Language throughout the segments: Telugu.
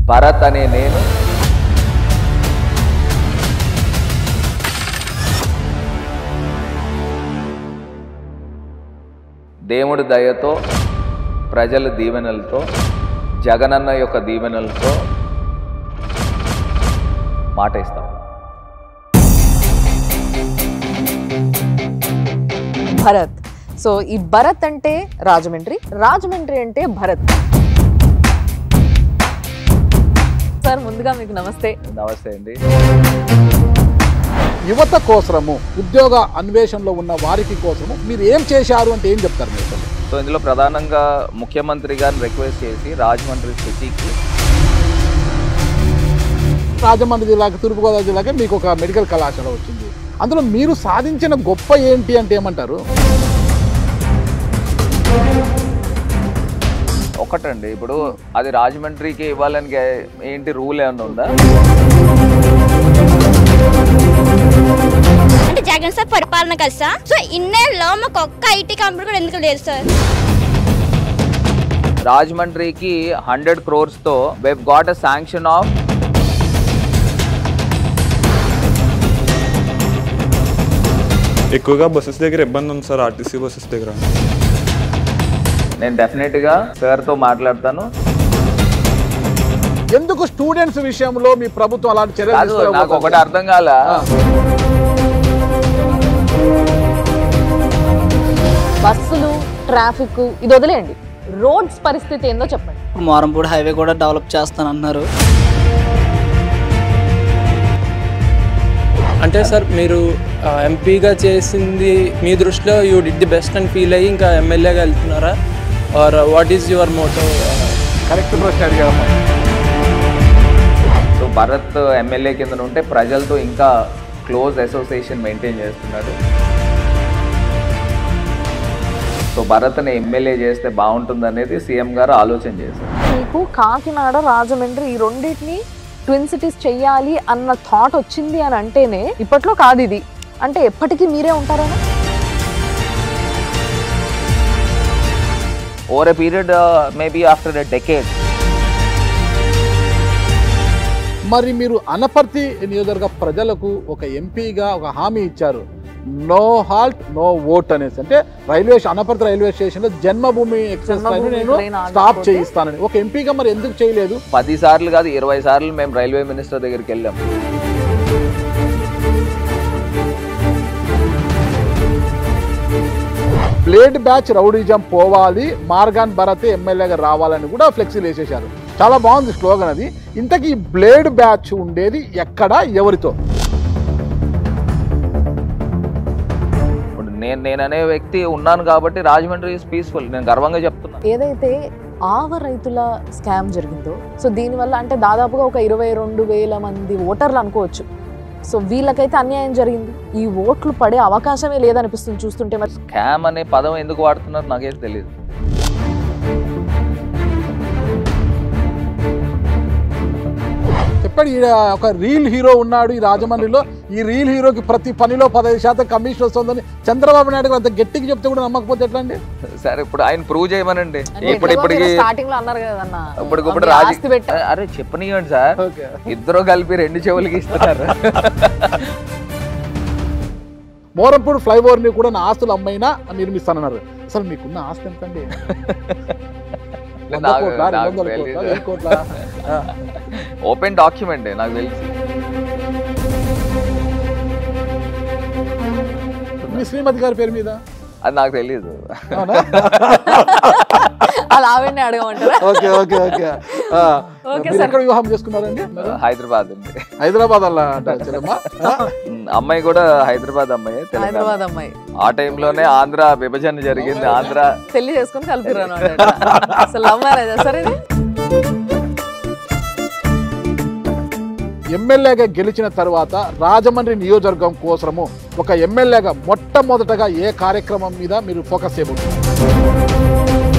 భరత్ అనే నేను దేవుడి దయతో ప్రజల దీవెనలతో జగనన్న యొక్క దీవెనలతో మాట ఇస్తాం భరత్ సో ఈ భరత్ అంటే రాజమండ్రి రాజమండ్రి అంటే భరత్ సార్ ముందుగా మీకు నమస్తే నమస్తే అండి యువత కోసము ఉద్యోగ అన్వేషణలో ఉన్న వారికి కోసము మీరు ఏం చేశారు అంటే ఏం చెప్తారు మీరు అసలు? సో ఇందులో ప్రధానంగా ముఖ్యమంత్రి గారిని రిక్వెస్ట్ చేసి రాజమండ్రి సిటీకి రాజమండ్రి జిల్లాకి తూర్పుగోదావరి జిల్లాకి మీకు ఒక మెడికల్ కళాశాల వచ్చింది అందులో మీరు సాధించిన గొప్ప ఏంటి అంటే ఏమంటారు ఒకటండి ఇప్పుడు అది రాజమండ్రికి ఇవ్వాలని గే- ఏంటి రూల్ ఏమన్నా ఉందా అంటే జగన్ సార్ పరిపాలన కదా సార్ సో ఇన్నేళ్ళలో మాకు ఒక్క ఐటీ కంపెనీ కూడా ఎందుకు లేదు సార్ రాజమండ్రికి హండ్రెడ్ క్రోర్స్తో we've got a sanction of ఎక్కువగా బస్సెస్ దగ్గర ఇబ్బంది ఉంది సార్ ఆర్టీసీ బస్సెస్ దగ్గర నేను డెఫినెట్గా సార్తో మాట్లాడతాను ఎందుకు స్టూడెంట్స్ విషయంలో మీ ప్రభుత్వం అలాంటి చర్యలు కాదు నాకు ఒకటి తీసుకోకపోతుంది? అర్థం కాల బస్సులు ట్రాఫిక్ ఇది వదిలేయండి రోడ్స్ పరిస్థితి ఏందో చెప్పండి మోరంపూడి హైవే కూడా డెవలప్ చేస్తానన్నారు అంటే సార్ మీరు ఆ, ఎంపీగా చేసింది మీ దృష్టిలో యూ డిడ్ ది బెస్ట్ అని ఫీల్ అయ్యి ఇంకా ఎమ్మెల్యేగా వెళ్తున్నారా or what is your motto correct ప్రశ్న అడిగాము సో భరత్ ఎమ్మెల్యే కింద ఉంటే ప్రజలతో ఇంకా క్లోజ్ అసోసియేషన్ మెయింటైన్ చేస్తున్నాడు సో భరత్ని ఎమ్మెల్యే చేస్తే బాగుంటుంది అనేది సీఎం గారు ఆలోచన చేశారు మీకు కాకినాడ రాజమండ్రి ఈ రెండింటిని ట్విన్ సిటీస్ చెయ్యాలి అన్న థాట్ వచ్చింది అని అంటేనే ఇప్పట్లో కాదు ఇది అంటే ఎప్పటికీ మీరే ఉంటారని over a period maybe after a decade మరి మీరు అనపర్తి నియోజకవర్గ ప్రజలకు ఒక ఎంపీగా ఒక హామీ ఇచ్చారు నో హాల్ట్ నో ఓట్ అనేసి అంటే రైల్వే అనపర్తి రైల్వే స్టేషన్ లో జన్మభూమి ఎక్స్ప్రెస్ ట్రైన్ జన్మభూమి నేను ట్రైన్ స్టాప్ ఆగకపోతే? చేయిస్తానని ఒక ఎంపీగా మరి ఎందుకు చేయలేదు పది సార్లు కాదు ఇరవై సార్లు మేము రైల్వే మినిస్టర్ దగ్గరికి వెళ్ళాం బ్లేడ్ బ్యాచ్ రౌడీజం పోవాలి మార్గాన్ భరత్ ఎమ్మెల్యేగా రావాలని కూడా ఫ్లెక్సీలు వేసేశారు చాలా బాగుంది స్లోగన్ అది ఇంతకీ ఈ బ్లేడ్ బ్యాచ్ ఉండేది ఎక్కడ ఎవరితో ఇప్పుడు నేను నేను అనే వ్యక్తి ఉన్నాను కాబట్టి రాజమండ్రి ఈజ్ పీస్ఫుల్ నేను గర్వంగా చెప్తున్నా ఏదైతే ఆవ రైతుల స్కామ్ జరిగిందో సో దీనివల్ల అంటే దాదాపుగా ఒక ఇరవై రెండు వేల మంది ఓటర్లు అనుకోవచ్చు సో వీళ్ళకైతే అన్యాయం జరిగింది ఈ ఓట్లు పడే అవకాశమే లేదనిపిస్తుంది చూస్తుంటే మరి స్కామ్ అనే పదం ఎందుకు వాడుతున్నారు నాకైతే తెలియదు చెప్పాడు ఈడ ఒక రీల్ హీరో ఉన్నాడు ఈ రాజమండ్రిలో ఈ రీల్ హీరోకి ప్రతి పనిలో పదహైదు శాతం కమిషన్ వస్తుందని చంద్రబాబు నాయుడు గారు అంత గట్టిగా చెప్తే కూడా నమ్మకపోతే ఎట్లా అండి సరే ఇప్పుడు ఆయన ప్రూవ్ చేయమనండి ఇప్పుడు ఇప్పటికి స్టార్టింగ్ లో అన్నారు కదన్న ఇప్పుడు ఇప్పుడు మీ రాజు ఆస్తి పెట్టి అరే చెప్పనివ్వండి సార్ ఓకే ఇద్దరు కలిపి రెండు చెవులకి ఇస్తున్నారు మోరంపూడి ఫ్లైఓవర్ని కూడా నా ఆస్తులు అమ్మైనా నిర్మిస్తానన్నారు అసలు మీకున్న ఆస్తి ఎంత అండి వంద నాకు- కోట్లా, రెండు నాకు వందల కోట్లా, తెలీదు. వెయ్యి కోట్లా? ఆ. ఓపెన్ డాక్యుమెంట్ నాకు తెలిసి మీ శ్రీమతి గారి పేరు మీద అది నాకు తెలియదు అవునా అలా ఆవిడనే అడగమంటారా ఓకే ఓకే ఓకే ఆ, ఓకే మీరు సార్. ఎక్కడ వివాహం చేసుకున్నారండి మరి? హైదరాబాద్ అండి హైదరాబాద్ అలా అంటారు చెల్లెమ్మ ఆ? ఉమ్, అమ్మాయి కూడా హైదరాబాద్ అమ్మాయి తెలంగాణ హైదరాబాద్ అమ్మాయి ఆ టైంలోనే ఆంధ్ర విభజన జరిగింది ఆంధ్ర పెళ్లి చేసుకుని కలిపిరాను అసలు లవ్ మ్యారేజ్ సరే ఇది? ఎమ్మెల్యేగా గెలిచిన తర్వాత రాజమండ్రి నియోజకవర్గం కోసము ఒక ఎమ్మెల్యేగా మొట్టమొదటగా ఏ కార్యక్రమం మీద మీరు ఫోకస్ చేయబోతున్నారు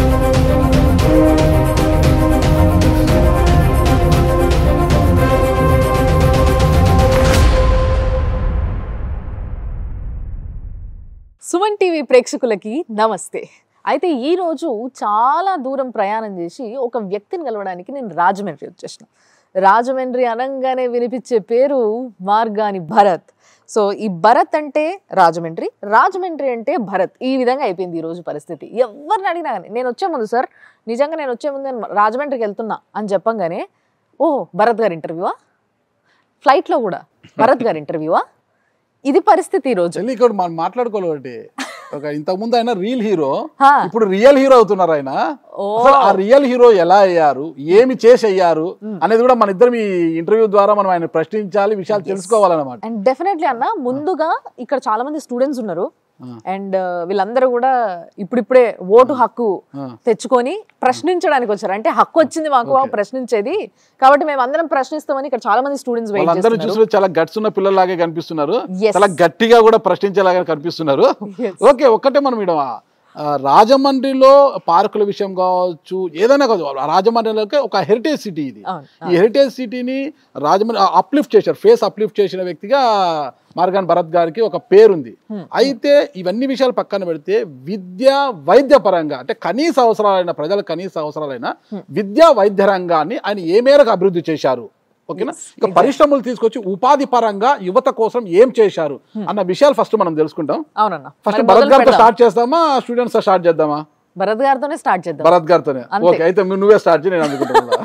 సుమన్ టీవీ ప్రేక్షకులకి నమస్తే అయితే ఈ రోజు చాలా దూరం ప్రయాణం చేసి ఒక వ్యక్తిని కలవడానికి నేను రాజమండ్రి వచ్చేసిన రాజమండ్రి అనంగానే వినిపించే పేరు మార్గాని భరత్ సో ఈ భరత్ అంటే రాజమండ్రి రాజమండ్రి అంటే భరత్ ఈ విధంగా అయిపోయింది ఈ రోజు పరిస్థితి ఎవరిని అడిగినా కానీ నేను వచ్చే ముందు సార్ నిజంగా నేను వచ్చే ముందు నేను రాజమండ్రికి వెళ్తున్నా అని చెప్పంగానే ఓ భరత్ గారి ఇంటర్వ్యూవా ఫ్లైట్లో కూడా భరత్ గారి ఇంటర్వ్యూవా ఇది పరిస్థితి ఈ రోజు చెల్లి ఇక్కడ మనం మాట్లాడుకోవాలి ఒక ఇంతకు ముందు ఆయన రియల్ హీరో హా. ఇప్పుడు రియల్ హీరో అవుతున్నారు ఆయన ఓ అసలు ఆ రియల్ హీరో ఎలా అయ్యారు ఏమి చేసి అయ్యారు అనేది కూడా మన ఇద్దరం ఈ ఇంటర్వ్యూ ద్వారా మనం ఆయన ప్రశ్నించాలి విషయాలు తెలుసుకోవాలన్నమాట అండ్ డెఫినెట్లీ అన్న ముందుగా ఇక్కడ చాలా మంది స్టూడెంట్స్ ఉన్నారు ఆ. అండ్ వీళ్ళందరూ కూడా ఇప్పుడిప్పుడే ఓటు హక్కు ఆ. తెచ్చుకొని ప్రశ్నించడానికి వచ్చారు అంటే హక్కు వచ్చింది మాకు Okay. ప్రశ్నించేది కాబట్టి మేము అందరం ప్రశ్నిస్తామని ఇక్కడ చాలా మంది స్టూడెంట్స్ వెయిట్ వాళ్ళందరూ చేస్తున్నారు చూసి చాలా గట్స్ ఉన్న పిల్లలాగే కనిపిస్తున్నారు Yes. చాలా గట్టిగా కూడా ప్రశ్నించేలాగా కనిపిస్తున్నారు Yes. ఓకే ఒక్కటే మనం ఇక్కడ ఆ, రాజమండ్రిలో పార్కుల విషయం కావచ్చు ఏదైనా కావచ్చు రాజమండ్రిలోకి ఒక హెరిటేజ్ సిటీ ఇది అవును, ఈ హెరిటేజ్ సిటీని రాజమండ్రి అప్లిఫ్ట్ చేశారు ఫేస్ అప్లిఫ్ట్ చేసిన వ్యక్తిగా మార్గాన్ భరత్ గారికి ఒక పేరుంది అయితే ఇవన్నీ విషయాలు పక్కన పెడితే విద్య వైద్య పరంగా అంటే కనీస అవసరాలైన ప్రజల కనీస అవసరాలైన విద్యా వైద్య రంగాన్ని ఆయన ఏ మేరకు అభివృద్ధి చేశారు ఓకేనా ఇక పరిశ్రమలు తీసుకొచ్చి ఉపాధి పరంగా యువత కోసం ఏం చేశారు అన్న విషయాలు ఫస్ట్ మనం తెలుసుకుంటాం అవునన్న ఫస్ట్ మరి భరత్ మొదలు గారితో పెడదాం. స్టార్ట్ చేస్తామా స్టూడెంట్స్ తో స్టార్ట్ చేద్దామా భరత్ గారితోనే స్టార్ట్ చేద్దాం భరత్ గారితోనే అంతే. ఓకే అయితే నువ్వు- నువ్వే స్టార్ట్ చేయి నేను అందుకుంటున్నా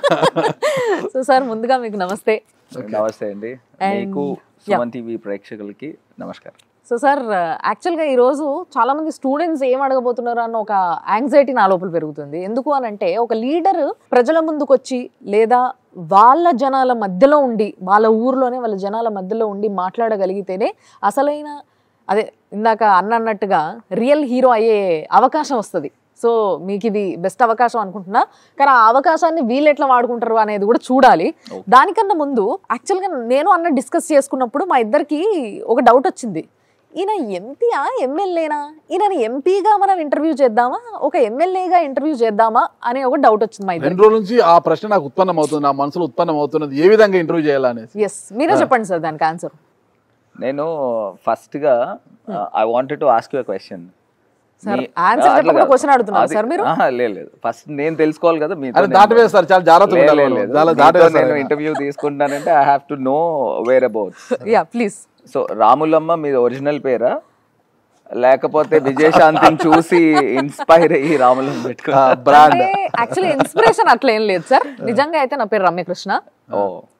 సో సార్ ముందుగా మీకు నమస్తే నమస్తే అండి And- మీకు సుమన్ టీవీ ప్రేక్షకులకి నమస్కారం సో సార్ యాక్చువల్గా ఈరోజు చాలా మంది స్టూడెంట్స్ ఏం అడగబోతున్నారు అన్న ఒక యాంగ్జైటీ నా లోపల పెరుగుతుంది ఎందుకు అని అంటే ఒక లీడర్ ప్రజల ముందుకు వచ్చి లేదా వాళ్ళ జనాల మధ్యలో ఉండి వాళ్ళ ఊర్లోనే వాళ్ళ జనాల మధ్యలో ఉండి మాట్లాడగలిగితేనే అసలైన అదే ఇందాక అన్న అన్నట్టుగా రియల్ హీరో అయ్యే అవకాశం వస్తుంది సో మీకు ఇది బెస్ట్ అవకాశం అనుకుంటున్నా కానీ ఆ అవకాశాన్ని వీళ్ళు ఎట్లా వాడుకుంటారు అనేది కూడా చూడాలి దానికన్నా ముందు యాక్చువల్గా నేను అన్న డిస్కస్ చేసుకున్నప్పుడు మా ఇద్దరికి ఒక డౌట్ వచ్చింది ఈయన ఎంపీయా ఎమ్మెల్యేనా ఈయనని ఎంపీగా మనం ఇంటర్వ్యూ చేద్దామా ఒక ఎమ్మెల్యేగా ఇంటర్వ్యూ చేద్దామా అనే ఒక డౌట్ వచ్చింది మా ఇద్దరికి రెండు రోజుల నుంచి ఆ ప్రశ్న నాకు ఉత్పన్నం అవుతుంది నా మనసులో ఉత్పన్నం అవుతున్నది ఏ విధంగా ఇంటర్వ్యూ చేయాలనేసి ఎస్ మీరే చెప్పండి సార్ దానికి ఆన్సర్ నేను ఫస్ట్గా I wanted to ask you question Sir, answer చెప్పకుండా question అడుగుతున్నారా sir మీరు? లేదు ఫస్ట్ నేను తెలుసుకోవాలి కదా మీతో అరే నేను- దాటివేస్తారు చాలా జాగ్రత్తగా లేదు, ఉండాలి లేదు, మనం. లేదు. చాలా మీతో దాటివేస్తారు నేను ఆయన. ఇంటర్వ్యూ తీసుకుంటానంటే I have to know where about ya please so Ramulamma మీద ఒరిజినల్ పేరా లేకపోతే విజయశాంతిని చూసి ఇన్స్పైర్ అయ్యి రాములమ్మ పెట్టుకున్నా బ్రాండ్ అంటే యాక్చువల్లీ ఇన్స్పిరేషన్ అట్లా ఏం లేదు సార్ నిజంగా అయితే నా పేరు Ramyakrishna oh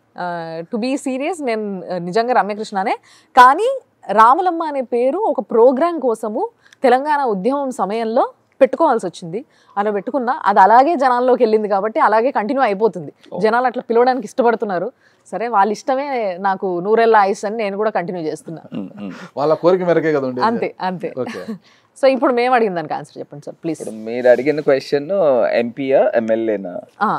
to be serious నేను uh, నిజంగా రమ్యకృష్ణనే కానీ రాములమ్మ అనే పేరు ఒక ప్రోగ్రాం కోసము తెలంగాణ ఉద్యమం సమయంలో పెట్టుకోవాల్సి వచ్చింది అలా పెట్టుకున్నా అది అలాగే జనాల్లోకి వెళ్ళింది కాబట్టి అలాగే కంటిన్యూ అయిపోతుంది జనాలు అట్లా పిలవడానికి ఇష్టపడుతున్నారు సరే వాళ్ళ ఇష్టమే నాకు నూరెళ్ళ ఆయుష్ అని నేను కూడా కంటిన్యూ చేస్తున్నా ఉమ్, ఉమ్. వాళ్ళ కోరిక మేరకే కదా ఉండేది అంతే అంతే ఓకే సో ఇప్పుడు మేము అడిగిన దానికి ఆన్సర్ చెప్పండి సార్ ప్లీజ్ ఇప్పుడు మీరు అడిగిన క్వశ్చన్ ఎంపీయా ఎమ్మెల్యేనా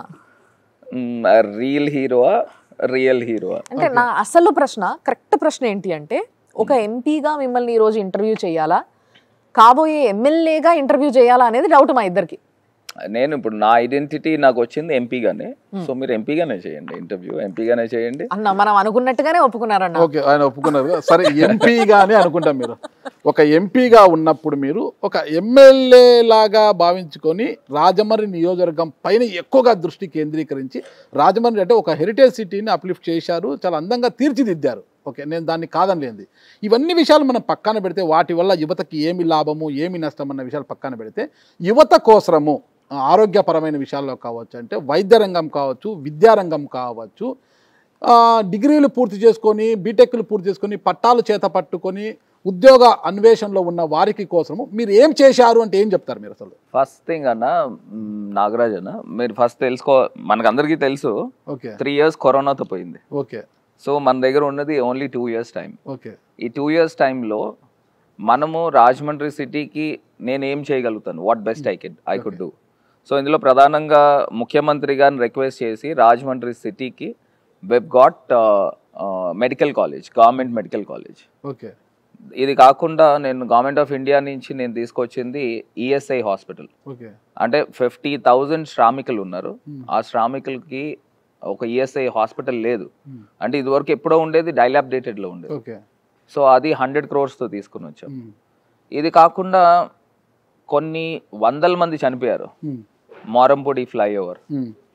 రియల్ హీరోవా రియల్ హీరోవా అంటే నా అసలు ప్రశ్న కరెక్ట్ ప్రశ్న ఏంటి అంటే ఒక ఎంపీగా మిమ్మల్ని ఈ రోజు ఇంటర్వ్యూ చేయాలా కాబోయే ఎమ్మెల్యేగా ఇంటర్వ్యూ చేయాలా అనేది డౌట్ మా ఇద్దరికి నేను ఇప్పుడు నా ఐడెంటిటీ నాకు వచ్చింది ఎంపీగానే సో మీరు ఎంపీగానే చేయండి ఇంటర్వ్యూ ఎంపీగానే చేయండి అన్న మనం అనుకున్నట్టుగానే ఒప్పుకున్నారన్న ఓకే ఆయన ఒప్పుకున్నారు కదా. సరే ఎంపీగానే అనుకుంటాం మీరు ఒక ఎంపీగా ఉన్నప్పుడు మీరు ఒక ఎమ్మెల్యే లాగా భావించుకొని రాజమండ్రి నియోజకవర్గం పైన ఎక్కువగా దృష్టి కేంద్రీకరించి రాజమండ్రి అంటే ఒక హెరిటేజ్ సిటీని అప్లిఫ్ట్ చేశారు చాలా అందంగా తీర్చిదిద్దారు ఓకే నేను దాన్ని కాదనలేదు ఇవన్నీ విషయాలు మనం పక్కన పెడితే వాటి వల్ల యువతకి ఏమి లాభము ఏమి నష్టం అన్న విషయాలు పక్కన పెడితే యువత కోసము ఆ, ఆరోగ్యపరమైన విషయాల్లో కావచ్చు అంటే వైద్య రంగం కావచ్చు విద్యారంగం కావచ్చు ఆ, డిగ్రీలు పూర్తి చేసుకొని బీటెక్లు పూర్తి చేసుకొని పట్టాలు చేత పట్టుకొని ఉద్యోగ అన్వేషణలో ఉన్న వారికి కోసము మీరు ఏం చేశారు అంటే ఏం చెప్తారు మీరు అసలు ఫస్ట్ థింగ్ అన్న మ్, నాగరాజ్ అన్న మీరు ఫస్ట్ తెలుసుకో మనకందరికీ తెలుసు ఓకే త్రీ ఇయర్స్ కరోనాతో పోయింది ఓకే సో మన దగ్గర ఉన్నది only two years time okay ఈ టూ ఇయర్స్ టైంలో మనము రాజమండ్రి సిటీకి నేను ఏం చేయగలుగుతాను what best I can I could do so ఇందులో ప్రధానంగా ముఖ్యమంత్రి గారిని రిక్వెస్ట్ చేసి రాజమండ్రి సిటీకి we've got medical college government medical college okay ఇది కాకుండా నేను గవర్నమెంట్ ఆఫ్ ఇండియా నుంచి నేను తీసుకొచ్చింది ఈఎస్ఐ హాస్పిటల్ ఓకే అంటే ఫిఫ్టీ థౌజండ్ శ్రామికులు ఉన్నారు ఆ శ్రామికులకి ఒక ఈఎస్ఐ హాస్పిటల్ లేదు అంటే ఇదివరకు ఎప్పుడో ఉండేది డైలాప్డేటెడ్ లో ఉండేది ఓకే సో అది హండ్రెడ్ తో తీసుకుని వచ్చాం ఇది కాకుండా కొన్ని వందల మంది చనిపోయారు మారంపూడి ఫ్లైఓవర్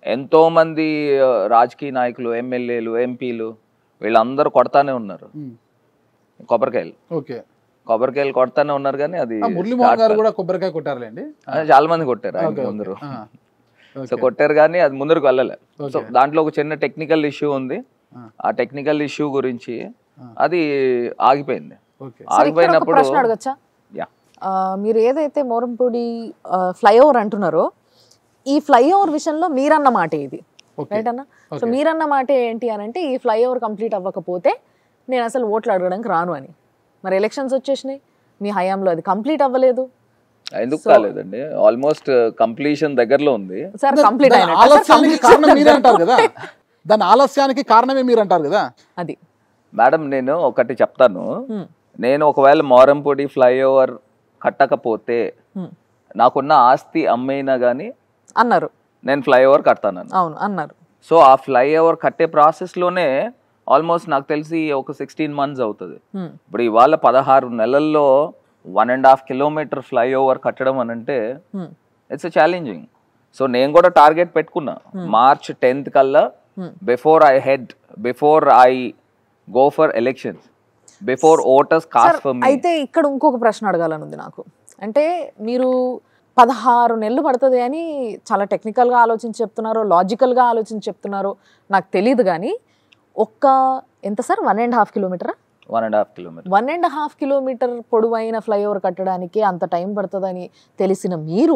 ఎంతో మంది ఆ, రాజకీయ నాయకులు ఎమ్మెల్యేలు ఎంపీలు వీళ్ళందరూ కొడతానే ఉన్నారు ఉమ్. కొబ్బరికాయలు ఓకే కొబ్బరికాయలు కొడతానే ఉన్నారు కానీ అది ఆ, మురళీమోహన్ గారు కూడా కొబ్బరికాయ కొట్టారులేండి ఆ, చాలా మంది కొట్టారు ఆయన ఓకే, ముందరు ఓకే. ఆ, సో కొట్టారు కానీ అది ముందరకు వెళ్ళలే సో ఓకే. దాంట్లో ఒక చిన్న టెక్నికల్ ఇష్యూ ఉంది ఆ. ఆ టెక్నికల్ ఇష్యూ గురించి ఆ. అది ఆగిపోయింది ఓకే సార్ ఇక్కడ ఒక ఆగిపోయినప్పుడు ప్రశ్న అడగచ్చా యా ఆ, మీరు ఏదైతే మోరంపూడి ఫ్లైఓవర్ అంటున్నారో ఈ ఫ్లైఓవర్ విషయంలో మీరన్న మాట ఇది ఓకే రైట్ అన్న సో Okay. మీరన్న మాట ఏంటి అని అంటే ఈ ఫ్లైఓవర్ కంప్లీట్ అవ్వకపోతే నేను అసలు ఓట్లు అడగడానికి రాను అని మరి ఎలక్షన్స్ వచ్చేసినాయి మీ హయాంలో అది కంప్లీట్ అవ్వలేదు ఎందుకు So- కాలేదండి ఆల్మోస్ట్ కంప్లీషన్ దగ్గరలో ఉంది సార్ కంప్లీట్ దాని ఆలస్యానికి కారణం మీరే అంటారు కదా దాని ఆలస్యానికి కారణమే మీరు అంటారు కదా అది మేడం నేను ఒకటి చెప్తాను Hmm. నేను ఒకవేళ మోరంపూడి ఫ్లైఓవర్ కట్టకపోతే Hmm. నాకున్న ఆస్తి అమ్మైనా కానీ అన్నారు నేను ఫ్లైఓవర్ కడతానని అవును అన్నారు సో ఆ ఫ్లైఓవర్ కట్టే ప్రాసెస్లోనే ఆల్మోస్ట్ నాకు తెలిసి ఒక సిక్స్టీన్ మంత్స్ అవుతుంది Hmm. ఇప్పుడు ఇవాళ పదహారు నెలల్లో one and half kilometer flyover కట్టడం అని అంటే Hmm. ఇట్స్ ఛాలెంజింగ్ సో నేను కూడా టార్గెట్ పెట్టుకున్నా మార్చ్ టెన్త్ కల్లా Hmm. Before I head before I go for elections before voters sir cast for me అయితే ఇక్కడ ఇంకొక ప్రశ్న అడగాలనుంది నాకు అంటే మీరు పదహారు నెలలు పడుతుంది అని చాలా టెక్నికల్గా ఆలోచించి చెప్తున్నారో లాజికల్గా ఆలోచించి చెప్తున్నారో నాకు తెలియదు కానీ ఒక్క ఎంత సార్ వన్ అండ్ హాఫ్ కిలోమీటరా one and half kilometer one and half kilometer పొడవైన ఫ్లైఓవర్ కట్టడానికి అంత టైం పడుతుందని తెలిసిన మీరు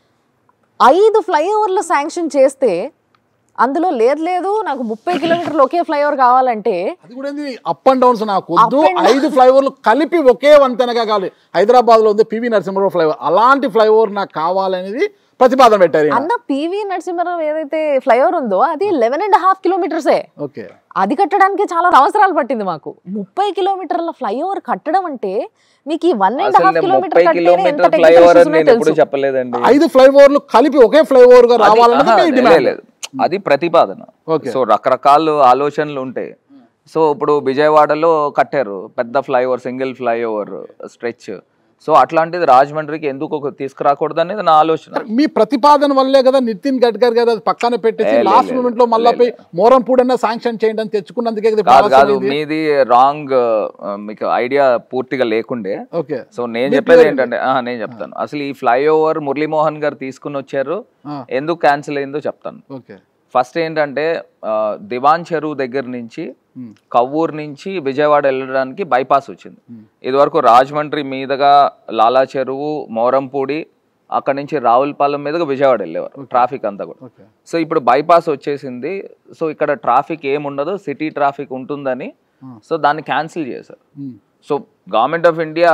ఐదు ఫ్లైఓవర్లు శాంక్షన్ చేస్తే అందులో లేదు లేదు నాకు ముప్పై కిలోమీటర్లు ఒకే ఫ్లైఓవర్ కావాలంటే అది కూడా ఏంది అప్ అండ్ డౌన్స్ నాకు వద్దు Up and down. ఐదు ఫ్లైఓవర్లు కలిపి ఒకే వంతెనగా కావాలి హైదరాబాద్ లో ఉంది పివి నరసింహరావు ఫ్లైఓవర్ అలాంటి ఫ్లైఓవర్ నాకు కావాలనేది ప్రతిపాదన పెట్టారు ఈయన. అన్న పివి నరసింహారావు ఏదైతే ఫ్లైఓవర్ ఉందో అది లెవెన్ అండ్ హాఫ్ కిలోమీటర్సే ఓకే అది కట్టడానికి చాలా సంవత్సరాలు పట్టింది మాకు ముప్పై కిలోమీటర్ల ఫ్లైఓవర్ కట్టడం అంటే మీకు ఈ వన్ అండ్ అసలు హాఫ్ నేను కిలోమీటర్ ముప్పై కిలోమీటర్ ఫ్లైఓవర్ అని నేను ఎప్పుడు తెలుసు చెప్పలేదండి ఐదు ఫ్లైఓవర్లు కలిపి ఒకే ఫ్లైఓవర్ గా అది- రావాలన్నది ఆహా, మీ లే- డిమాండ్ లేదు. అది ప్రతిపాదన ఓకే. సో రకరకాల ఆలోచనలు ఉంటాయి సో ఇప్పుడు విజయవాడలో కట్టారు పెద్ద flyover single flyover stretch so అట్లాంటిది రాజమండ్రికి ఎందుకు ఒక తీసుకురాకూడదు అనేది నా ఆలోచన మీ ప్రతిపాదన వల్లే కదా నితిన్ గడ్కరీ గారు అది పక్కన పెట్టేసి ఏ, లే, లాస్ట్ లే, మూమెంట్ లో మళ్ళీ లే, పోయి మోరంపూడన్నా శాంక్షన్ చేయండి అని తెచ్చుకున్నందుకే కదా ఇప్పుడు కాదు కాదు ఆలస్యం అయింది. మీది రాంగ్ మీకు ఐడియా పూర్తిగా లేకుండే ఓకే సో నేను మీకు చెప్పేది clear ఏంటంటే ఆ, నేను చెప్తాను అసలు ఈ ఫ్లైఓవర్ మురళీమోహన్ గారు తీసుకుని వచ్చారు ఆ, ఎందుకు క్యాన్సిల్ అయిందో చెప్తాను ఓకే ఫస్ట్ ఏంటంటే ఆ, దివాన్ చెరువు దగ్గర నుంచి ఉమ్, కవ్వూరు నుంచి విజయవాడ వెళ్ళడానికి బైపాస్ వచ్చింది Hmm. ఇదివరకు రాజమండ్రి మీదుగా లాలా చెరువు మోరంపూడి అక్కడ నుంచి రావులపాలెం మీదుగా విజయవాడ వెళ్ళేవారు ట్రాఫిక్ అంతా కూడా ఓకే సో ఇప్పుడు బైపాస్ వచ్చేసింది సో ఇక్కడ ట్రాఫిక్ ఏముండదు సిటీ ట్రాఫిక్ ఉంటుందని Hmm. సో దాన్ని క్యాన్సిల్ చేశారు um, so government of India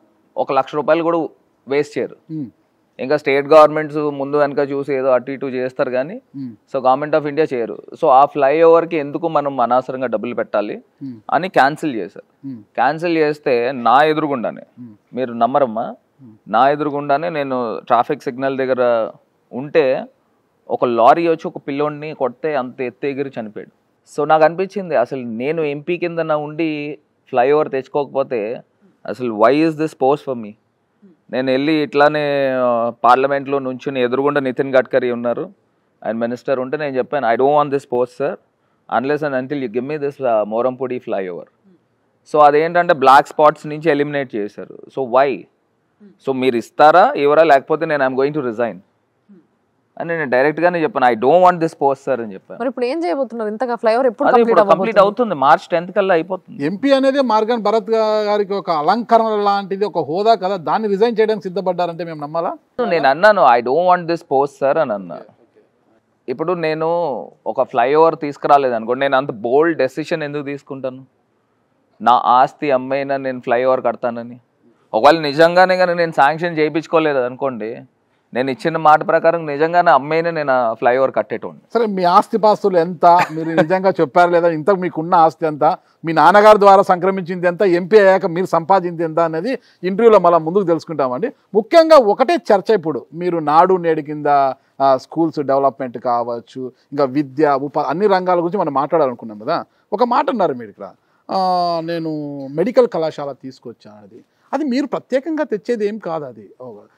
ఒక లక్ష రూపాయలు కూడా వేస్ట్ చేయరు ఉమ్, ఇంకా స్టేట్ గవర్నమెంట్స్ ముందు వెనక చూసి ఏదో అటు ఇటు చేస్తారు కానీ um, so government of India చేయరు సో ఆ ఫ్లైఓవర్కి ఎందుకు మనం అనవసరంగా డబ్బులు పెట్టాలి ఉమ్, అని క్యాన్సిల్ చేశారు ఉమ్, క్యాన్సిల్ చేస్తే నా ఎదురుగుండానే Hmm. మీరు నమ్మరమ్మా నా ఎదురుగుండానే నేను ట్రాఫిక్ సిగ్నల్ దగ్గర ఉంటే ఒక లారీ వచ్చి ఒక పిల్లోడిని కొడితే అంత ఎత్తు ఎగిరి చనిపోయాడు సో నాకు అనిపించింది అసలు నేను ఎంపీ కింద నా ఉండి ఫ్లైఓవర్ తెచ్చుకోకపోతే అసలు why is this post for me నేను వెళ్ళి ఇట్లానే పార్లమెంట్లో నుంచుని ఎదురుగుండా నితిన్ గడ్కరీ ఉన్నారు ఆయన మినిస్టర్ ఉంటే నేను చెప్పాను I don't want this post sir unless and until you give me this Morampudi flyover so అదేంటంటే బ్లాక్ స్పాట్స్ నుంచి ఎలిమినేట్ చేశారు సో వై సో మీరు ఇస్తారా ఇవ్వరా లేకపోతే నేను ఐఎమ్ గోయింగ్ టు రిజైన్ అని నేను డైరెక్ట్ గానే చెప్పాను I don't want this post sir అని చెప్పాను మరి ఇప్పుడు ఏం చేయబోతున్నారు ఇంతగా ఫ్లైఓవర్ ఎప్పుడు అది కంప్లీట్ ఇప్పుడు కంప్లీట్ అవ్వబోతుంది అవుతుంది మార్చ్ టెన్త్ కల్లా అయిపోతుంది ఎంపీ అనేది మార్గన్ భరత్ గా- గారికి ఒక అలంకరణ లాంటిది ఒక హోదా కదా దాన్ని రిజైన్ చేయడానికి సిద్ధపడ్డారంటే మేము నమ్మాలా నేను అన్నాను I don't want this post sir అని అన్నా ఇప్పుడు నేను ఒక ఫ్లైఓవర్ తీసుకురాలేదు అనుకోండి నేను అంత బోల్డ్ డెసిషన్ ఎందుకు తీసుకుంటాను నా ఆస్తి అమ్మైనా నేను ఫ్లైఓవర్ కడతానని ఒకవేళ నిజంగానే కానీ నేను శాంక్షన్ చేయించుకోలేదు అనుకోండి నేను ఇచ్చిన మాట ప్రకారం నిజంగానే అమ్మైనా నేను ఆ ఫ్లైఓవర్ కట్టేటోండి సరే మీ ఆస్తి పాస్తులు ఎంత మీరు నిజంగా చెప్పారు లేదా ఇంత మీకున్న ఆస్తి ఎంత మీ నాన్నగారి ద్వారా సంక్రమించింది ఎంత ఎంపీ అయ్యాక మీరు సంపాదించింది ఎంత అనేది ఇంటర్వ్యూలో మళ్ళీ ముందుకు తెలుసుకుంటామండి ముఖ్యంగా ఒకటే చర్చ ఇప్పుడు మీరు నాడు నేడు కింద ఆ, స్కూల్స్ డెవలప్మెంట్ కావచ్చు ఇంకా విద్య ఉపా అన్ని రంగాల గురించి మనం మాట్లాడాలనుకున్నాం కదా ఒక మాట అన్నారు మీరు ఇక్కడ ఆ, నేను మెడికల్ కళాశాల తీసుకొచ్చాను అది అది మీరు ప్రత్యేకంగా తెచ్చేది ఏం కాదు అది ఓ,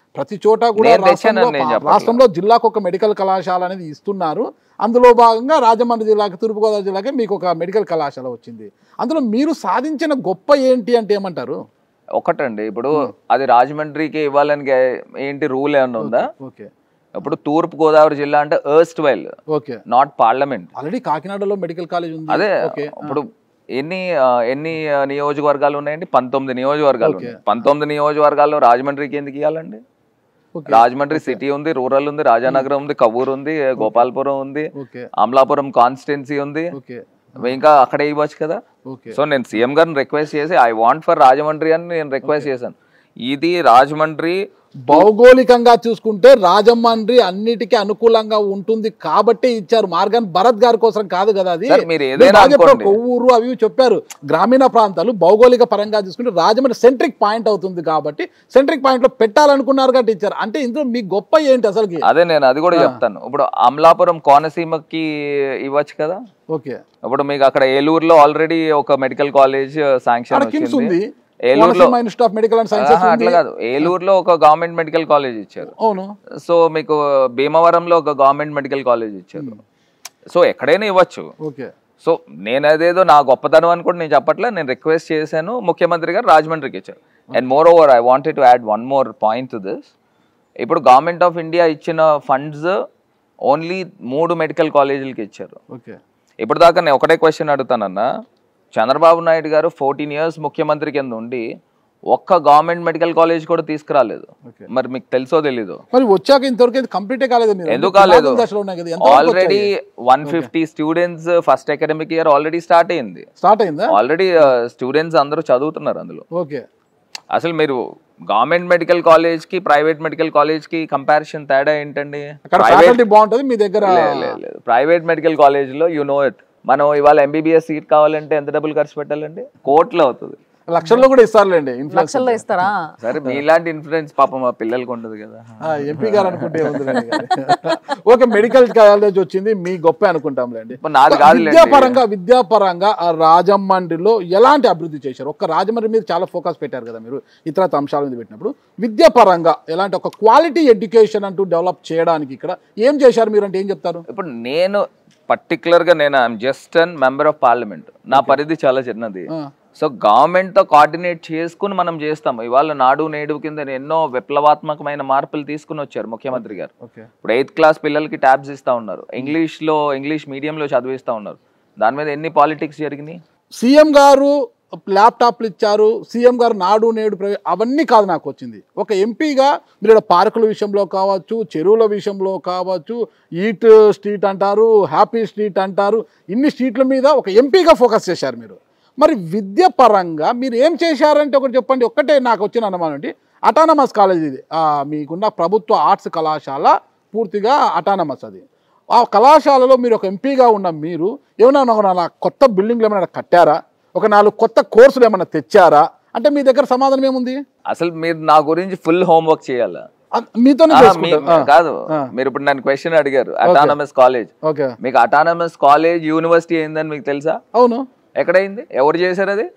ప్రతి చోట కూడా నేను తెచ్చానని రాష్ట్రంలో నేను చెప్పట్లేదు. రాష్ట్రంలో జిల్లాకు ఒక మెడికల్ కళాశాల అనేది ఇస్తున్నారు అందులో భాగంగా రాజమండ్రి జిల్లాకి తూర్పుగోదావరి జిల్లాకి మీకు ఒక మెడికల్ కళాశాల వచ్చింది అందులో మీరు సాధించిన గొప్ప ఏంటి అంటే ఏమంటారు ఒకటండి ఇప్పుడు అది రాజమండ్రికి ఇవ్వాలని గే- ఏంటి రూల్ ఏమన్నా ఉందా ఓకే ఇప్పుడు తూర్పు గోదావరి జిల్లా అంటే erstwhile okay not parliament already కాకినాడలో మెడికల్ కాలేజ్ ఉంది అదే ఓకే ఇప్పుడు ఎన్ని ఆ, ఎన్ని ఆ, నియోజకవర్గాలు ఉన్నాయండి పంతొమ్మిది నియోజకవర్గాలు ఓకే. ఉన్నాయి పంతొమ్మిది నియోజకవర్గాల్లో రాజమండ్రికి ఎందుకు ఇవ్వాలండి ఓకే రాజమండ్రి సిటీ ఉంది రూరల్ ఉంది రాజానగరం ఉంది కవ్వూరు ఉంది గోపాల్పురం ఉంది ఓకే అమలాపురం కాన్స్టిట్యున్సీ ఉంది ఓకే ఇంకా అక్కడే ఇవ్వచ్చు కదా ఓకే సో నేను సీఎం గారిని రిక్వెస్ట్ చేసి ఐ వాంట్ ఫర్ రాజమండ్రి అని నేను రిక్వెస్ట్ చేశాను ఇది రాజమండ్రి భౌగోళికంగా చూసుకుంటే రాజమండ్రి అన్నిటికీ అనుకూలంగా ఉంటుంది కాబట్టి ఇచ్చారు మార్గన్ భరత్ గారి కోసం కాదు కదా అది సార్, మీరు మీరు ఏదైనా బాగా చెప్పారు, అనుకోండి. కొవ్వూరు అవి ఇవి చెప్పారు గ్రామీణ ప్రాంతాలు భౌగోళిక పరంగా చూసుకుంటే రాజమండ్రి సెంట్రిక్ పాయింట్ అవుతుంది కాబట్టి సెంట్రిక్ పాయింట్ లో పెట్టాలనుకున్నారు కాబట్టి ఇచ్చారు అంటే ఇందులో మీ గొప్ప ఏంటి అసలుకి అదే నేను అది కూడా చెప్తాను ఇప్పుడు అమలాపురం కోనసీమకి ఇవ్వచ్చు కదా ఓకే ఇప్పుడు మీకు అక్కడ ఏలూరులో ఆల్రెడీ ఒక మెడికల్ కాలేజ్ శాంక్షన్ అక్కడ కిమ్స్ ఉంది వచ్చింది ఏలూరులో Konaseema institute of medical and sciences ఆహా, ఉంది అట్లా కాదు ఏలూరులో ఒక గవర్నమెంట్ మెడికల్ కాలేజ్ ఇచ్చారు అవును సో మీకు భీమవరంలో ఒక గవర్నమెంట్ మెడికల్ కాలేజ్ ఇచ్చారు సో ఎక్కడైనా ఇవ్వచ్చు ఓకే సో నేను అదేదో నా గొప్పతనం అని కూడా నేను చెప్పట్లే నేను రిక్వెస్ట్ చేశాను ముఖ్యమంత్రి గారు రాజమండ్రికి ఇచ్చారు and more over I wanted to add one more point to this ఇప్పుడు గవర్నమెంట్ ఆఫ్ ఇండియా ఇచ్చిన ఫండ్స్ ఓన్లీ మూడు మెడికల్ కాలేజీలకి ఇచ్చారు ఓకే ఇప్పుడు దాకా నేను ఒకటే క్వశ్చన్ అడుగుతానన్నా చంద్రబాబు నాయుడు గారు ఫోర్టీన్ ఇయర్స్ ముఖ్యమంత్రి కింద ఉండి ఒక్క గవర్నమెంట్ మెడికల్ కాలేజ్ కూడా తీసుకురాలేదు Okay. మరి మీకు తెలుసో తెలీదు మరి వచ్చాక ఇంతవరకు కంప్లీటే కాలేదు మీరు ఎందుకు కాలేదు పునాదుల దశలో ఉన్నాయి కదా ఎంతవరకు already one fifty students first academic year already start అయింది స్టార్ట్ అయిందా ఆల్రెడీ స్టూడెంట్స్ అందరూ చదువుతున్నారు అందులో ఓకే అసలు మీరు గవర్నమెంట్ మెడికల్ కాలేజ్ కి ప్రైవేట్ మెడికల్ కాలేజ్ కి కంపారిజన్ తేడా ఏంటండి అక్కడ ఫ్యాకల్టీ బాగుంటది మీ దగ్గర ప్రైవేట్ మెడికల్ కాలేజ్ లో యు నో ఇట్ మనం ఇవాళ ఎంబీబీఎస్ సీట్ కావాలంటే ఎంత డబ్బులు ఖర్చు పెట్టాలండి కోట్లు అవుతుంది లక్షల్లో కూడా ఇస్తారులేండి ఇన్ఫ్లుయెన్స్ లక్షల్లో ఇస్తారా సరే మీలాంటి ఇన్ఫ్లుయెన్స్ పాపం మా పిల్లలకి ఉండదు కదా ఎంపీ గారు అనుకుంటే ఏముందిలేండి కానీ. ఓకే మెడికల్ కాలేజ్ వచ్చింది మీ గొప్ప అనుకుంటాంలేండి ఇప్పుడు నాది కాదులేండి. విద్యాపరంగా విద్యాపరంగా ఆ రాజమండ్రిలో ఎలాంటి అభివృద్ధి చేశారు ఒక్క రాజమండ్రి మీద చాలా ఫోకస్ పెట్టారు కదా మీరు ఇతర అంశాల మీద పెట్టినప్పుడు విద్యాపరంగా ఎలాంటి ఒక క్వాలిటీ ఎడ్యుకేషన్ అంటూ డెవలప్ చేయడానికి ఇక్కడ ఏం చేశారు మీరు అంటే ఏం చెప్తారు ఇప్పుడు నేను పర్టికులర్ గా నేను I'm just an member of parliament నా పరిధి చాలా చిన్నది ఆ, సో గవర్నమెంట్ తో కోఆర్డినేట్ చేసుకుని మనం చేస్తాము ఇవాళ నాడు నేడు కింద ఎన్నో విప్లవాత్మకమైన మార్పులు తీసుకుని వచ్చారు ముఖ్యమంత్రి గారు ఓకే ఇప్పుడు ఎయిత్ క్లాస్ పిల్లలకి ట్యాబ్స్ ఇస్తా ఉన్నారు ఇంగ్లీష్ లో ఇంగ్లీష్ మీడియంలో చదివిస్తా ఉన్నారు దాని మీద ఎన్ని పాలిటిక్స్ జరిగినాయి సీఎం గారు ల్యాప్టాప్లు ఇచ్చారు సీఎం గారు నాడు నేడు ప్రవే అవన్నీ కాదు నాకు వచ్చింది ఒక ఎంపీగా మీరు ఇక్కడ పార్కుల విషయంలో కావచ్చు చెరువుల విషయంలో కావచ్చు ఈట్ స్ట్రీట్ అంటారు హ్యాపీ స్ట్రీట్ అంటారు ఇన్ని స్ట్రీట్ల మీద ఒక ఎంపీగా ఫోకస్ చేశారు మీరు మరి విద్య పరంగా మీరు ఏం చేశారంటే ఒకటి చెప్పండి ఒక్కటే నాకు వచ్చిన అనుమానం ఏంటి అటానమస్ కాలేజ్ ఇది ఆ, మీకున్న ప్రభుత్వ ఆర్ట్స్ కళాశాల పూర్తిగా అటానమస్ అది ఆ కళాశాలలో మీరు ఒక ఎంపీగా ఉన్న మీరు ఏమైనా ఒక నాలుగు కొత్త బిల్డింగ్లు ఏమైనా కట్టారా ఒక నాలుగు కొత్త కోర్సులు ఏమైనా తెచ్చారా అంటే మీ దగ్గర సమాధానం ఏముంది అసలు మీరు నా గురించి ఫుల్ హోంవర్క్ చేయాలా అ- మీతోనే ఆ, మీ- చేసుకుంటా. ఆ, కాదు ఆ. మీరు ఇప్పుడు నన్ను క్వశ్చన్ అడిగారు అటానమస్ కాలేజ్ ఓకే మీకు అటానమస్ కాలేజ్ యూనివర్సిటీ ఏందని మీకు తెలుసా అవును ఎక్కడైంది ఎవరు చేశారు అది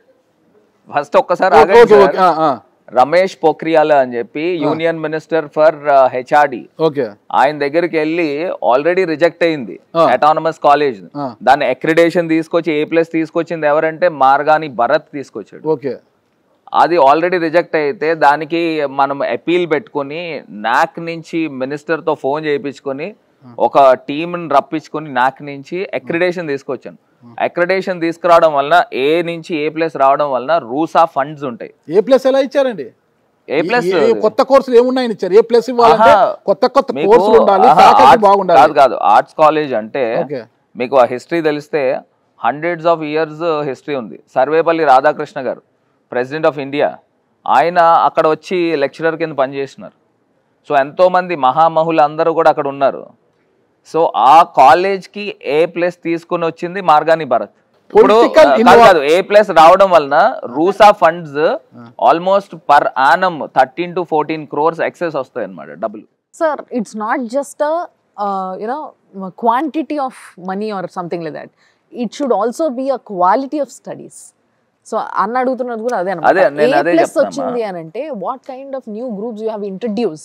ఫస్ట్ ఒక్కసారి ఓకే, ఆగండి ఓకే సార్. ఓకే ఆ, ఆ. రమేష్ పోఖ్రియాల్ అని చెప్పి union minister for HRD okay ఆయన దగ్గరికి వెళ్ళి ఆల్రెడీ రిజెక్ట్ అయింది ఆ. అటానమస్ కాలేజ్ ఆ. దాన్ని అక్రిడేషన్ తీసుకొచ్చి ఏ ప్లస్ తీసుకొచ్చింది ఎవరంటే మార్గాని భరత్ తీసుకొచ్చాడు ఓకే అది ఆల్రెడీ రిజెక్ట్ అయితే దానికి మనం అపీల్ పెట్టుకొని నాక్ నుంచి మినిస్టర్ తో ఫోన్ చేయించుకొని ఒక టీమ్ రప్పించుకొని నాక్ నుంచి అక్రిడేషన్ తీసుకొచ్చాను అక్రిడేషన్ తీసుకురావడం వలన ఏ నుంచి ఏ ప్లస్ రావడం వలన రూసా ఫండ్స్ ఉంటాయి ఏ ప్లస్ ఎలా ఇచ్చారండి ఏ ప్లస్ ఏ- ఏ కొత్త కోర్సులు ఏమున్నాయని ఇచ్చారు ఏ ప్లస్ ఇవ్వాలంటే ఆహా. కొత్త కొత్త మీకు కోర్సులు ఉండాలి ఆహా, ఫ్యాకల్టీ arts- కాదు బాగుండాలి కాదు ఆర్ట్స్ కాలేజ్ అంటే ఓకే మీకు ఆ హిస్టరీ తెలిస్తే హండ్రెడ్స్ ఆఫ్ ఇయర్స్ హిస్టరీ ఉంది సర్వేపల్లి రాధాకృష్ణ గారు ప్రెసిడెంట్ ఆఫ్ ఇండియా ఆయన అక్కడ వచ్చి లెక్చరర్ కింద పనిచేస్తున్నారు సో ఎంతో మంది మహామహులు అందరూ కూడా అక్కడ ఉన్నారు సో ఆ కాలేజ్ కి ఏ ప్లస్ తీసుకుని వచ్చింది మార్గాని భరత్ ఇప్పుడు Political ఆ, కాదు involve- కాదు ఏ ప్లస్ రావడం వలన RUSA funds almost per annum thirteen to fourteen crores excess వస్తాయి అన్నమాట డబ్బులు sir it's not just a uh, you know m- quantity of money or something like that it should also be a quality of studies so అన్న అడుగుతున్నది కూడా అదే అదే, నేను అనమాట అదే ప్లస్ చెప్తున్నా. వచ్చింది అని అంటే what kind of new groups you have introduced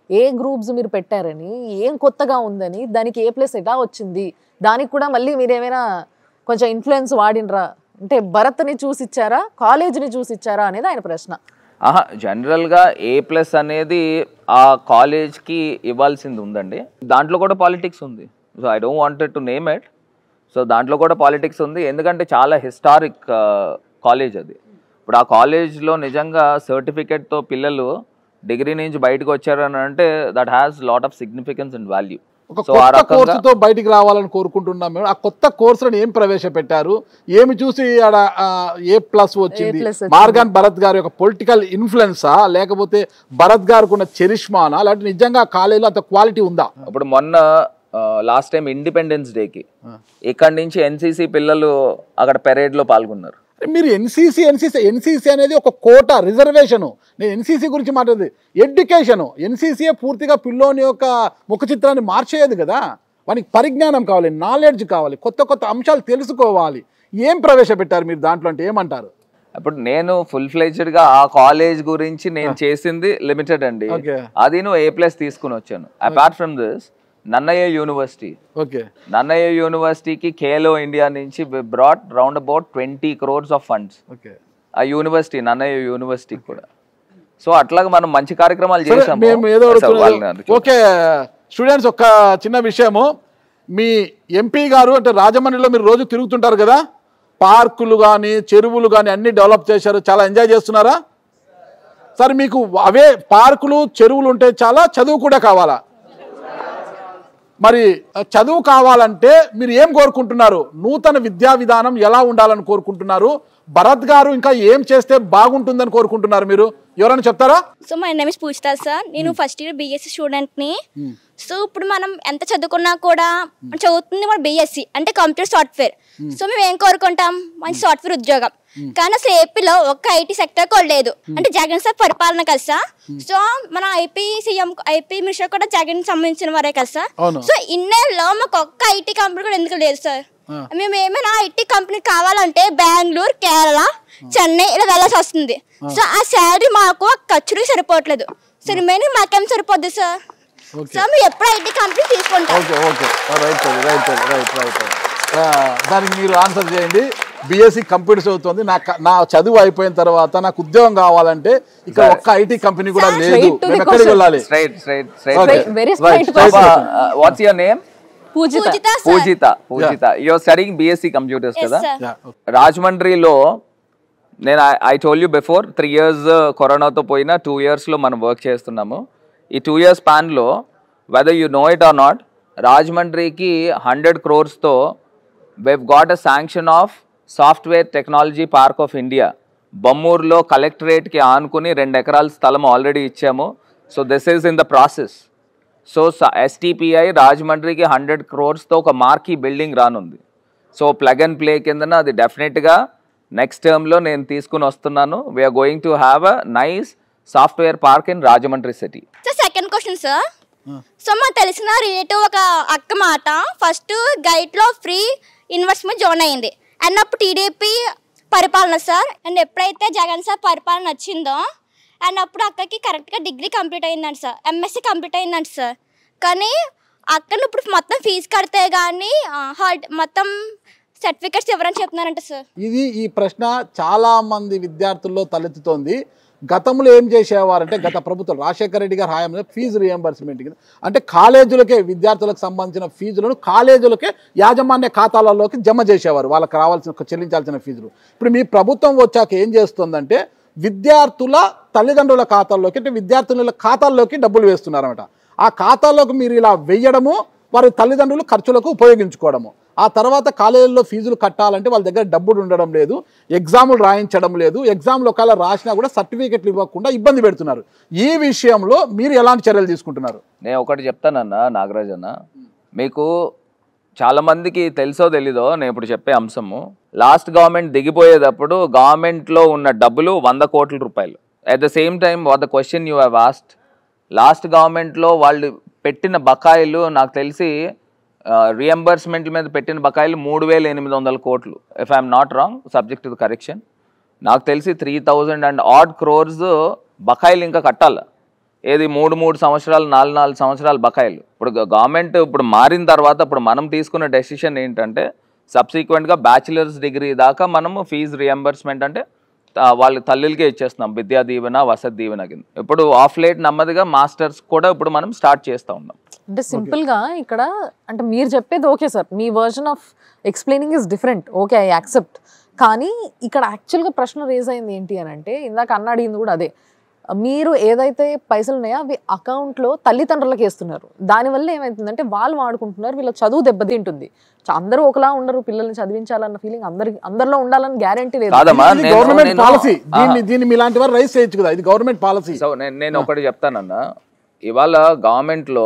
ఏ గ్రూప్స్ మీరు పెట్టారని ఏం కొత్తగా ఉందని దానికి ఏ ప్లేస్ ఎలా వచ్చింది దానికి కూడా మళ్ళీ మీరు ఏమైనా కొంచెం ఇన్ఫ్లుయెన్స్ వాడినరా అంటే భరత్ని చూసిచ్చారా కాలేజీని చూసిచ్చారా అనేది ఆయన ప్రశ్న ఆహా జనరల్గా ఏ ప్లస్ అనేది ఆ కాలేజ్కి ఇవ్వాల్సింది ఉందండి దాంట్లో కూడా పాలిటిక్స్ ఉంది so I don't wanted to name it so దాంట్లో కూడా పాలిటిక్స్ ఉంది ఎందుకంటే చాలా హిస్టారిక్ కాలేజ్ అది ఇప్పుడు ఆ కాలేజ్లో నిజంగా సర్టిఫికేట్తో పిల్లలు డిగ్రీ నుంచి బయటకు వచ్చారని అంటే that has lot of significance and value ఒక సో ఆ కొత్త రకంగా కోర్సుతో బయటికి రావాలని కోరుకుంటున్నాం మేము ఆ కొత్త కోర్సులను ఏం ప్రవేశపెట్టారు ఏమి చూసి ఆడ ఆ, ఏ ప్లస్ వచ్చింది plus వచ్చింది. మార్గాన్ భరత్ గారి యొక్క పొలిటికల్ ఇన్ఫ్లుయెన్సా లేకపోతే భరత్ గారికి ఉన్న చరిష్మానా లేకపోతే నిజంగా కాలేజీలో అంత క్వాలిటీ ఉందా ఇప్పుడు మొన్న లాస్ట్ టైం ఇండిపెండెన్స్ డేకి ఇక్కడి నుంచి ఎన్సీసీ పిల్లలు అక్కడ పెరేడ్లో పాల్గొన్నారు మీరు ఎన్సీసీ ఎన్సీసీ ఎన్సీసీ అనేది ఒక కోట రిజర్వేషను నేను ఎన్సీసీ గురించి మాట్లాడేది ఎడ్యుకేషను ఎన్సీసీ పూర్తిగా పిల్లోని యొక్క ముఖ చిత్రాన్ని మార్చేయదు కదా వానికి పరిజ్ఞానం కావాలి నాలెడ్జ్ కావాలి కొత్త కొత్త అంశాలు తెలుసుకోవాలి ఏం ప్రవేశపెట్టారు మీరు దాంట్లో అంటే ఏమంటారు ఇప్పుడు నేను ఫుల్ ఫ్లెజ్డ్ గా ఆ కాలేజ్ గురించి నేను చేసింది లిమిటెడ్ అండి Okay. అది నువ్వు ఏ ప్లస్ తీసుకుని వచ్చాను apart from this Nannaya university okay Nannaya యూనివర్సిటీకి ఖేలో ఇండియా నుంచి brought round about twenty crores of funds okay ఆ యూనివర్సిటీ నన్నయ్య యూనివర్సిటీ కూడా సో అట్లాగా మనం మంచి కార్యక్రమాలు సరే, చేసాము మేము ఏదో అసలు వాళ్ళని అడుగుతున్నాం. అడుగు- ఓకే స్టూడెంట్స్ ఒక చిన్న విషయము మీ ఎంపీ గారు అంటే రాజమండ్రిలో మీరు రోజు తిరుగుతుంటారు కదా పార్కులు కానీ చెరువులు కానీ అన్ని డెవలప్ చేశారు చాలా ఎంజాయ్ చేస్తున్నారా సరే మీకు అవే పార్కులు చెరువులు ఉంటే చాలా చదువు కూడా కావాలా మరి ఆ, చదువు కావాలంటే మీరు ఏం కోరుకుంటున్నారు నూతన విద్యా విధానం ఎలా ఉండాలని కోరుకుంటున్నారు భరత్ గారు ఇంకా ఏం చేస్తే బాగుంటుందని కోరుకుంటున్నారు మీరు ఎవరైనా చెప్తారా so my name is Pujitha sir నేను ఫస్ట్ ఇయర్ బీఎస్సీ స్టూడెంట్ని సో ఇప్పుడు మనం ఎంత చదువుకున్నా కూడా మనం చదువుతుంది మన బీఎస్సీ అంటే కంప్యూటర్ సాఫ్ట్వేర్ సో మేము ఏం కోరుకుంటాం మంచి సాఫ్ట్వేర్ ఉద్యోగం కానీ అసలు ఏపీలో ఒక్క ఐటీ సెక్టర్ కూడా లేదు అంటే జగన్ సార్ పరిపాలన కదా సార్ సో మన ఐపీ సీఎం ఐపీ మినిస్టర్ కూడా జగన్ సంబంధించిన వారే కదా సార్ అవును. సో ఇన్నేళ్ళలో మాకు ఒక్క ఐటీ కంపెనీ కూడా ఎందుకు లేదు సార్ మేము ఏమైనా ఐటీ కంపెనీ కావాలంటే బెంగళూరు కేరళ చెన్నై ఇలా వెళ్ళాల్సి వస్తుంది సో ఆ శాలరీ మాకు ఆ ఖర్చులకు సరిపోవట్లేదు సో రిమైనింగ్ మాకేం సరిపోద్ది సార్ సో మేము ఎప్పుడు ఐటీ కంపెనీ తీసుకుంటాం okay okay right right right right దానికి మీరు ఆన్సర్ చేయండి బీఎస్సీ కంప్యూటర్స్ అవుతుంది నా క- నా చదువు అయిపోయిన తర్వాత నాకు ఉద్యోగం కావాలంటే ఇక్కడ ఒక్క ఐటీ కంపెనీ కూడా లేదు Straight to the మేము ఎక్కడికి question. వెళ్ళాలి straight straight Okay. Straight very Right, straight right. What's your name Pujitha Pujitha sir Pujitha Pujitha your studying BSc computers Yes, కదా sir. Yeah, okay. రాజమండ్రిలో నేను I told you before three years కరోనాతో పోయిన టూ ఇయర్స్లో మనం వర్క్ చేస్తున్నాము ఈ టూ ఇయర్స్ స్పాన్లో whether you know it or not రాజమండ్రికి హండ్రెడ్ క్రోర్స్తో we've got a sanction of software technology park of India బొమ్మూరులో కలెక్టరేట్కి ఆనుకుని రెండు ఎకరాల స్థలం ఆల్రెడీ ఇచ్చాము so this is in the process so STPI రాజమండ్రికి హండ్రెడ్ క్రోర్స్తో ఒక మార్కీ బిల్డింగ్ రానుంది సో ప్లగ్ అండ్ ప్లే కిందన అది డెఫినెట్గా నెక్స్ట్ టర్మ్లో నేను తీసుకుని వస్తున్నాను we're going to have a nice software park in Rajahmundry city so second question sir so మాకు తెలిసిన రిలేటివ్ ఒక అక్క మాట ఫస్ట్ గైడ్లో ఫ్రీ ఇన్వెస్ట్మెంట్ జాయిన్ అయింది అండ్ అప్పుడు టీడీపీ పరిపాలన సార్ అండ్ ఎప్పుడైతే జగన్ సార్ పరిపాలన వచ్చిందో అండ్ అప్పుడు అక్కకి కరెక్ట్గా డిగ్రీ కంప్లీట్ అయిందంట సార్ ఎంఎస్సీ కంప్లీట్ అయిందంట సార్ కానీ అక్కను ఇప్పుడు మొత్తం ఫీజు కడితే కానీ హాల్ మొత్తం సర్టిఫికెట్స్ ఇవ్వరని చెప్తున్నారంట సార్ ఇది ఈ ప్రశ్న చాలా మంది విద్యార్థుల్లో తలెత్తుతోంది గతంలో ఏం చేసేవారంటే గత ప్రభుత్వం రాజశేఖర రెడ్డి గారి హయాంలో ఫీజు రియంబర్స్మెంట్ కింద అంటే కాలేజీలకే విద్యార్థులకు సంబంధించిన ఫీజులను కాలేజీలకే యాజమాన్య ఖాతాలలోకి జమ చేసేవారు వాళ్ళకి రావాల్సిన చెల్లించాల్సిన ఫీజులు ఇప్పుడు మీ ప్రభుత్వం వచ్చాక ఏం చేస్తుందంటే విద్యార్థుల తల్లిదండ్రుల ఖాతాల్లోకి అంటే విద్యార్థుల ఖాతాల్లోకి డబ్బులు వేస్తున్నారన్నమాట ఆ ఖాతాల్లోకి మీరు ఇలా వెయ్యడము వారి తల్లిదండ్రులు ఖర్చులకు ఉపయోగించుకోవడము ఆ తర్వాత కాలేజీల్లో ఫీజులు కట్టాలంటే వాళ్ళ దగ్గర డబ్బులు ఉండడం లేదు ఎగ్జాములు రాయించడం లేదు ఎగ్జామ్లు ఒకవేళ రాసినా కూడా సర్టిఫికెట్లు ఇవ్వకుండా ఇబ్బంది పెడుతున్నారు ఈ విషయంలో మీరు ఎలాంటి చర్యలు తీసుకుంటున్నారు నేను ఒకటి చెప్తానన్న నాగరాజ్ అన్న మీకు చాలా మందికి తెలుసో తెలీదో నేను ఇప్పుడు చెప్పే అంశము లాస్ట్ గవర్నమెంట్ దిగిపోయేటప్పుడు గవర్నమెంట్లో ఉన్న డబ్బులు వంద కోట్ల రూపాయలు at the same time what the question you have asked last గవర్నమెంట్లో వాళ్ళు పెట్టిన బకాయిలు నాకు తెలిసి రియంబర్స్మెంట్ల మీద పెట్టిన బకాయిలు మూడు వేల ఎనిమిది వందల కోట్లు if I'm not wrong subject to correction నాకు తెలిసి three thousand and odd crores బకాయిలు ఇంకా కట్టాలి ఏది మూడు మూడు సంవత్సరాలు నాలుగు నాలుగు సంవత్సరాలు బకాయిలు ఇప్పుడు గవర్నమెంట్ ఇప్పుడు మారిన తర్వాత ఇప్పుడు మనం తీసుకున్న డెసిషన్ ఏంటంటే సబ్సిక్వెంట్గా బ్యాచిలర్స్ డిగ్రీ దాకా మనము ఫీజు రియంబర్స్మెంట్ అంటే ఆ, వాళ్ళ తల్లులకే ఇచ్చేస్తున్నాం విద్యా దీవెన వసతి దీవెన కింద ఇప్పుడు ఆఫ్ లేట్ నెమ్మదిగా మాస్టర్స్ కూడా ఇప్పుడు మనం స్టార్ట్ చేస్తూ ఉన్నాం అంటే సింపుల్ గా ఇక్కడ అంటే మీరు చెప్పేది ఓకే సార్ మీ version of explaining is different okay I accept కానీ ఇక్కడ యాక్చువల్గా ప్రశ్న రేజ్ అయింది ఏంటి అని అంటే ఇందాక అన్న అడిగింది కూడా అదే మీరు ఏదైతే పైసలు ఉన్నాయో అవి అకౌంట్లో తల్లిదండ్రులకు వేస్తున్నారు దానివల్ల ఏమవుతుందంటే వాళ్ళు వాడుకుంటున్నారు వీళ్ళ చదువు దెబ్బతింటుంది చ- అందరూ ఒకలా ఉండరు పిల్లల్ని చదివించాలన్న ఫీలింగ్ అందరికి అందరిలో ఉండాలని గ్యారంటీ లేదు కాదమ్మా ఇది నేను- గవర్నమెంట్ నేను- పాలసీ ఆహా. దీన్ని దీన్ని మీలాంటి వారు రైస్ చేయొచ్చు కదా ఇది గవర్నమెంట్ పాలసీ సో నేను నేను ఒకటి చెప్తానన్న ఇవాళ గవర్నమెంట్లో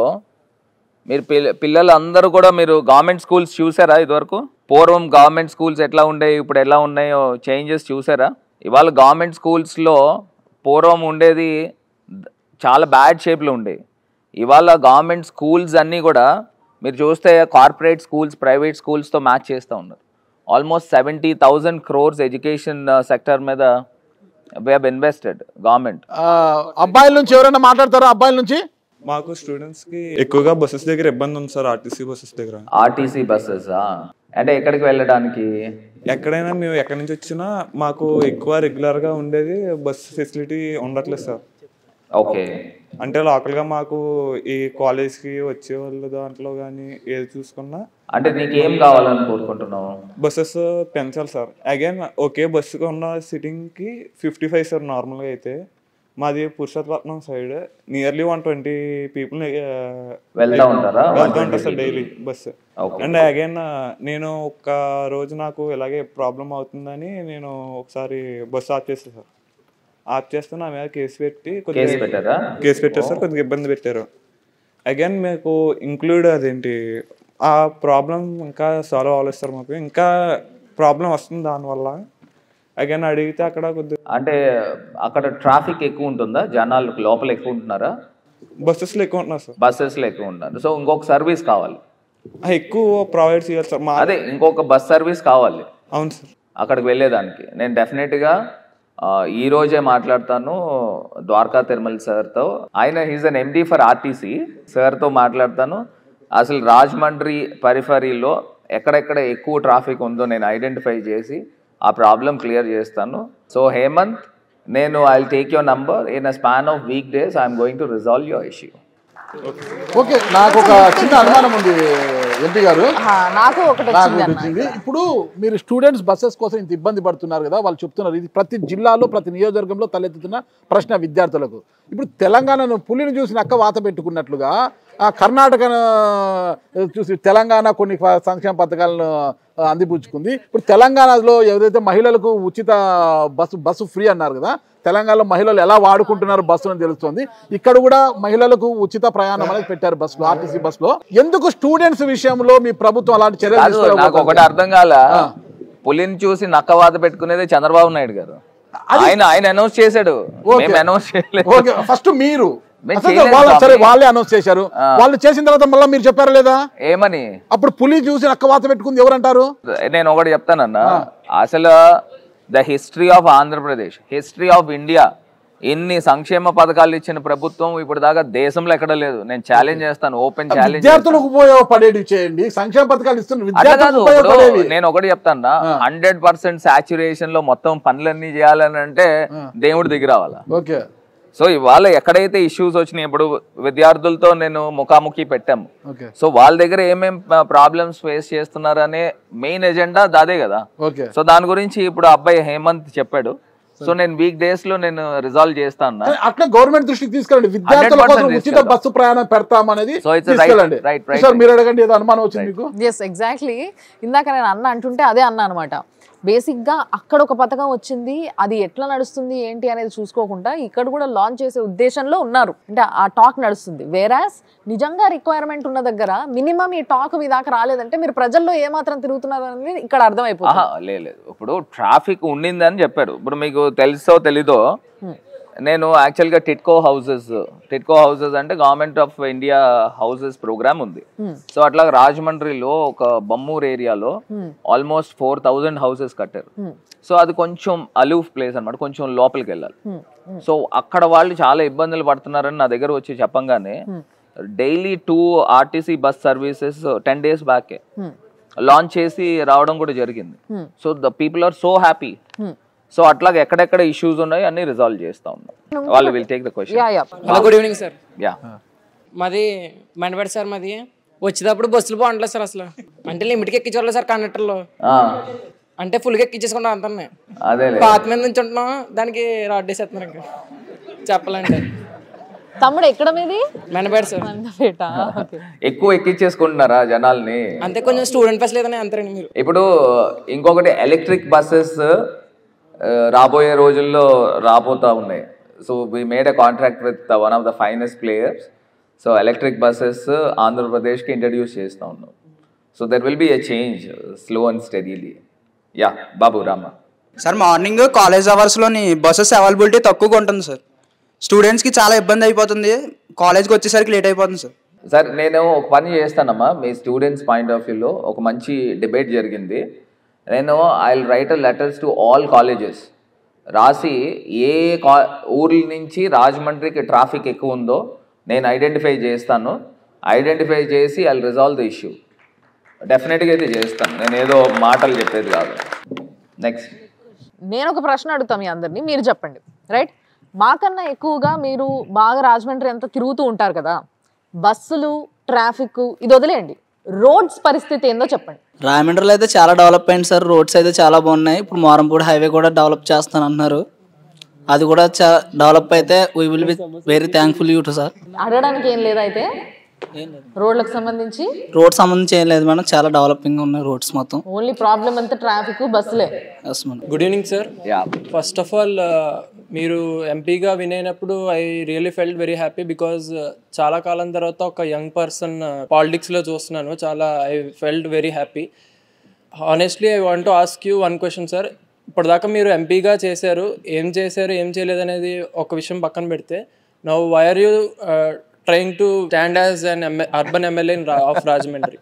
మీరు పిల్ల పిల్లలు అందరూ కూడా మీరు గవర్నమెంట్ స్కూల్స్ చూసారా ఇదివరకు పూర్వం గవర్నమెంట్ స్కూల్స్ ఎట్లా ఉండే ఇప్పుడు ఎలా ఉన్నాయో చేంజెస్ చూసారా ఇవాళ గవర్నమెంట్ స్కూల్స్లో పూర్వం ఉండేది ద- చాలా బ్యాడ్ షేప్లో ఉండేవి ఇవాళ గవర్నమెంట్ స్కూల్స్ అన్నీ కూడా మీరు చూస్తే కార్పొరేట్ స్కూల్స్ ప్రైవేట్ స్కూల్స్తో మ్యాచ్ చేస్తూ ఉన్నారు almost seventy thousand crores education sector మీద వీ హ్యావ్ ఇన్వెస్టెడ్ గవర్నమెంట్ అబ్బాయిల నుంచి ఎవరైనా మాట్లాడతారా అబ్బాయిల నుంచి మాకు స్టూడెంట్స్కి ఎక్కువగా బస్సెస్ దగ్గర ఇబ్బంది ఉంది సార్ ఆర్టీసీ బస్సెస్ దగ్గర ఆర్టీసీ బస్సెస్ అంటే ఎక్కడికి వెళ్ళడానికి ఎక్కడైనా మేము ఎక్కడి నుంచి వచ్చినా మాకు ఎక్కువ రెగ్యులర్గా ఉండేది బస్ ఫెసిలిటీ ఉండట్లేదు సార్ ఓకే అంటే లోకల్గా మాకు ఈ కాలేజ్కి వచ్చే వాళ్ళు దాంట్లో కానీ ఏది చూసుకున్నా అంటే నీకేం కావాలని కోరుకుంటున్నావు బస్సెస్ పెంచాలి సార్ అగైన్ ఒకే బస్సుకు ఉన్న సిట్టింగ్కి ఫిఫ్టీ ఫైవ్ సార్ నార్మల్గా అయితే మాది Purushothapatnam side nearly one twenty people వెళ్తా ఉంటారా వెళ్తూ ఉంటారు sir daily bus Okay. And again నేను ఒక రోజు నాకు ఇలాగే ప్రాబ్లం అవుతుందని నేను ఒకసారి బస్సు ఆఫ్ చేస్తాను సార్ ఆఫ్ చేస్తే నా మీద కేసు పెట్టి కేసు పెట్టారా కేసు పెట్టారు సార్ కొద్దిగా ఇబ్బంది పెట్టారు అగైన్ మీకు ఇంక్లూడ్ అదేంటి ఆ ప్రాబ్లం ఇంకా సాల్వ్ అవ్వలేదు సార్ మాకు ఇంకా ప్రాబ్లం వస్తుంది దానివల్ల అగైన్ అడిగితే అక్కడ కొద్దిగా అంటే అక్కడ ట్రాఫిక్ ఎక్కువ ఉంటుందా జనాలు లోపల ఎక్కువ ఉంటున్నారా బస్సెస్లో ఎక్కువ ఉంటున్నారు సార్ బస్సెస్లో ఎక్కువ ఉంటారు సో ఇంకొక సర్వీస్ కావాలి ఆ, ఎక్కువ ప్రొవైడ్ చేయాలి సార్ మా అదే ఇంకొక బస్ సర్వీస్ కావాలి అవును సార్ అక్కడికి వెళ్ళేదానికి నేను డెఫినెట్గా ఆ, ఈ రోజే మాట్లాడతాను ద్వారకా తిరుమల సార్తో ఆయన he's an MD for RTC సార్తో మాట్లాడతాను అసలు రాజమండ్రి పరిఫరీలో ఎక్కడెక్కడ ఎక్కువ ట్రాఫిక్ ఉందో నేను ఐడెంటిఫై చేసి ఆ ప్రాబ్లం క్లియర్ చేస్తాను సో హేమంత్ నేను I take your number in a span of week days I'm going to resolve your issue okay నాకు ఒక చిన్న అనుమానం ఉంది ఎంపీ గారు ఆ, నాకు ఒకటి నాకు వచ్చింది అన్న వచ్చింది ఇప్పుడు మీరు స్టూడెంట్స్ బస్సెస్ కోసం ఇంత ఇబ్బంది పడుతున్నారు కదా వాళ్ళు చెప్తున్నారు ఇది ప్రతి జిల్లాలో ప్రతి నియోజకవర్గంలో తలెత్తుతున్న ప్రశ్న విద్యార్థులకు ఇప్పుడు తెలంగాణను పులిని చూసి నక్క వాత పెట్టుకున్నట్లుగా ఆ కర్ణాటక చూసి తెలంగాణ కొన్ని ఫ- సంక్షేమ పథకాలను ఆ, అందిపుచ్చుకుంది ఇప్పుడు తెలంగాణలో ఏదైతే మహిళలకు ఉచిత బస్సు బస్సు ఫ్రీ అన్నారు కదా తెలంగాణలో మహిళలు ఎలా వాడుకుంటున్నారు బస్సు అని తెలుస్తుంది ఇక్కడ కూడా మహిళలకు ఉచిత ప్రయాణం అనేది పెట్టారు బస్సులో ఆర్టీసీ బస్సులో ఎందుకు స్టూడెంట్స్ విషయంలో మీ ప్రభుత్వం అలాంటి చర్యలు కాదు నాకు తీసుకోలేకపోతుంది? ఒకటి అర్థం కాల పులిని చూసి నక్కవాత పెట్టుకునేది చంద్రబాబు నాయుడు గారు ఆయన ఆయన అనౌన్స్ చేశాడు మేము అనౌన్స్ చేయలేదు ఓకే ఫస్ట్ మీరు మేము అసలు చేయలేదు వాళ్ళ సరే బాబు. వాళ్ళే అనౌన్స్ చేశారు వాళ్ళు చేసిన తర్వాత మళ్ళీ మీరు చెప్పారా లేదా ఏమని అప్పుడు పులి చూసి నక్క వాత పెట్టుకుంది ఎవరంటారు నేను ఒకటి చెప్తానన్నా అసలు the history of Andhra Pradesh history of India ఇన్ని సంక్షేమ పథకాలు ఇచ్చిన ప్రభుత్వం ఇప్పుడు దాకా దేశంలో ఎక్కడ లేదు నేను ఛాలెంజ్ చేస్తాను ఓపెన్ ఛాలెంజ్ విద్యార్థులకు ఉపయోగపడేవి చేయండి సంక్షేమ పథకాలు ఇస్తున్న అట్లా కాదు విద్యార్థులకు ఇప్పుడు ఉపయోగపడేవి నేను ఒకటి చెప్తాను హండ్రెడ్ పర్సెంట్ సాచురేషన్ లో మొత్తం పనులన్నీ చేయాలని అంటే దేవుడు దిగి రావాలా ఓకే సో ఇవాళ ఎక్కడైతే ఇష్యూస్ వచ్చినాయి ఇప్పుడు విద్యార్థులతో నేను ముఖాముఖి పెట్టాము ఓకే సో వాళ్ళ దగ్గర ఏమేం ప్రాబ్లమ్స్ ఫేస్ చేస్తున్నారు అనే మెయిన్ ఎజెండా దాదే కదా ఓకే సో దాని గురించి ఇప్పుడు అబ్బాయి హేమంత్ చెప్పాడు సో నేను వీక్ డేస్ లో నేను రిజాల్వ్ చేస్తాను కానీ అట్లా గవర్నమెంట్ దృష్టికి తీసుకెళ్ళండి విద్యార్థుల 100% కోసం ఉచిత తీసుకెళ్దాం. బస్సు ప్రయాణం పెడతామనేది So it's a right- తీసుకెళ్ళండి right, right, సార్ right. మీరు అడగండి ఏదో అనుమానం వచ్చింది మీకు ఎస్ ఎగ్జాక్ట్లీ ఇందాక నేను అన్న అంటుంటే అదే అన్నా అనమాట బేసిక్గా అక్కడ ఒక పథకం వచ్చింది అది ఎట్లా నడుస్తుంది ఏంటి అనేది చూసుకోకుండా ఇక్కడ కూడా లాంచ్ చేసే ఉద్దేశంలో ఉన్నారు అంటే ఆ టాక్ నడుస్తుంది వేరాస్ నిజంగా రిక్వైర్మెంట్ ఉన్న దగ్గర మినిమం ఈ టాక్ మీ దాకా రాలేదంటే మీరు ప్రజల్లో ఏమాత్రం తిరుగుతున్నారు అనేది ఇక్కడ అర్థమైపోతుంది ఆహా లేదు ఇప్పుడు ట్రాఫిక్ ఉండిందని చెప్పారు ఇప్పుడు మీకు తెలుసో తెలీదో నేను యాక్చువల్గా టిట్కో హౌసెస్ టిట్కో హౌసెస్ అంటే government of India houses program ఉంది సో అట్లా రాజమండ్రిలో ఒక బమ్మూర్ ఏరియాలో ఆల్మోస్ట్ ఫోర్ థౌజండ్ హౌసెస్ కట్టారు సో అది కొంచెం అలూఫ్ ప్లేస్ అన్నమాట కొంచెం లోపలికి వెళ్ళాలి సో అక్కడ వాళ్ళు చాలా ఇబ్బందులు పడుతున్నారని నా దగ్గర వచ్చి చెప్పంగానే daily two RTC bus services ten days బ్యాకే లాంచ్ చేసి రావడం కూడా జరిగింది so the people are so happy so అట్లాగే ఎక్కడెక్కడ ఇష్యూస్ ఉన్నాయి అన్ని రిజాల్వ్ చేస్తా ఉన్నాం వాళ్ళు will take the question ya ya hello good evening sir ya మాది మెండపేట సార్ మాది వచ్చేటప్పుడు బస్సులు బాగుంటలేదు సార్ అసలు అంటే లిమిట్కి ఎక్కించాలి సార్ కండక్టర్లో అంటే ఫుల్గా ఎక్కించేసుకుంటాం అంతా అదే పాత మీద నుంచి ఉంటున్నాం దానికి రాడ్ వేసేస్తున్నారు ఇంకా చెప్పాలంటే తమ్ముడు ఎక్కడ మీది మెండపేట సార్ మందపేట ఓకే ఎక్కువ ఎక్కించేసుకుంటున్నారా జనాల్ని అంతే కొంచెం స్టూడెంట్ ఫెసిలిటీ అంతేనండి మీరు ఇప్పుడు ఇంకొకటి ఎలక్ట్రిక్ బస్సెస్ రాబోయే రోజుల్లో రాబోతా ఉన్నాయి so we made a contract with one of the finest players so electric buses ఆంధ్రప్రదేశ్కి ఇంట్రడ్యూస్ చేస్తూ ఉన్నాం so there will be a change slow and steadily ya Babu Rama sir morning college అవర్స్లోని బస్సెస్ అవైలబిలిటీ తక్కువగా ఉంటుంది సార్ స్టూడెంట్స్కి చాలా ఇబ్బంది అయిపోతుంది కాలేజ్కి వచ్చేసరికి లేట్ అయిపోతుంది సార్ సార్ నేను ఒక పని చేస్తానమ్మా మీ స్టూడెంట్స్ పాయింట్ ఆఫ్ వ్యూలో ఒక మంచి డిబేట్ జరిగింది నేను I write letters to all colleges రాసి ఏ కా ఊర్ల నుంచి రాజమండ్రికి ట్రాఫిక్ ఎక్కువ ఉందో నేను ఐడెంటిఫై చేస్తాను ఐడెంటిఫై చేసి ఐ రిజాల్వ్ ద ఇష్యూ డెఫినెట్గా అయితే చేస్తాను నేను ఏదో మాటలు చెప్పేది కాదు నెక్స్ట్ నేను ఒక ప్రశ్న అడుగుతా మీ అందరినీ మీరు చెప్పండి రైట్ మాకన్నా ఎక్కువగా మీరు బాగా రాజమండ్రి అంతా తిరుగుతూ ఉంటారు కదా బస్సులు ట్రాఫిక్ ఇది వదిలేయండి రోడ్స్ పరిస్థితి ఏందో చెప్పండి రాయమండ్రిలో అయితే చాలా డెవలప్ అయింది సార్ రోడ్స్ అయితే చాలా బాగున్నాయి ఇప్పుడు మోరంపూడి హైవే కూడా డెవలప్ చేస్తానంటున్నారు అది కూడా చా డెవలప్ అయితే we will be very thankful you to sir అడగడానికి ఏం లేదా అయితే రోడ్లకు సంబంధించి రోడ్ సంబంధించి ఏం లేదు మేడం చాలా డెవలపింగ్ ఉన్నాయి రోడ్స్ మొత్తం ఓన్లీ ప్రాబ్లం అంతా ట్రాఫిక్ బస్సులే yes madam good evening sir ya first of all మీరు ఎంపీగా విన్ అయినప్పుడు I really felt very happy because చాలా కాలం తర్వాత ఒక యంగ్ పర్సన్ పాలిటిక్స్లో చూస్తున్నాను చాలా I felt very happy honestly I want ask you one question sir ఇప్పటిదాకా మీరు ఎంపీగా చేశారు ఏం చేశారు ఏం చేయలేదు అనేది ఒక విషయం పక్కన పెడితే now why are you trying to stand as an urban MLA of Rajahmundry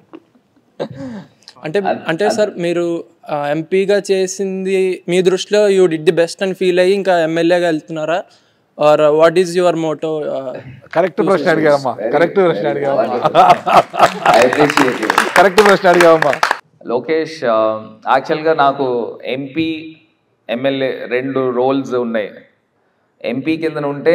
అంటే అంటే సార్ మీరు ఎంపీగా చేసింది మీ దృష్టిలో యూ డిడ్ ది బెస్ట్ అని ఫీల్ అయ్యి ఇంకా ఎమ్మెల్యేగా వెళ్తున్నారా or what is your motto correct ప్రశ్న అడిగావమ్మా కరెక్ట్ ప్రశ్న అడిగావమ్మా ఐ అప్రిషియేట్ యూ కరెక్ట్ ప్రశ్న అడిగావమ్మా లోకేష్ యాక్చువల్గా నాకు ఎంపీ ఎమ్మెల్యే రెండు రోల్స్ ఉన్నాయి ఎంపీ కింద ఉంటే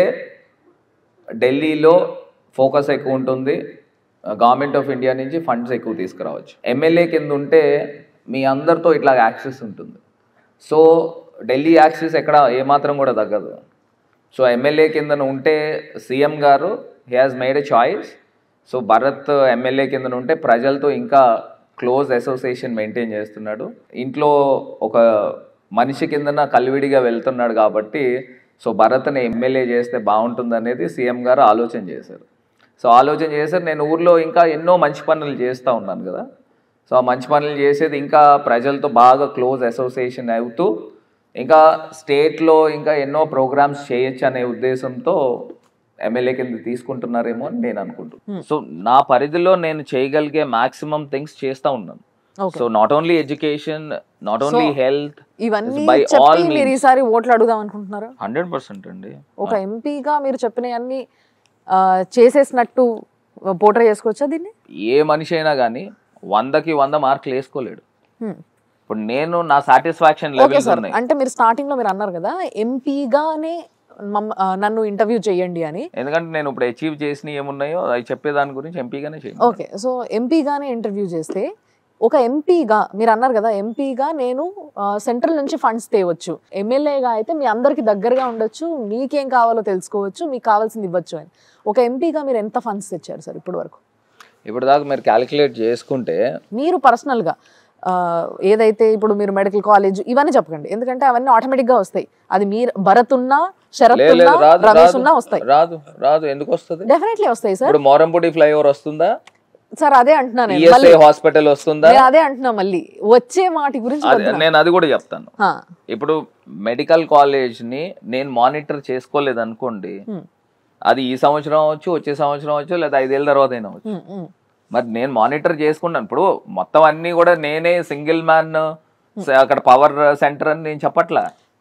ఢిల్లీలో ఫోకస్ ఎక్కువ ఉంటుంది గవర్నమెంట్ ఆఫ్ ఇండియా నుంచి ఫండ్స్ ఎక్కువ తీసుకురావచ్చు ఎమ్మెల్యే కింద ఉంటే మీ అందరితో ఇట్లా యాక్సెస్ ఉంటుంది సో ఢిల్లీ యాక్సెస్ ఎక్కడ ఏమాత్రం కూడా తగ్గదు సో ఎమ్మెల్యే కింద ఉంటే సీఎం గారు he has made a choice so Bharat MLA కింద ఉంటే ప్రజలతో ఇంకా క్లోజ్ అసోసియేషన్ మెయింటైన్ చేస్తున్నాడు ఇంట్లో ఒక మనిషి కిందన కలివిడిగా వెళ్తున్నాడు కాబట్టి సో భరత్ని ఎమ్మెల్యే చేస్తే బాగుంటుంది అనేది సీఎం గారు ఆలోచన చేశారు సో ఆలోచన చేశారు నేను ఊర్లో ఇంకా ఎన్నో మంచి పనులు చేస్తూ ఉన్నాను కదా సో ఆ మంచి పనులు చేసేది ఇంకా ప్రజలతో బాగా క్లోజ్ అసోసియేషన్ అవుతూ ఇంకా స్టేట్లో ఇంకా ఎన్నో ప్రోగ్రామ్స్ చేయొచ్చు అనే ఉద్దేశంతో ఎమ్మెల్యే కింద తీసుకుంటున్నారేమో అని నేను అనుకుంటున్నాను సో నా పరిధిలో నేను చేయగలిగే మాక్సిమం థింగ్స్ చేస్తూ ఉన్నాను Okay. So not only education not only health ఇవన్నీ బై ఆల్ చెప్పి మీరు ఈసారి ఓట్లు అడుగుదాం అనుకుంటున్నారా హండ్రెడ్ పర్సెంట్ అండి ఒక ఎంపీగా మీరు చెప్పినవన్నీ ఆ, చేసేసినట్టు పోట్రే చేసుకోవచ్చా దీన్ని ఏ మనిషి అయినా కానీ వందకి వంద మార్కులు వేసుకోలేడు Hmm. ఇప్పుడు నేను నా సాటిస్ఫాక్షన్ ఓకే లెవెల్స్ సార్ ఉన్నాయి అంటే మీరు స్టార్టింగ్ లో మీరు అన్నారు కదా ఎంపీగానే మమ్మ- ఆ, నన్ను ఇంటర్వ్యూ చేయండి అని ఎందుకంటే నేను ఇప్పుడు అచీవ్ చేసిన ఏమున్నాయో అవి చెప్పేదాని గురించి ఎంపీగానే చేయండి ఓకే సో ఎంపీగానే ఇంటర్వ్యూ చేస్తే ఒక ఎంపీగా మీరు అన్నారు కదా ఎంపీగా నేను సెంట్రల్ నుంచి ఫండ్స్ తేవచ్చు ఎమ్మెల్యేగా అయితే మీ అందరికి దగ్గరగా ఉండొచ్చు మీకేం కావాలో తెలుసుకోవచ్చు మీకు కావాల్సింది ఇవ్వచ్చు అని ఒక ఎంపీగా మీరు ఎంత ఫండ్స్ తెచ్చారు సార్ ఇప్పటి వరకు ఇప్పుడు దాకా మీరు క్యాలిక్యులేట్ చేసుకుంటే మీరు పర్సనల్గా ఏదైతే ఇప్పుడు మీరు మెడికల్ కాలేజ్ ఇవన్నీ చెప్పకండి ఎందుకంటే అవన్నీ ఆటోమేటిక్గా వస్తాయి అది మీరు భరత్ ఉన్నా శరత్ లేదు ఉన్నా లేదు రాదు రమేష్ రాదు ఉన్నా వస్తాయి రాదు రాదు ఎందుకు వస్తుంది డెఫినెట్లీ వస్తాయి సార్ ఇప్పుడు మోరంపూడి ఫ్లైఓవర్ వస్తుందా సార్ అదే అంటున్నాను నేను. ఈఎస్ఐ మళ్ళీ హాస్పిటల్ వస్తుందా నేను అదే అంటున్నా మళ్ళీ వచ్చే మాటి గురించి అది- వద్దునా? నేను అది కూడా చెప్తాను హా, ఇప్పుడు మెడికల్ కాలేజ్ ని నేను మానిటర్ చేసుకోలేదు అనుకోండి Hmm. అది ఈ సంవత్సరం అవచ్చు వచ్చే సంవత్సరం అవచ్చు లేదా ఐదేళ్ళ తర్వాత అయినా అవచ్చు ఉమ్, ఉమ్. మరి నేను మానిటర్ చేసుకున్నాను ఇప్పుడు మొత్తం అన్ని కూడా నేనే సింగిల్ మ్యాన్ అక్కడ పవర్ సెంటర్ అని నేను చెప్పట్లా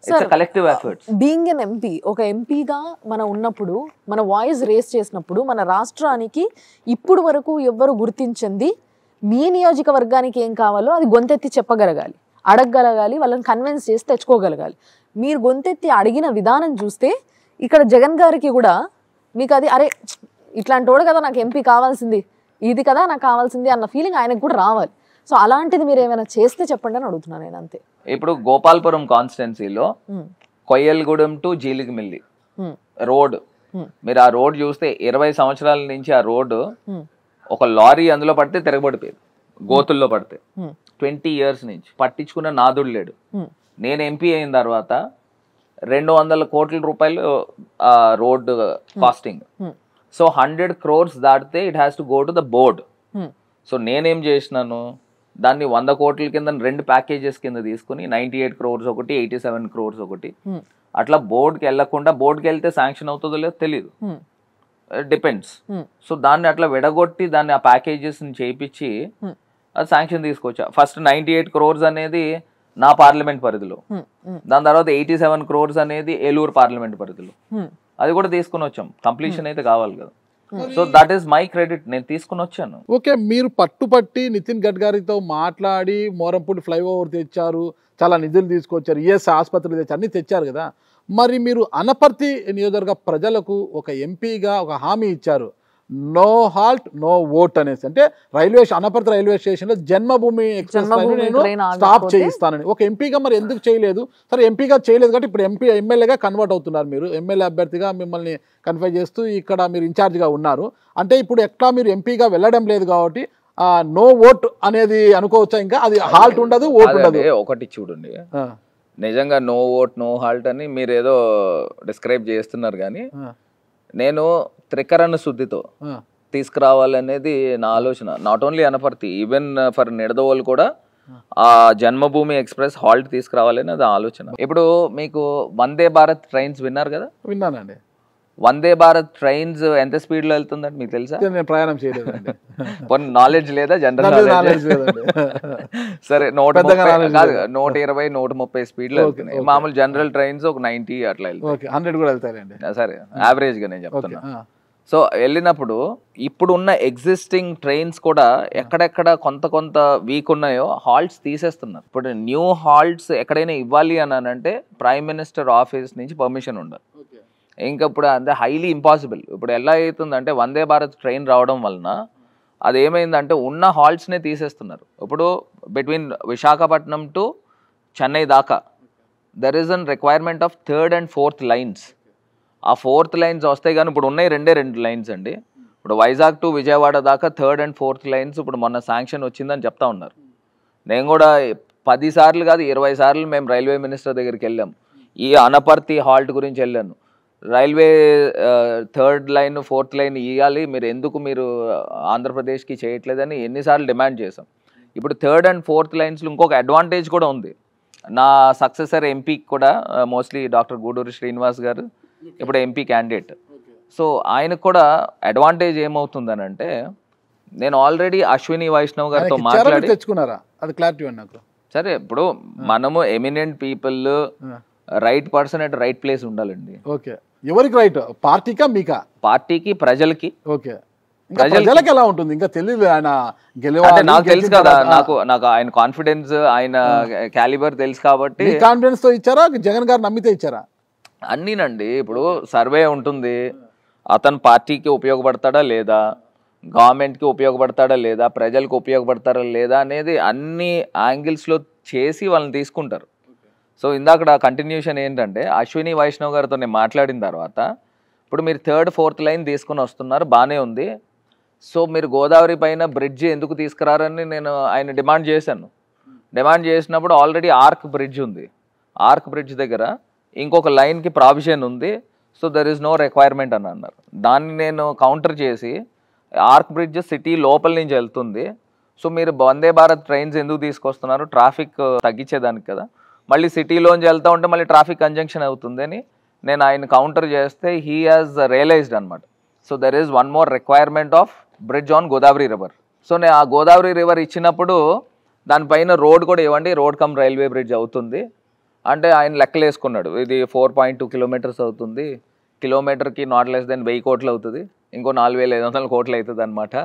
it's collective efforts being an MP ఒక ఎంపీగా మనం ఉన్నప్పుడు మన వాయిస్ రేస్ చేసినప్పుడు మన రాష్ట్రానికి ఇప్పుడు వరకు ఎవ్వరు గుర్తించింది మీ నియోజకవర్గానికి ఏం కావాలో అది గొంతెత్తి చెప్పగలగాలి అడగగలగాలి వాళ్ళని కన్విన్స్ చేసి తెచ్చుకోగలగాలి మీరు గొంతెత్తి అడిగిన విధానం చూస్తే ఇక్కడ జగన్ గారికి కూడా మీకు అది అరే ఇట్లాంటి వాడు కదా నాకు ఎంపీ కావాల్సింది ఇది కదా నాకు కావాల్సింది అన్న ఫీలింగ్ ఆయనకు కూడా రావాలి సో అలాంటిది మీరు ఏమైనా చేస్తే చెప్పండి అని అడుగుతున్నాను నేను అంతే ఇప్పుడు గోపాల్పురం కాన్స్టిట్యున్సీలో Hmm. Koyyalagudem to Jeelugumilli Hmm. Road Hmm. మీరు ఆ రోడ్ చూస్తే ఇరవై సంవత్సరాల నుంచి ఆ రోడ్డు Hmm. ఒక లారీ అందులో పడితే తిరగబడిపోయేది గోతుల్లో పడితే Hmm. ట్వంటీ ఇయర్స్ నుంచి పట్టించుకున్న నాదుడు లేడు Hmm. నేను ఎంపీ అయిన తర్వాత రెండు వందల కోట్ల రూపాయలు ఆ road casting Hmm. So hundred crores దాటితే it has to go to the board Hmm. So నేనేం చేసినాను దాన్ని వంద కోట్ల కింద రెండు ప్యాకేజెస్ కింద తీసుకుని నైంటీ ఎయిట్ క్రోర్స్ ఒకటి ఎయిటీ సెవెన్ క్రోర్స్ ఒకటి Hmm. అట్లా బోర్డుకి వెళ్ళకుండా బోర్డుకి వెళ్తే శాంక్షన్ అవుతుందో లేదో తెలియదు Hmm. Depends Hmm. సో దాన్ని అట్లా విడగొట్టి దాన్ని ఆ ప్యాకేజెస్ని చేయించి Hmm. అది శాంక్షన్ తీసుకొచ్చా ఫస్ట్ నైంటీ ఎయిట్ క్రోర్స్ అనేది నా పార్లమెంట్ పరిధిలో Hmm. Hmm. దాని తర్వాత ఎయిటీ సెవెన్ క్రోర్స్ అనేది ఏలూరు పార్లమెంట్ పరిధిలో Hmm. అది కూడా తీసుకుని వచ్చాం కంప్లీషన్ అయితే కావాలి కదా so that is my credit నేను తీసుకుని వచ్చాను ఓకే మీరు పట్టుపట్టి నితిన్ గడ్కరీతో మాట్లాడి మోరంపూడి ఫ్లైఓవర్ తెచ్చారు చాలా నిధులు తీసుకొచ్చారు ఈఎస్ ఆసుపత్రులు తెచ్చారు అన్ని తెచ్చారు కదా మరి మీరు అనపర్తి నియోజకవర్గ ప్రజలకు ఒక ఎంపీగా ఒక హామీ ఇచ్చారు నో హాల్ట్ నో ఓట్ అనేసి అంటే రైల్వే అనపర్తి రైల్వే స్టేషన్ లో జన్మభూమి ఎక్స్ప్రెస్ జన్మభూమి నేను train స్టాప్ ఆగకపోతే? చేయిస్తానని ఒక ఎంపీగా మరి ఎందుకు చేయలేదు సరే ఎంపీగా చేయలేదు కాబట్టి ఇప్పుడు ఎంపీ ఎమ్మెల్యేగా కన్వర్ట్ అవుతున్నారు మీరు ఎమ్మెల్యే అభ్యర్థిగా మిమ్మల్ని కన్ఫై చేస్తూ ఇక్కడ మీరు ఇన్ఛార్జ్గా ఉన్నారు అంటే ఇప్పుడు ఎట్లా మీరు ఎంపీగా వెళ్ళడం లేదు కాబట్టి నో ఓట్ అనేది అనుకోవచ్చా ఇంకా అది హాల్ట్ ఉండదు ఓట్ ఉండదు అదే ఒకటి చూడండి ఆ, నిజంగా నో ఓట్ నో హాల్ట్ అని మీరు ఏదో డిస్క్రైబ్ చేస్తున్నారు కానీ ఆ, నేను త్రికరణ శుద్ధితో ఆ. తీసుకురావాలనేది నా ఆలోచన not only Anaparthi even for Nidadavolu కూడా ఆ జన్మభూమి ఎక్స్ప్రెస్ హాల్ట్ తీసుకురావాలని అది ఆలోచన ఇప్పుడు మీకు వందే భారత్ ట్రైన్స్ విన్నారు కదా విన్నానండి వందే భారత్ ట్రైన్స్ ఎంత స్పీడ్ లో వెళ్తుందండి మీకు తెలుసా అయితే నేను ప్రయాణం చేయలేదండి కొన్ని నాలెడ్జ్ లేదా జనరల్ నాకు knowledge నాలెడ్జ్ లేదండి. సరే నూట పెద్దగా ముప్పై knowledge కాదు లేదు. నూట ఇరవై నూట ముప్పై స్పీడ్ లో Okay, వెళ్తున్నాయి okay. మామూలు జనరల్ ట్రైన్స్ ఒక నైన్టీ అట్లా వెళ్తాయి ఓకే హండ్రెడ్ కూడా వెళ్తారండి సరే యావరేజ్ గా నేను ఓకే చెప్తున్నా సో వెళ్ళినప్పుడు ఇప్పుడు ఉన్న ఎగ్జిస్టింగ్ ట్రైన్స్ కూడా ఎక్కడెక్కడ కొంత కొంత వీక్ ఉన్నాయో హాల్ట్స్ తీసేస్తున్నారు ఇప్పుడు న్యూ హాల్ట్స్ ఎక్కడైనా ఇవ్వాలి అని అంటే ప్రైమ్ మినిస్టర్ ఆఫీస్ నుంచి పర్మిషన్ ఉండాలి ఇంకా ఇప్పుడు అంటే హైలీ ఇంపాసిబుల్ ఇప్పుడు ఎలా అవుతుందంటే వందే భారత్ ట్రైన్ రావడం వలన అది ఏమైందంటే ఉన్న హాల్ట్స్నే తీసేస్తున్నారు ఇప్పుడు బిట్వీన్ విశాఖపట్నం టు చెన్నై దాకా there is an requirement of third and fourth lines ఆ ఫోర్త్ లైన్స్ వస్తాయి కానీ ఇప్పుడు ఉన్నాయి రెండే రెండు లైన్స్ అండి ఇప్పుడు వైజాగ్ టు విజయవాడ దాకా థర్డ్ అండ్ ఫోర్త్ లైన్స్ ఇప్పుడు మొన్న శాంక్షన్ వచ్చిందని చెప్తా ఉన్నారు నేను కూడా పది సార్లు కాదు ఇరవై సార్లు మేము రైల్వే మినిస్టర్ దగ్గరికి వెళ్ళాం ఈ అనపర్తి హాల్ట్ గురించి వెళ్ళాను railway third line fourth line ఇవ్వాలి మీరు ఎందుకు మీరు ఆంధ్రప్రదేశ్కి చేయట్లేదని ఎన్నిసార్లు డిమాండ్ చేసాం ఇప్పుడు థర్డ్ అండ్ ఫోర్త్ లైన్స్లో ఇంకొక అడ్వాంటేజ్ కూడా ఉంది నా సక్సెసర్ ఎంపీకి కూడా మోస్ట్లీ డాక్టర్ గూడూరు శ్రీనివాస్ గారు ఇప్పుడు ఎంపీ క్యాండిడేట్ సో ఆయనకు కూడా అడ్వాంటేజ్ ఏమవుతుందనంటే నేను ఆల్రెడీ అశ్విని వైష్ణవ్ గారితో ఆయనకి ఇచ్చారా, మాట్లాడి మీరు తెచ్చుకున్నారా అది క్లారిటీ ఇవ్వండి నాకు సరే ఇప్పుడు మనము eminent people right person at right place ఉండాలండి ఓకే ఎవరికి రైట్ పార్టీకా మీకా పార్టీకి ప్రజలకి ఓకే ఇంకా ప్రజలకి- ప్రజలకు ఎలా ఉంటుంది ఇంకా తెలియదు ఆయన అంటే గెలవాలి నాకు తెలుసు గెలిచిన కదా తర్వాత- నాకు నాకు ఆయన కాన్ఫిడెన్స్ ఆయన క్యాలిబర్ తెలుసు కాబట్టి మీ కాన్ఫిడెన్స్ తో ఇచ్చారా జగన్ గారు నమ్మితే ఇచ్చారా అన్నీనండి ఇప్పుడు సర్వే ఉంటుంది అతను పార్టీకి ఉపయోగపడతాడా లేదా గవర్నమెంట్కి ఉపయోగపడతాడా లేదా ప్రజలకు ఉపయోగపడతారా లేదా అనేది అన్ని యాంగిల్స్లో చేసి వాళ్ళని తీసుకుంటారు సో ఇందాక కంటిన్యూషన్ ఏంటంటే అశ్విని వైష్ణవ్ గారితో నేను మాట్లాడిన తర్వాత ఇప్పుడు మీరు థర్డ్ ఫోర్త్ లైన్ తీసుకుని వస్తున్నారు బాగానే ఉంది సో మీరు గోదావరి పైన బ్రిడ్జ్ ఎందుకు తీసుకురారని నేను ఆయన డిమాండ్ చేశాను డిమాండ్ చేసినప్పుడు ఆల్రెడీ ఆర్క్ బ్రిడ్జ్ ఉంది ఆర్క్ బ్రిడ్జ్ దగ్గర ఇంకొక లైన్కి ప్రావిజన్ ఉంది so there is no requirement అని అన్నారు దాన్ని నేను కౌంటర్ చేసి ఆర్క్ బ్రిడ్జ్ సిటీ లోపల నుంచి వెళ్తుంది సో మీరు వందే భారత్ ట్రైన్స్ ఎందుకు తీసుకొస్తున్నారు ట్రాఫిక్ తగ్గించేదానికి కదా మళ్ళీ సిటీలోంచి వెళ్తా ఉంటే మళ్ళీ ట్రాఫిక్ కంజంక్షన్ అవుతుందని నేను ఆయన కౌంటర్ చేస్తే హీ హాజ్ రియలైజ్డ్ అనమాట so there is one more requirement of bridge on Godavari river so నేను ఆ గోదావరి రివర్ ఇచ్చినప్పుడు దానిపైన రోడ్ కూడా ఇవ్వండి రోడ్ కమ్ రైల్వే బ్రిడ్జ్ అవుతుంది అంటే ఆయన లెక్కలు వేసుకున్నాడు ఇది ఫోర్ పాయింట్ టూ కిలోమీటర్స్ అవుతుంది కిలోమీటర్కి నాట్ లెస్ దెన్ వెయ్యి కోట్లు అవుతుంది ఇంకో నాలుగు వేల ఐదు వందల కోట్లు అవుతుంది అనమాట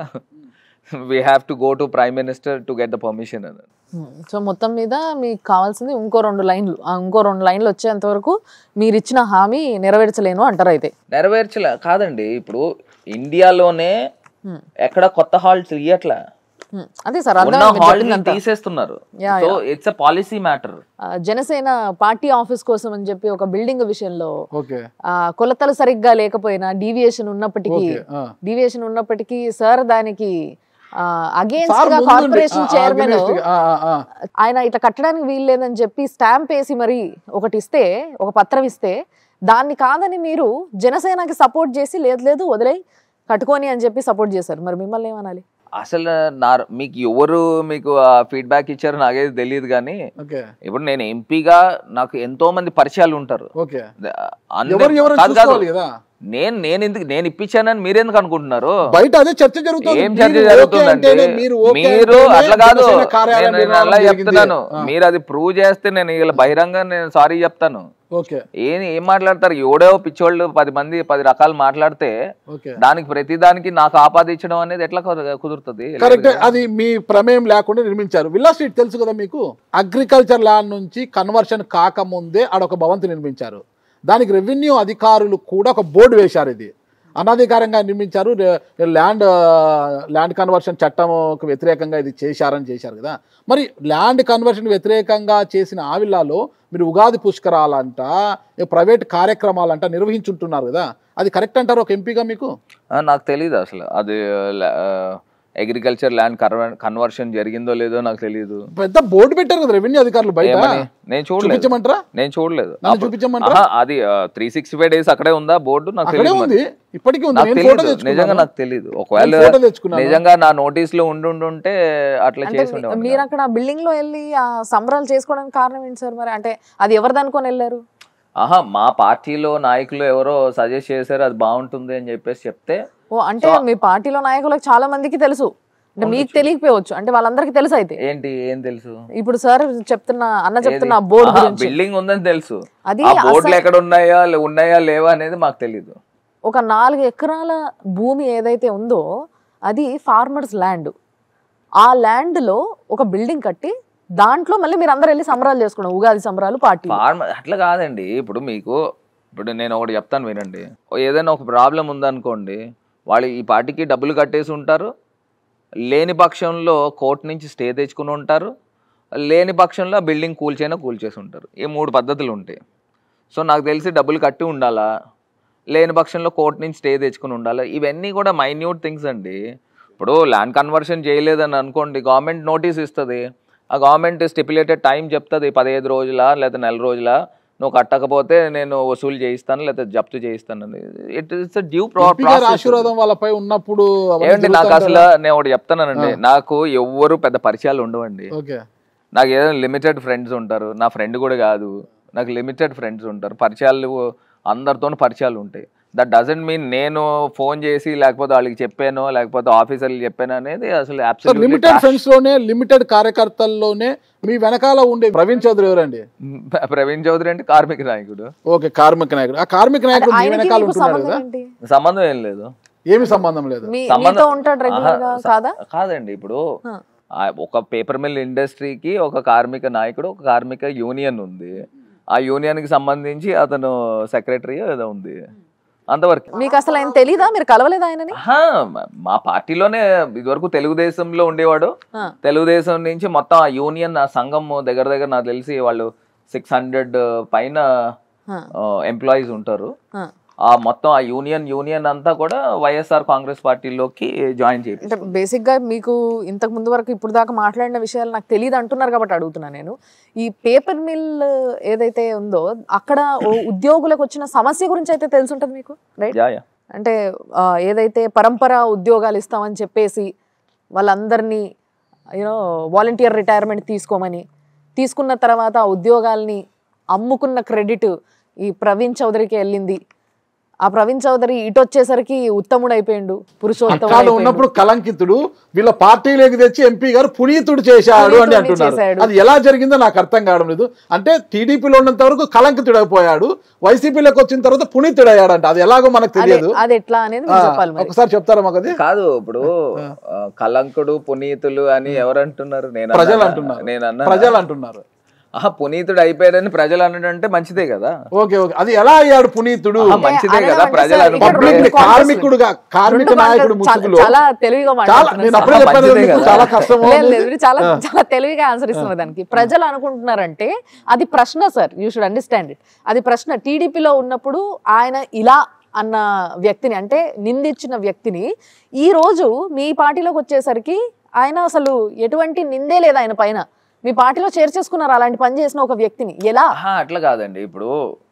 we have to go to prime minister to get the permission అని సో మొత్తం మీద మీకు కావాల్సింది ఇంకో రెండు లైన్లు ఆ ఇంకో రెండు లైన్లు వచ్చేంత వరకు మీరు ఇచ్చిన హామీ నెరవేర్చలేను అంటారు అయితే నెరవేర్చలే కాదండి ఇప్పుడు ఇండియాలోనే Hmm. ఎక్కడ కొత్త హాల్స్ ఇయ్యట్లా హ్మ్. అదే సార్ ఉన్న అర్థం హాల్ తీసేస్తున్నారు Yeah, so it's a policy matter Janasena party office కోసం అని చెప్పి ఒక బిల్డింగ్ విషయంలో ఓకే ఆ కొలతలు సరిగ్గా లేకపోయినా డీవియేషన్ ఉన్నప్పటికీ ఓకే ఆ. డీవియేషన్ ఉన్నప్పటికీ సార్ దానికి అగేన్స్ట్ సార్ గా ముందుండి, కార్పొరేషన్ ఆ, చైర్మన్ against గా, ఆ, ఆ, ఆ. ఆయన ఇట్లా కట్టడానికి వీల్లేదని చెప్పి స్టాంప్ వేసి మరి ఒకటి ఇస్తే ఒక పత్రం ఇస్తే దాన్ని కాదని మీరు జనసేనకి సపోర్ట్ చేసి లేదు లేదు వదిలేయి కట్టుకొని అని చెప్పి సపోర్ట్ చేశారు మరి మిమ్మల్ని ఏమనాలి అసలు నా మీకు ఎవరు మీకు ఫీడ్బ్యాక్ ఇచ్చారో నాకేది తెలియదు కానీ ఓకే ఇప్పుడు నేను ఎంపీగా నాకు ఎంతో మంది పరిచయాలు ఉంటారు ఓకే అందరూ- ఎవరు ఎవరు కాదు, కాదు. చూసుకోవాలి కదా నేను నేను ఎందుకు నేను ఇప్పించానని మీరెందుకు అనుకుంటున్నారు బయట అదే చర్చ జరుగుతుంది ఏం మీరు చర్చ ఓకే జరుగుతుందంటే అంటేనే, మీరు ఓకే మీరు అంటేనే అట్లా కాదు జనసేన కార్యాలయం నేను నిర్మాణం అలా జరిగింది. చెప్తున్నాను ఆ, మీరు అది ప్రూవ్ చేస్తే నేను ఇలా బహిరంగ నేను సారీ చెప్తాను ఓకే ఏం ఏం మాట్లాడతారు ఎవడో పిచ్చోళ్ళు పది మంది పది రకాలు మాట్లాడితే ఓకే దానికి ప్రతి దానికి నాకు ఆపాదించడం అనేది ఎట్లా కుదర- కుదురుతుంది కరెక్ట్ అది మీ ప్రమేయం లేకుండా నిర్మించారు విల్లా స్ట్రీట్ తెలుసు కదా మీకు అగ్రికల్చర్ ల్యాండ్ నుంచి కన్వర్షన్ కాకముందే ఆడ ఒక భవంతి నిర్మించారు దానికి రెవెన్యూ అధికారులు కూడా ఒక బోర్డు వేశారు ఇది అనధికారంగా నిర్మించారు రే- ల్యాండ్ ఆ, ల్యాండ్ కన్వర్షన్ చట్టంకు వ్యతిరేకంగా ఇది చేశారని చేశారు కదా మరి ల్యాండ్ కన్వర్షన్ వ్యతిరేకంగా చేసిన ఆ విల్లాలో మీరు ఉగాది పుష్కరాలంట ఏ ప్రైవేట్ కార్యక్రమాలంట నిర్వహించుంటున్నారు కదా అది కరెక్ట్ అంటారు ఒక ఎంపీగా మీకు ఆ, నాకు తెలియదు అసలు అది అగ్రికల్చర్ ల్యాండ్ కన్వర్షన్ జరిగిందో లేదో నాకు తెలియదు పెద్ద బోర్డు పెట్టారు కదా రెవెన్యూ అధికారులు బయట ఏమని? నేను చూడలేదు చూపించమంటారా నేను చూడలేదు నన్ను అప్పుడు- చూపించమంటారా? ఆహా, అది త్రీ సిక్స్టీ ఫైవ్ డేస్ అక్కడే ఉందా బోర్డు నాకు అక్కడే తెలియదు ఉంది మరి. ఇప్పటికీ ఉంది నాకు నేను ఫోటో తెలియదు నిజంగా తెచ్చుకున్నాను నాకు తెలియదు ఒకవేళ నేను ఫోటో తెచ్చుకున్నాను. నిజంగా నా నోటీస్ లో ఉండి ఉంటే అట్లా అంటే చేసి మీ- ఉండేవాడిని మీరు కాదు. అక్కడ బిల్డింగ్ లో వెళ్ళి ఆ సంబరాలు చేసుకోవడానికి కారణం ఏంటి సార్ మరి అంటే అది ఎవరిది అనుకొని వెళ్ళారు ఆహా మా పార్టీలో నాయకులు ఎవరో సజెస్ట్ చేశారు అది బాగుంటుంది అని చెప్పేసి చెప్తే ఓ అంటే మీ పార్టీలో నాయకులకు చాలా మందికి తెలుసు అంటే మీకు తెలియకపోవచ్చు అంటే వాళ్ళందరికీ తెలుసు అయితే ఏంటి ఏం తెలుసు ఇప్పుడు సార్ చెప్తున్న అన్న చెప్తున్న బోర్డు గురించి బిల్డింగ్ ఉందని తెలుసు అది ఆ బోర్డులు అసలు- ఎక్కడ ఉన్నాయా లే- ఉన్నాయా లేవా అనేది మాకు తెలియదు ఒక నాలుగు ఎకరాల భూమి ఏదైతే ఉందో అది ఫార్మర్స్ ల్యాండ్ ఆ ల్యాండ్ లో ఒక బిల్డింగ్ కట్టి దాంట్లో మళ్ళీ మీరు అందరు వెళ్ళి సంబరాలు చేసుకున్నాం ఉగాది సంబరాలు పార్టీ ఫార్మ అట్లా కాదండి ఇప్పుడు మీకు ఇప్పుడు నేను ఒకటి చెప్తాను వినండి ఓ ఏదైనా ఒక ప్రాబ్లం ఉందనుకోండి వాళ్ళు ఈ పార్టీకి డబ్బులు కట్టేసి ఉంటారు లేని పక్షంలో కోర్టు నుంచి స్టే తెచ్చుకుని ఉంటారు లేని పక్షంలో ఆ బిల్డింగ్ కూల్చైనా కూల్చేసి ఉంటారు ఈ మూడు పద్ధతులు ఉంటాయి సో నాకు తెలిసి డబ్బులు కట్టి ఉండాలా లేని పక్షంలో కోర్టు నుంచి స్టే తెచ్చుకుని ఉండాలా ఇవన్నీ కూడా మైన్యూట్ థింగ్స్ అండి ఇప్పుడు ల్యాండ్ కన్వర్షన్ చేయలేదని అనుకోండి గవర్నమెంట్ నోటీస్ ఇస్తుంది ఆ గవర్నమెంట్ స్టిపులేటెడ్ టైం చెప్తుంది పదిహేదు రోజుల లేదా నెల రోజుల నువ్వు కట్టకపోతే నేను వసూలు చేయిస్తాను లేదా జప్తు చేయిస్తాను అని ఇట్ ఇస్ డ్యూ ఎంపీ గారి ఆశీర్వాదం వాళ్ళపై ఉన్నప్పుడు అవన్నీ ఏమండి నాకు జరుగుతా అసలు నేను ఒకటి చెప్తానండి నాకు ఎవ్వరు పెద్ద పరిచయాలు ఉండవండి ఓకే నాకు ఏదైనా లిమిటెడ్ ఫ్రెండ్స్ ఉంటారు నా ఫ్రెండ్ కూడా కాదు నాకు లిమిటెడ్ ఫ్రెండ్స్ ఉంటారు పరిచయాలు అందరితో పరిచయాలు ఉంటాయి దట్ డజంట్ మీన్ నేను ఫోన్ చేసి లేకపోతే వాళ్ళకి చెప్పాను లేకపోతే ఆఫీసర్లు చెప్పాను అనేది అసలు సార్ లిమిటెడ్ absolutely ఫ్రెండ్స్ లోనే లిమిటెడ్ కార్యకర్తల్లోనే మీ వెనకాల ఉండే ప్రవీణ్ చౌదరి ఎవరండి ప్రవీణ్ చౌదరి అంటే కార్మిక నాయకుడు ఓకే కార్మిక నాయకుడు ఆ కార్మిక నాయకుడు మీ ఆయనకి వెనకాల మీకు ఉంటున్నాడు సంబంధం కదా ఏంటి సంబంధం ఏం లేదు ఏమి సంబంధం లేదు మీ సంబంధం- మీతో ఉంటాడు రెగ్యులర్ గా ఆహా, స- కాదా కాదండి ఇప్పుడు ఆ. ఆ ఒక పేపర్ మిల్ ఇండస్ట్రీకి ఒక కార్మిక నాయకుడు ఒక కార్మిక యూనియన్ ఉంది ఆ యూనియన్ కి సంబంధించి అతను సెక్రటరీ ఏదో ఉంది అంతవరకు మీకు అసలు ఆయన తెలీదా మీరు కలవలేదా ఆయనని ఆహా, మా- మా పార్టీలోనే ఇదివరకు తెలుగుదేశంలో ఉండేవాడు ఆ. తెలుగుదేశం నుంచి మొత్తం ఆ యూనియన్ ఆ సంఘం దగ్గర దగ్గర నాకు తెలిసి వాళ్ళు సిక్స్ హండ్రెడ్ పైన ఆ. ఎంప్లాయీస్ ఉంటారు ఆ. ఆ మొత్తం ఆ యూనియన్ యూనియన్ అంతా కూడా వైఎస్ఆర్ కాంగ్రెస్ పార్టీలోకి జాయిన్ చేయి అంటే బేసిక్ గా మీకు ఇంతకు ముందు వరకు ఇప్పుడు దాకా మాట్లాడిన విషయాలు నాకు తెలియదు అంటున్నారు కాబట్టి అడుగుతున్నా నేను ఈ పేపర్ మిల్ ఏదైతే ఉందో అక్కడ ఓ ఉద్యోగులకు వచ్చిన సమస్య గురించి అయితే తెలిసి ఉంటుంది మీకు రైట్ యా యా అంటే ఆ, ఏదైతే పరంపర ఉద్యోగాలు ఇస్తామని చెప్పేసి వాళ్ళందరినీ యూనో వాలంటీర్ రిటైర్మెంట్ తీసుకోమని తీసుకున్న తర్వాత ఆ ఉద్యోగాల్ని అమ్ముకున్న క్రెడిట్ ఈ ప్రవీణ్ చౌదరికి వెళ్ళింది ఆ ప్రవీణ్ చౌదరి ఇటు వచ్చేసరికి ఉత్తముడు అయిపోయిండు పురుషోత్తముడు అక్కడ అయిపోయిండు. ఉన్నప్పుడు కలంకితుడు వీళ్ళ పార్టీలోకి తెచ్చి ఎంపీ గారు పునీతుడు చేశాడు అని పునీతుడిని అంటున్నారు చేశాడు. అది ఎలా జరిగిందో నాకు అర్థం కావడం లేదు అంటే టీడీపీలో ఉన్నంత వరకు కలంకితుడు అయిపోయాడు వైసీపీలోకి వచ్చిన తర్వాత పునీతుడు అయ్యాడంట అది ఎలాగో మనకు అదే తెలియదు అది ఎట్లా అనేది ఆ, మీరు చెప్పాలి మరి ఒకసారి చెప్తారా మాకు అది కాదు ఇప్పుడు ఆ, కలంకుడు పునీతులు అని ఎవరు అంటున్నారు నేను ప్రజలు అన్నానా? అంటున్నారు నేను అన్నా ప్రజలు అంటున్నారు ఆహా పునీతుడు అయిపోయాడని ప్రజలు అనడంటే మంచిదే కదా ఓకే ఓకే అది ఎలా అయ్యాడు పునీతుడు ఆహా, మంచిదే అదే కదా అంటే ప్రజలు సార్, ఇక్కడ అనుకుంటే రెండు కాన్సెప్ట్స్ కార్మికుడుగా కార్మిక రెండు నాయకుడు మాటలు చాలా- ముసుగులో చాలా తెలివిగా చాలా మాట్లాడుతున్నారు నేను సార్. అప్పుడే చెప్పాను మంచిదే మీకు కదా. చాలా కష్టం లేదు లేదు మీరు చాలా చాలా తెలివిగా ఆన్సర్ ఇస్తున్నారు దానికి ప్రజలు అనుకుంటున్నారంటే అది ప్రశ్న sir you should understand it అది ప్రశ్న టీడీపీలో ఉన్నప్పుడు ఆయన ఇలా అన్న వ్యక్తిని అంటే నిందించిన వ్యక్తిని ఈ రోజు మీ పార్టీలోకి వచ్చేసరికి ఆయన అసలు ఎటువంటి నిందే లేదు ఆయన పైన మీ పార్టీలో చేర్చేసుకున్నారు అలాంటి పని చేసిన ఒక వ్యక్తిని ఎలా ఆహా, అట్లా కాదండి ఇప్పుడు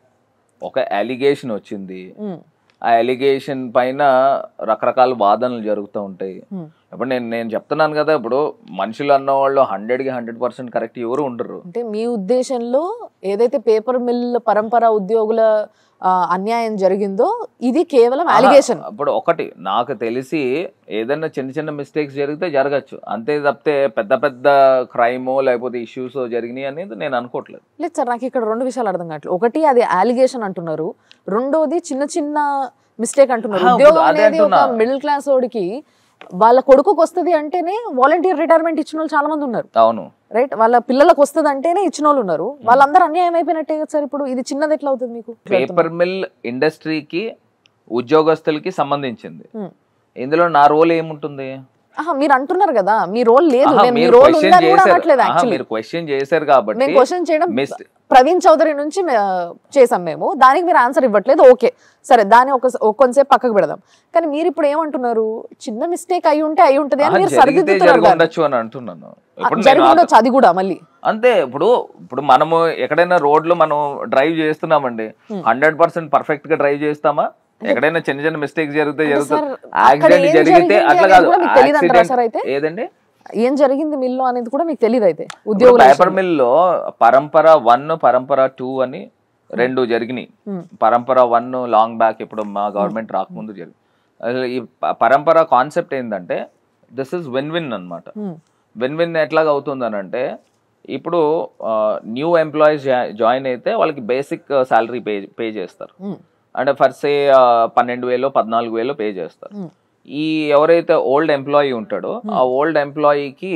ఒక అలిగేషన్ వచ్చింది ఉమ్, ఆ అలిగేషన్ పైన రకరకాల వాదనలు జరుగుతూ ఉంటాయి Hmm. ఇప్పుడు నేను నేను చెప్తున్నాను కదా ఇప్పుడు మనుషులు అన్న వాళ్ళు హండ్రెడ్ కి హండ్రెడ్ పర్సెంట్ కరెక్ట్ ఎవరు ఉండరు అంటే మీ ఉద్దేశంలో ఏదైతే పేపర్ మిల్ పరంపర ఉద్యోగుల ఆ, అన్యాయం జరిగిందో ఇది కేవలం అలిగేషన్ ఆహా, ఇప్పుడు ఒకటి నాకు తెలిసి ఏదైనా చిన్న చిన్న మిస్టేక్స్ జరిగితే జరగచ్చు అంతే తప్పితే పెద్ద పెద్ద క్రైమో లేకపోతే ఇష్యూస్ జరిగినాయి అనేది నేను అనుకోవట్లేదు లేదు సార్ నాకు ఇక్కడ రెండు విషయాలు అర్థం కావట్లేదు ఒకటి అది అలిగేషన్ అంటున్నారు రెండోది చిన్న చిన్న మిస్టేక్ అంటున్నారు ఆహా, ఇప్పుడు ఉద్యోగం అదే అనేది ఒక అంటున్నా. మిడిల్ క్లాస్ వాడికి వాళ్ళ కొడుకుకి వస్తుంది అంటేనే వాలంటీర్ రిటైర్మెంట్ ఇచ్చిన వాళ్ళు చాలా మంది ఉన్నారు అవును రైట్ వాళ్ళ పిల్లలకు వస్తుంది అంటేనే ఇచ్చిన వాళ్ళు ఉన్నారు వాళ్ళందరూ అన్యాయం అయిపోయినట్టే కదా సార్ ఇప్పుడు ఇది చిన్నది ఎట్లా అవుతుంది మీకు పేపర్ మిల్ ఇండస్ట్రీకి ఉద్యోగస్తులకి సంబంధించింది Hmm. ఇందులో నా రోల్ ఏముంటుంది ఆహా, మీరు అంటున్నారు కదా మీ రోల్ లేదు ఆహా, నేను మీ మీరు రోల్ క్వశ్చన్ ఉందని కూడా చేశారు అనట్లేదు ఆహా, యాక్చువల్లీ మీరు క్వశ్చన్ చేశారు కాబట్టి మేము క్వశ్చన్ చేయడం మిస్- ప్రవీణ్ చౌదరి నుంచి మే- చేసాం మేము దానికి మీరు ఆన్సర్ ఇవ్వట్లేదు ఓకే సరే దాన్ని ఒక ఒక కొంతసేపు పక్కకు పెడదాం కానీ మీరు ఇప్పుడు ఏమంటున్నారు చిన్న మిస్టేక్ అయి ఉంటే అయి ఉంటది అని ఆహా, మీరు జరిగితే సరిదిద్దుతున్నారు జరిగి దాన్ని. ఉండొచ్చు అని అంటున్నాను ఇప్పుడు జరిగి నేను ఉండొచ్చు అది కూడా మళ్ళీ అంతే ఇప్పుడు ఇప్పుడు మనము ఎక్కడైనా రోడ్లు మనం డ్రైవ్ చేస్తున్నామండి హండ్రెడ్ పర్సెంట్ పర్ఫెక్ట్ గా డ్రైవ్ చేస్తామా ఎక్కడైనా చిన్న చిన్న మిస్టేక్ జరిగితే జరుగుతుంది సార్, అక్కడ యాక్సిడెంట్ ఏం జరిగితే జరిగింది అట్లా అనేది కాదు కూడా మీకు తెలీదంటారా సార్ అయితే? యాక్సిడెంట్ ఏదండి ఏం జరిగింది మిల్లో అనేది కూడా మీకు తెలియదు అయితే ఇప్పుడు ఉద్యోగుల పేపర్ విషయంలో. మిల్ లో పరంపర వన్ పరంపర టూ అని రెండు జరిగినాయి Hmm. పరంపర వన్ లాంగ్ బ్యాక్ ఇప్పుడు మా గవర్నమెంట్ రాకముందు జరిగింది అసలు ఈ ప- పరంపర కాన్సెప్ట్ ఏంటంటే దిస్ ఇస్ విన్ విన్ అనమాట Hmm. విన్ విన్ ఎట్లాగా అవుతుంది అని అంటే ఇప్పుడు న్యూ ఎంప్లాయీస్ జాయిన్ అయితే వాళ్ళకి బేసిక్ శాలరీ పే పే చేస్తారు Hmm. అంటే ఫర్ సే పన్నెండు వేలు పద్నాలుగు వేలు పే చేస్తారు Hmm. ఈ ఎవరైతే ఓల్డ్ ఎంప్లాయీ ఉంటాడో ఆ ఓల్డ్ ఎంప్లాయీకి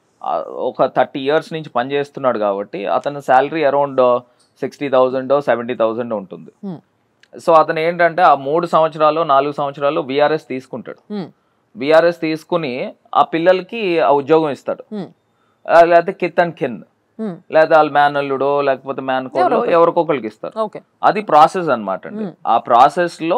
ఒక థర్టీ ఇయర్స్ నుంచి పనిచేస్తున్నాడు కాబట్టి అతని salary around sixty thousand seventy thousand ఉంటుంది Hmm. సో అతను ఏంటంటే ఆ మూడు సంవత్సరాలు నాలుగు సంవత్సరాలు విఆర్ఎస్ తీసుకుంటాడు Hmm. విఆర్ఎస్ తీసుకుని ఆ పిల్లలకి ఆ ఉద్యోగం ఇస్తాడు Hmm. ఆ, లేకపోతే కిత్ అండ్ కింద్ Hmm. లేదా వాళ్ళ మేనల్లుడో లేకపోతే మేనకోడో ఎవరికొకరికి ఇస్తారు ఓకే అది ప్రాసెస్ అన్నమాట అండి ఆ ప్రాసెస్ లో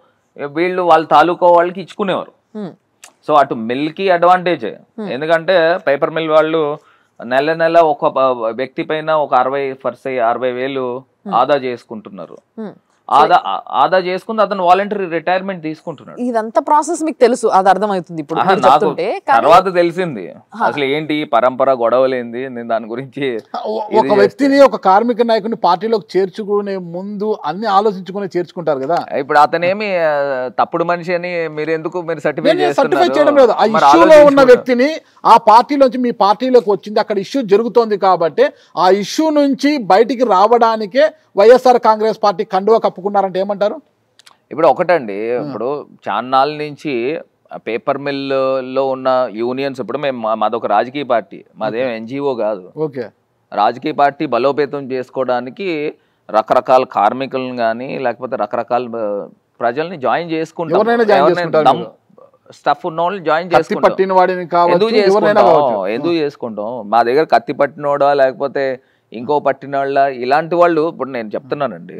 వీళ్ళు వాళ్ళ తాలూకా వాళ్ళకి ఇచ్చుకునేవారు Hmm. సో అటు మిల్ కి అడ్వాంటేజ్ ఎందుకంటే పేపర్ మిల్ వాళ్ళు నెల నెల ఒక ప- వ్యక్తి పైన ఒక అరవై పర్సెంట్ అరవై వేలు ఆదా చేసుకుంటున్నారు Hmm. ఆదా ఆ- ఆదా చేసుకుంది అతను వాలంటరీ రిటైర్మెంట్ తీసుకుంటున్నాడు ఇదంతా ప్రాసెస్ మీకు తెలుసు అది అర్థమవుతుంది ఇప్పుడు ఆహా, మీరు నాకు చెప్తుంటే కానీ తర్వాత తెలిసింది అసలు ఏంటి ఈ పరంపర గొడవలేంది నేను దాని గురించి ఒ- ఇది ఒక వ్యక్తిని ఒక కార్మిక నాయకుని పార్టీలోకి చేర్చుకునే ముందు అన్ని ఆలోచించుకుని చేర్చుకుంటారు కదా ఇప్పుడు అతనేమి ఆ, తప్పుడు మనిషి అని మీరు ఎందుకు మీరు సర్టిఫై నేను సర్టిఫై చేయడం లేదు ఆ మరి ఇష్యూలో ఉన్న ఆలోచించుకుంటారు. వ్యక్తిని ఆ పార్టీలోంచి మీ పార్టీలోకి వచ్చింది అక్కడ ఇష్యూ జరుగుతోంది కాబట్టి ఆ ఇష్యూ నుంచి బయటికి రావడానికే వైఎస్ఆర్ కాంగ్రెస్ పార్టీ కండువా కప్పుకున్నారంటే ఏమంటారు ఇప్పుడు ఒకటండి ఇప్పుడు చాన్నాళ్ళ నుంచి పేపర్ మిల్ లో ఉన్న యూనియన్స్ ఇప్పుడు మేము మా- మాదొక రాజకీయ పార్టీ మాదేం ఎన్జిఓ కాదు ఓకే రాజకీయ పార్టీ బలోపేతం చేసుకోవడానికి రకరకాల కార్మికులను కానీ లేకపోతే రకరకాల ఆ, ప్రజల్ని జాయిన్ చేసుకుంటాం ఎవరినైనా join చేసుకుంటారు స్టఫ్ ఉన్న వాళ్ళు జాయిన్ కత్తి చేసుకుంటాం పట్టిన వాడిని కావచ్చు ఎందుకు ఎవరినైనా చేసుకుంటాం కావచ్చు ఎందుకు చేసుకుంటాం మా దగ్గర కత్తి పట్టినోడా లేకపోతే ఇంకో పట్టినోళ్ళ ఇలాంటి వాళ్ళు ఇప్పుడు నేను చెప్తున్నానండి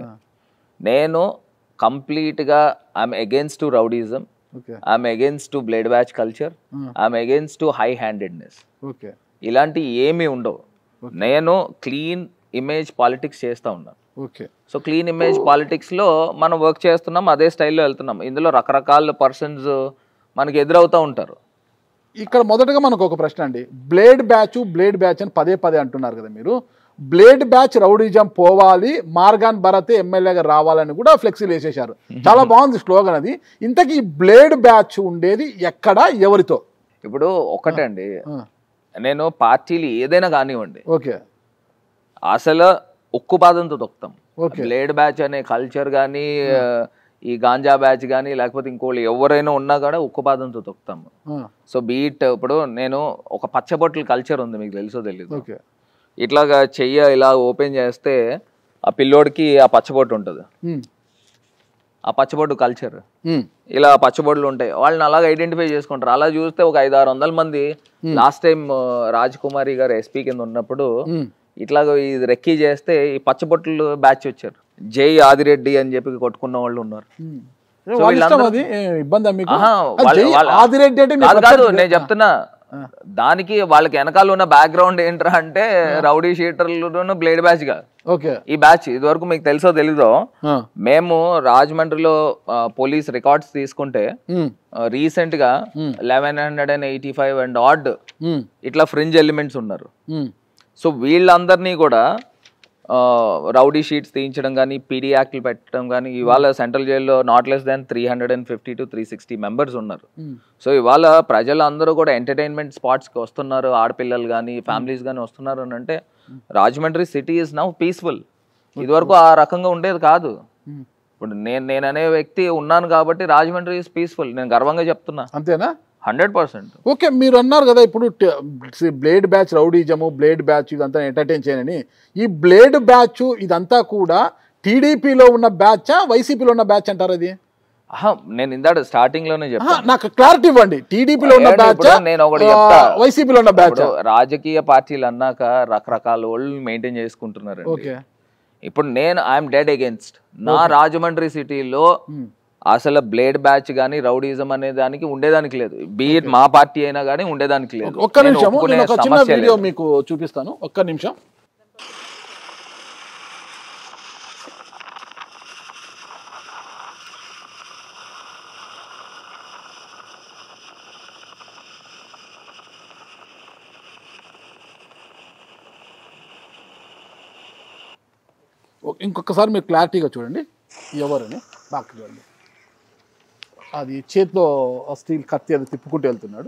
నేను కంప్లీట్ గా I'm against to rowdyism okay I'm against to blade batch culture Hmm. I'm against to high handedness okay ఇలాంటి ఏమీ ఉండవు నేను క్లీన్ ఇమేజ్ పాలిటిక్స్ చేస్తా ఉన్నాను okay so clean image politics లో మనం వర్క్ చేస్తున్నాం అదే స్టైల్లో వెళ్తున్నాం ఇందులో రకరకాల పర్సన్స్ మనకి ఎదురవుతూ ఉంటారు ఇక్కడ మొదటగా మనకు ఒక ప్రశ్న అండి బ్లేడ్ బ్యాచ్ బ్లేడ్ బ్యాచ్ అని పదే పదే అంటున్నారు కదా మీరు బ్లేడ్ బ్యాచ్ రౌడిజం పోవాలి మార్గాన్ భరతే ఎమ్మెల్యేగా రావాలని కూడా ఫ్లెక్సీలు వేసేశారు చాలా బాగుంది స్లోగన్ అది ఇంతకీ ఈ బ్లేడ్ బ్యాచ్ ఉండేది ఎక్కడ ఎవరితో ఇప్పుడు ఒకటండి ఆ, నేను పార్టీలు ఏదైనా కానివ్వండి ఓకే అసలు ఉక్కు పాదంతో తొక్కుతాం ఓకే. బ్లేడ్ బ్యాచ్ అనే కల్చర్ కానీ ఈ గాంజా బ్యాచ్ కానీ లేకపోతే ఇంకోళ్ళు ఎవరైనా ఉన్నా కూడా ఉక్కు పాదంతో తొక్కుతాము ఆ, సో బీట్ ఇప్పుడు నేను ఒక పచ్చబొట్ల కల్చర్ ఉంది మీకు తెలుసో తెలీదు ఓకే ఇట్లాగా చెయ్య ఇలా ఓపెన్ చేస్తే ఆ పిల్లోడికి ఆ పచ్చబొట్టు ఉంటుంది ఉమ్, ఆ పచ్చబొట్టు కల్చర్ ఉమ్, ఇలా పచ్చబొడ్లు ఉంటాయి వాళ్ళని అలాగ ఐడెంటిఫై చేసుకుంటారు అలా చూస్తే ఒక ఐదు ఆరు వందల మంది లాస్ట్ టైం రాజ్ కుమారి గారు ఎస్పీ కింద ఉన్నప్పుడు ఉమ్. ఇట్లాగ ఇది రెక్కీ చేస్తే ఈ పచ్చబొట్లు బ్యాచ్ వచ్చారు జై ఆదిరెడ్డి అని చెప్పి కొట్టుకున్న వాళ్ళు ఉన్నారు ఉమ్. సో వాళ్ళ ఇష్టం వీళ్ళందరూ- అది ఏ, ఇబ్బందా మీకు ఆహా, ఆ, వాళ్ళ- జై వాళ్ళ- ఆదిరెడ్డి అంటే మీకు కాదు కాదు వచ్చేది- నేను చెప్తున్నా దానికి వాళ్ళకి వెనకాల ఉన్న బ్యాక్గ్రౌండ్ ఏంట్రా అంటే రౌడీ షీటర్లు బ్లేడ్ బ్యాచ్ గా ఓకే ఈ బ్యాచ్ ఇదివరకు మీకు తెలుసో తెలీదో ఆ, మేము రాజమండ్రిలో ఆ, పోలీస్ రికార్డ్స్ తీసుకుంటే ఉమ్, రీసెంట్ గా eleven hundred and eighty five and odd um, ఇట్లా ఫ్రింజ్ ఎలిమెంట్స్ ఉన్నారు ఉమ్, సో వీళ్ళందరినీ కూడా ఆ, రౌడీ షీట్స్ తీయించడం కానీ పీడీ యాక్ట్లు పెట్టడం కానీ ఇవాళ సెంట్రల్ జైల్లో not less than three hundred and fifty to three sixty members ఉన్నారు ఉమ్. సో ఇవాళ ప్రజలందరూ కూడా ఎంటర్టైన్మెంట్ స్పాట్స్కి వస్తున్నారు ఆడపిల్లలు కానీ ఫ్యామిలీస్ కానీ వస్తున్నారు అని అంటే Rajahmundry city is now peaceful ఇదివరకు ఆ రకంగా ఉండేది కాదు ఉమ్. ఇప్పుడు నేను నేను అనే వ్యక్తి ఉన్నాను కాబట్టి రాజమండ్రి ఇస్ పీస్ఫుల్ నేను గర్వంగా చెప్తున్నా అంతేనా హండ్రెడ్ పర్సెంట్ ఓకే మీరు అన్నారు కదా ఇప్పుడు ట- blade batch rowdyism blade batch ఇదంతా ఎంటర్టైన్ చేయనని ఈ బ్లేడ్ బ్యాచ్ ఇదంతా కూడా టీడీపీలో ఉన్న బ్యాచా వైసీపీలో ఉన్న బ్యాచ్ అంటారు అది నేను ఇందాక స్టార్టింగ్ లోనే ఆహా, చెప్పాను నాకు క్లారిటీ ఇవ్వండి టీడీపీలో ఉన్న ఏంటి బ్యాచ్ ఇప్పుడు నేను ఒకటి చెప్తా. వైసీపీలో ఉన్న బ్యాచ్ ఇప్పుడు రాజకీయ పార్టీలు అన్నాక రకరకాల వాళ్ళు మెయింటైన్ చేసుకుంటున్నారు ఓకే ఇప్పుడు నేను ఐఎమ్ డెడ్ అగేన్స్ట్ నా రాజమండ్రి సిటీలో అసలు బ్లేడ్ బ్యాచ్ కానీ రౌడీజం అనే దానికి ఉండేదానికి లేదు బీఎడ్ మా పార్టీ అయినా కానీ ఉండేదానికి లేదు ఒక్క నేను నిమిషం ఒప్పుకునే నేను ఒక చిన్న సమస్య వీడియో లేదు. మీకు చూపిస్తాను ఒక్క నిమిషం ఓ- ఇంకొకసారి మీరు క్లారిటీగా చూడండి ఎవరని బాగా చూడండి అది చేతిలో స్టీల్ కత్తి అది తిప్పుకుంటూ వెళ్తున్నాడు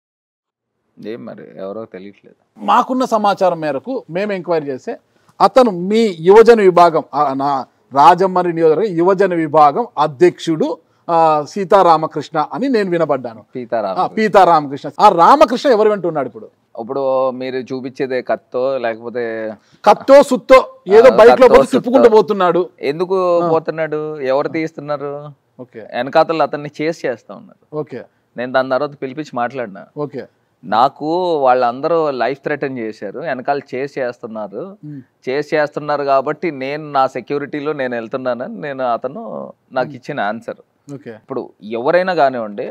ఏం మరి ఎవరో తెలియట్లేదు మాకున్న సమాచారం మేరకు మేము ఎంక్వైరీ చేస్తే అతను మీ యువజన విభాగం ఆ, నా రాజమ్మరి నియోజకవర్గ యువజన విభాగం అధ్యక్షుడు ఆ, సీతారామకృష్ణ అని నేను వినపడ్డాను సీతారాం ఆ, పీతారామకృష్ణ ఆ రామకృష్ణ ఎవరు వెంటున్నాడు ఇప్పుడు ఇప్పుడు మీరు చూపించేదే కత్తో లేకపోతే కత్తో సుత్తో ఏదో ఆ, బైక్ లో కత్తో, పోతే తిప్పుకుంటూ సుత్తో. పోతున్నాడు ఎందుకు పోతున్నాడు ఎవరు తీస్తున్నారు ఓకే వెనకాతలు అతన్ని చేసి చేస్తా ఉన్నారు ఓకే నేను దాని తర్వాత పిలిపించి మాట్లాడినా ఓకే నాకు వాళ్ళందరూ లైఫ్ థ్రెటన్ చేశారు వెనకాల చేసి చేస్తున్నారు మ్. చేసి చేస్తున్నారు కాబట్టి నేను నా సెక్యూరిటీలో నేను వెళ్తున్నానని నేను అతను నాకు ఇచ్చిన ఆన్సర్ ఓకే ఇప్పుడు ఎవరైనా కానివ్వండి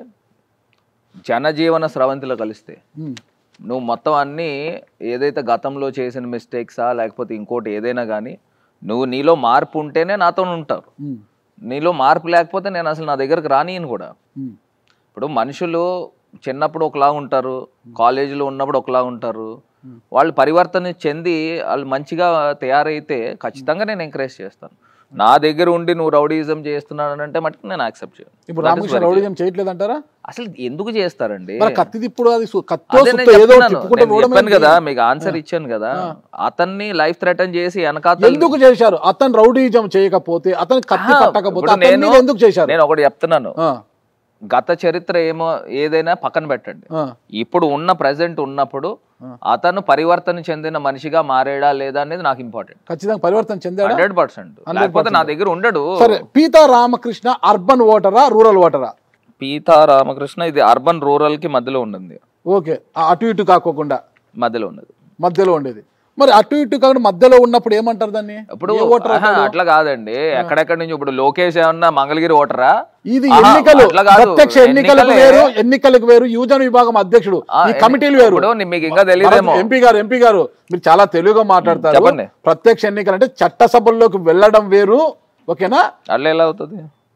జనజీవన స్రవంతిలో కలిస్తే ఉమ్, నువ్వు మొత్తం అన్నీ ఏదైతే గతంలో చేసిన మిస్టేక్సా లేకపోతే ఇంకోటి ఏదైనా కానీ నువ్వు నీలో మార్పు ఉంటేనే నాతో ఉంటారు ఉమ్, నీలో మార్పు లేకపోతే నేను అసలు నా దగ్గరకు రానియను కూడా ఉమ్, ఇప్పుడు మనుషులు చిన్నప్పుడు ఒకలా ఉంటారు కాలేజీలో ఉన్నప్పుడు ఒకలా ఉంటారు వాళ్ళు పరివర్తన చెంది వాళ్ళు మంచిగా తయారైతే ఖచ్చితంగా నేను ఎంకరేజ్ చేస్తాను నా దగ్గర ఉండి నువ్వు రౌడీజం చేస్తున్నానంటే మటుకు నేను యాక్సెప్ట్ చేయను ఇప్పుడు That is Ramakrishna very rowdyism చేయట్లేదు అంటారా clear. అసలు ఎందుకు చేస్తారండి మరి కత్తి తిప్పుడు అది సు- కత్తో అదే నేను సుత్తో ఏదో చెప్తున్నాను. తిప్పుకుంటూ నేను పోవడం చెప్పాను ఏంటి? కదా మీకు ఆన్సర్ ఇచ్చాను కదా అతన్ని లైఫ్ థ్రెటన్ చేసి వెనకాల ఎందుకు చేశారు అతను రౌడీజం చేయకపోతే అతను కత్తి పట్టకపోతే ఇప్పుడు అతని నేను మీద ఎందుకు చేశారు నేను ఒకటి చెప్తున్నాను ఆ, గత చరిత్ర ఏమో ఏదైనా పక్కన పెట్టండి ఆ, ఇప్పుడు ఉన్న ప్రెసెంట్ ఉన్నప్పుడు అతను పరివర్తన చెందిన మనిషిగా మారేడా లేదా అనేది నాకు ఇంపార్టెంట్ ఖచ్చితంగా పరివర్తన చెందాడా హండ్రెడ్ పర్సెంట్ లేకపోతే నా దగ్గర ఉండడు సరే పీతా రామకృష్ణ అర్బన్ ఓటరా రూరల్ ఓటరా పీతా రామకృష్ణ ఇది అర్బన్ రూరల్ కి మధ్యలో ఉండింది ఓకే ఆ అటు ఇటు కాకోకుండా మధ్యలో ఉన్నది మధ్యలో ఉండేది మరి అటు ఇటు కాకుండా మధ్యలో ఉన్నప్పుడు ఏమంటారు దాన్ని ఇప్పుడు ఏ ఓటర్ ఆహా, అవుతాడు? అట్లా కాదండి ఎక్కడెక్కడి నుంచి ఇప్పుడు లోకేష్ ఏమన్నా మంగళగిరి ఓటరా ఇది ఆహా, ఎన్నికలు అట్లా కాదు. ప్రత్యక్ష ఎన్నికలకు ఎన్నికలే. వేరు ఎన్నికలకు వేరు యువజన విభాగం అధ్యక్షుడు ఆ, ఈ కమిటీలు వేరు ఇప్పుడు నీ- మీకు ఇంకా తెలియదేమో. ఎంపీ గారు ఎంపీ గారు మీరు చాలా తెలుగుగా మాట్లాడతారు చెప్పండి. ప్రత్యక్ష ఎన్నికలు అంటే చట్టసభల్లోకి వెళ్ళడం వేరు ఓకేనా అట్లా ఎలా అవుతుంది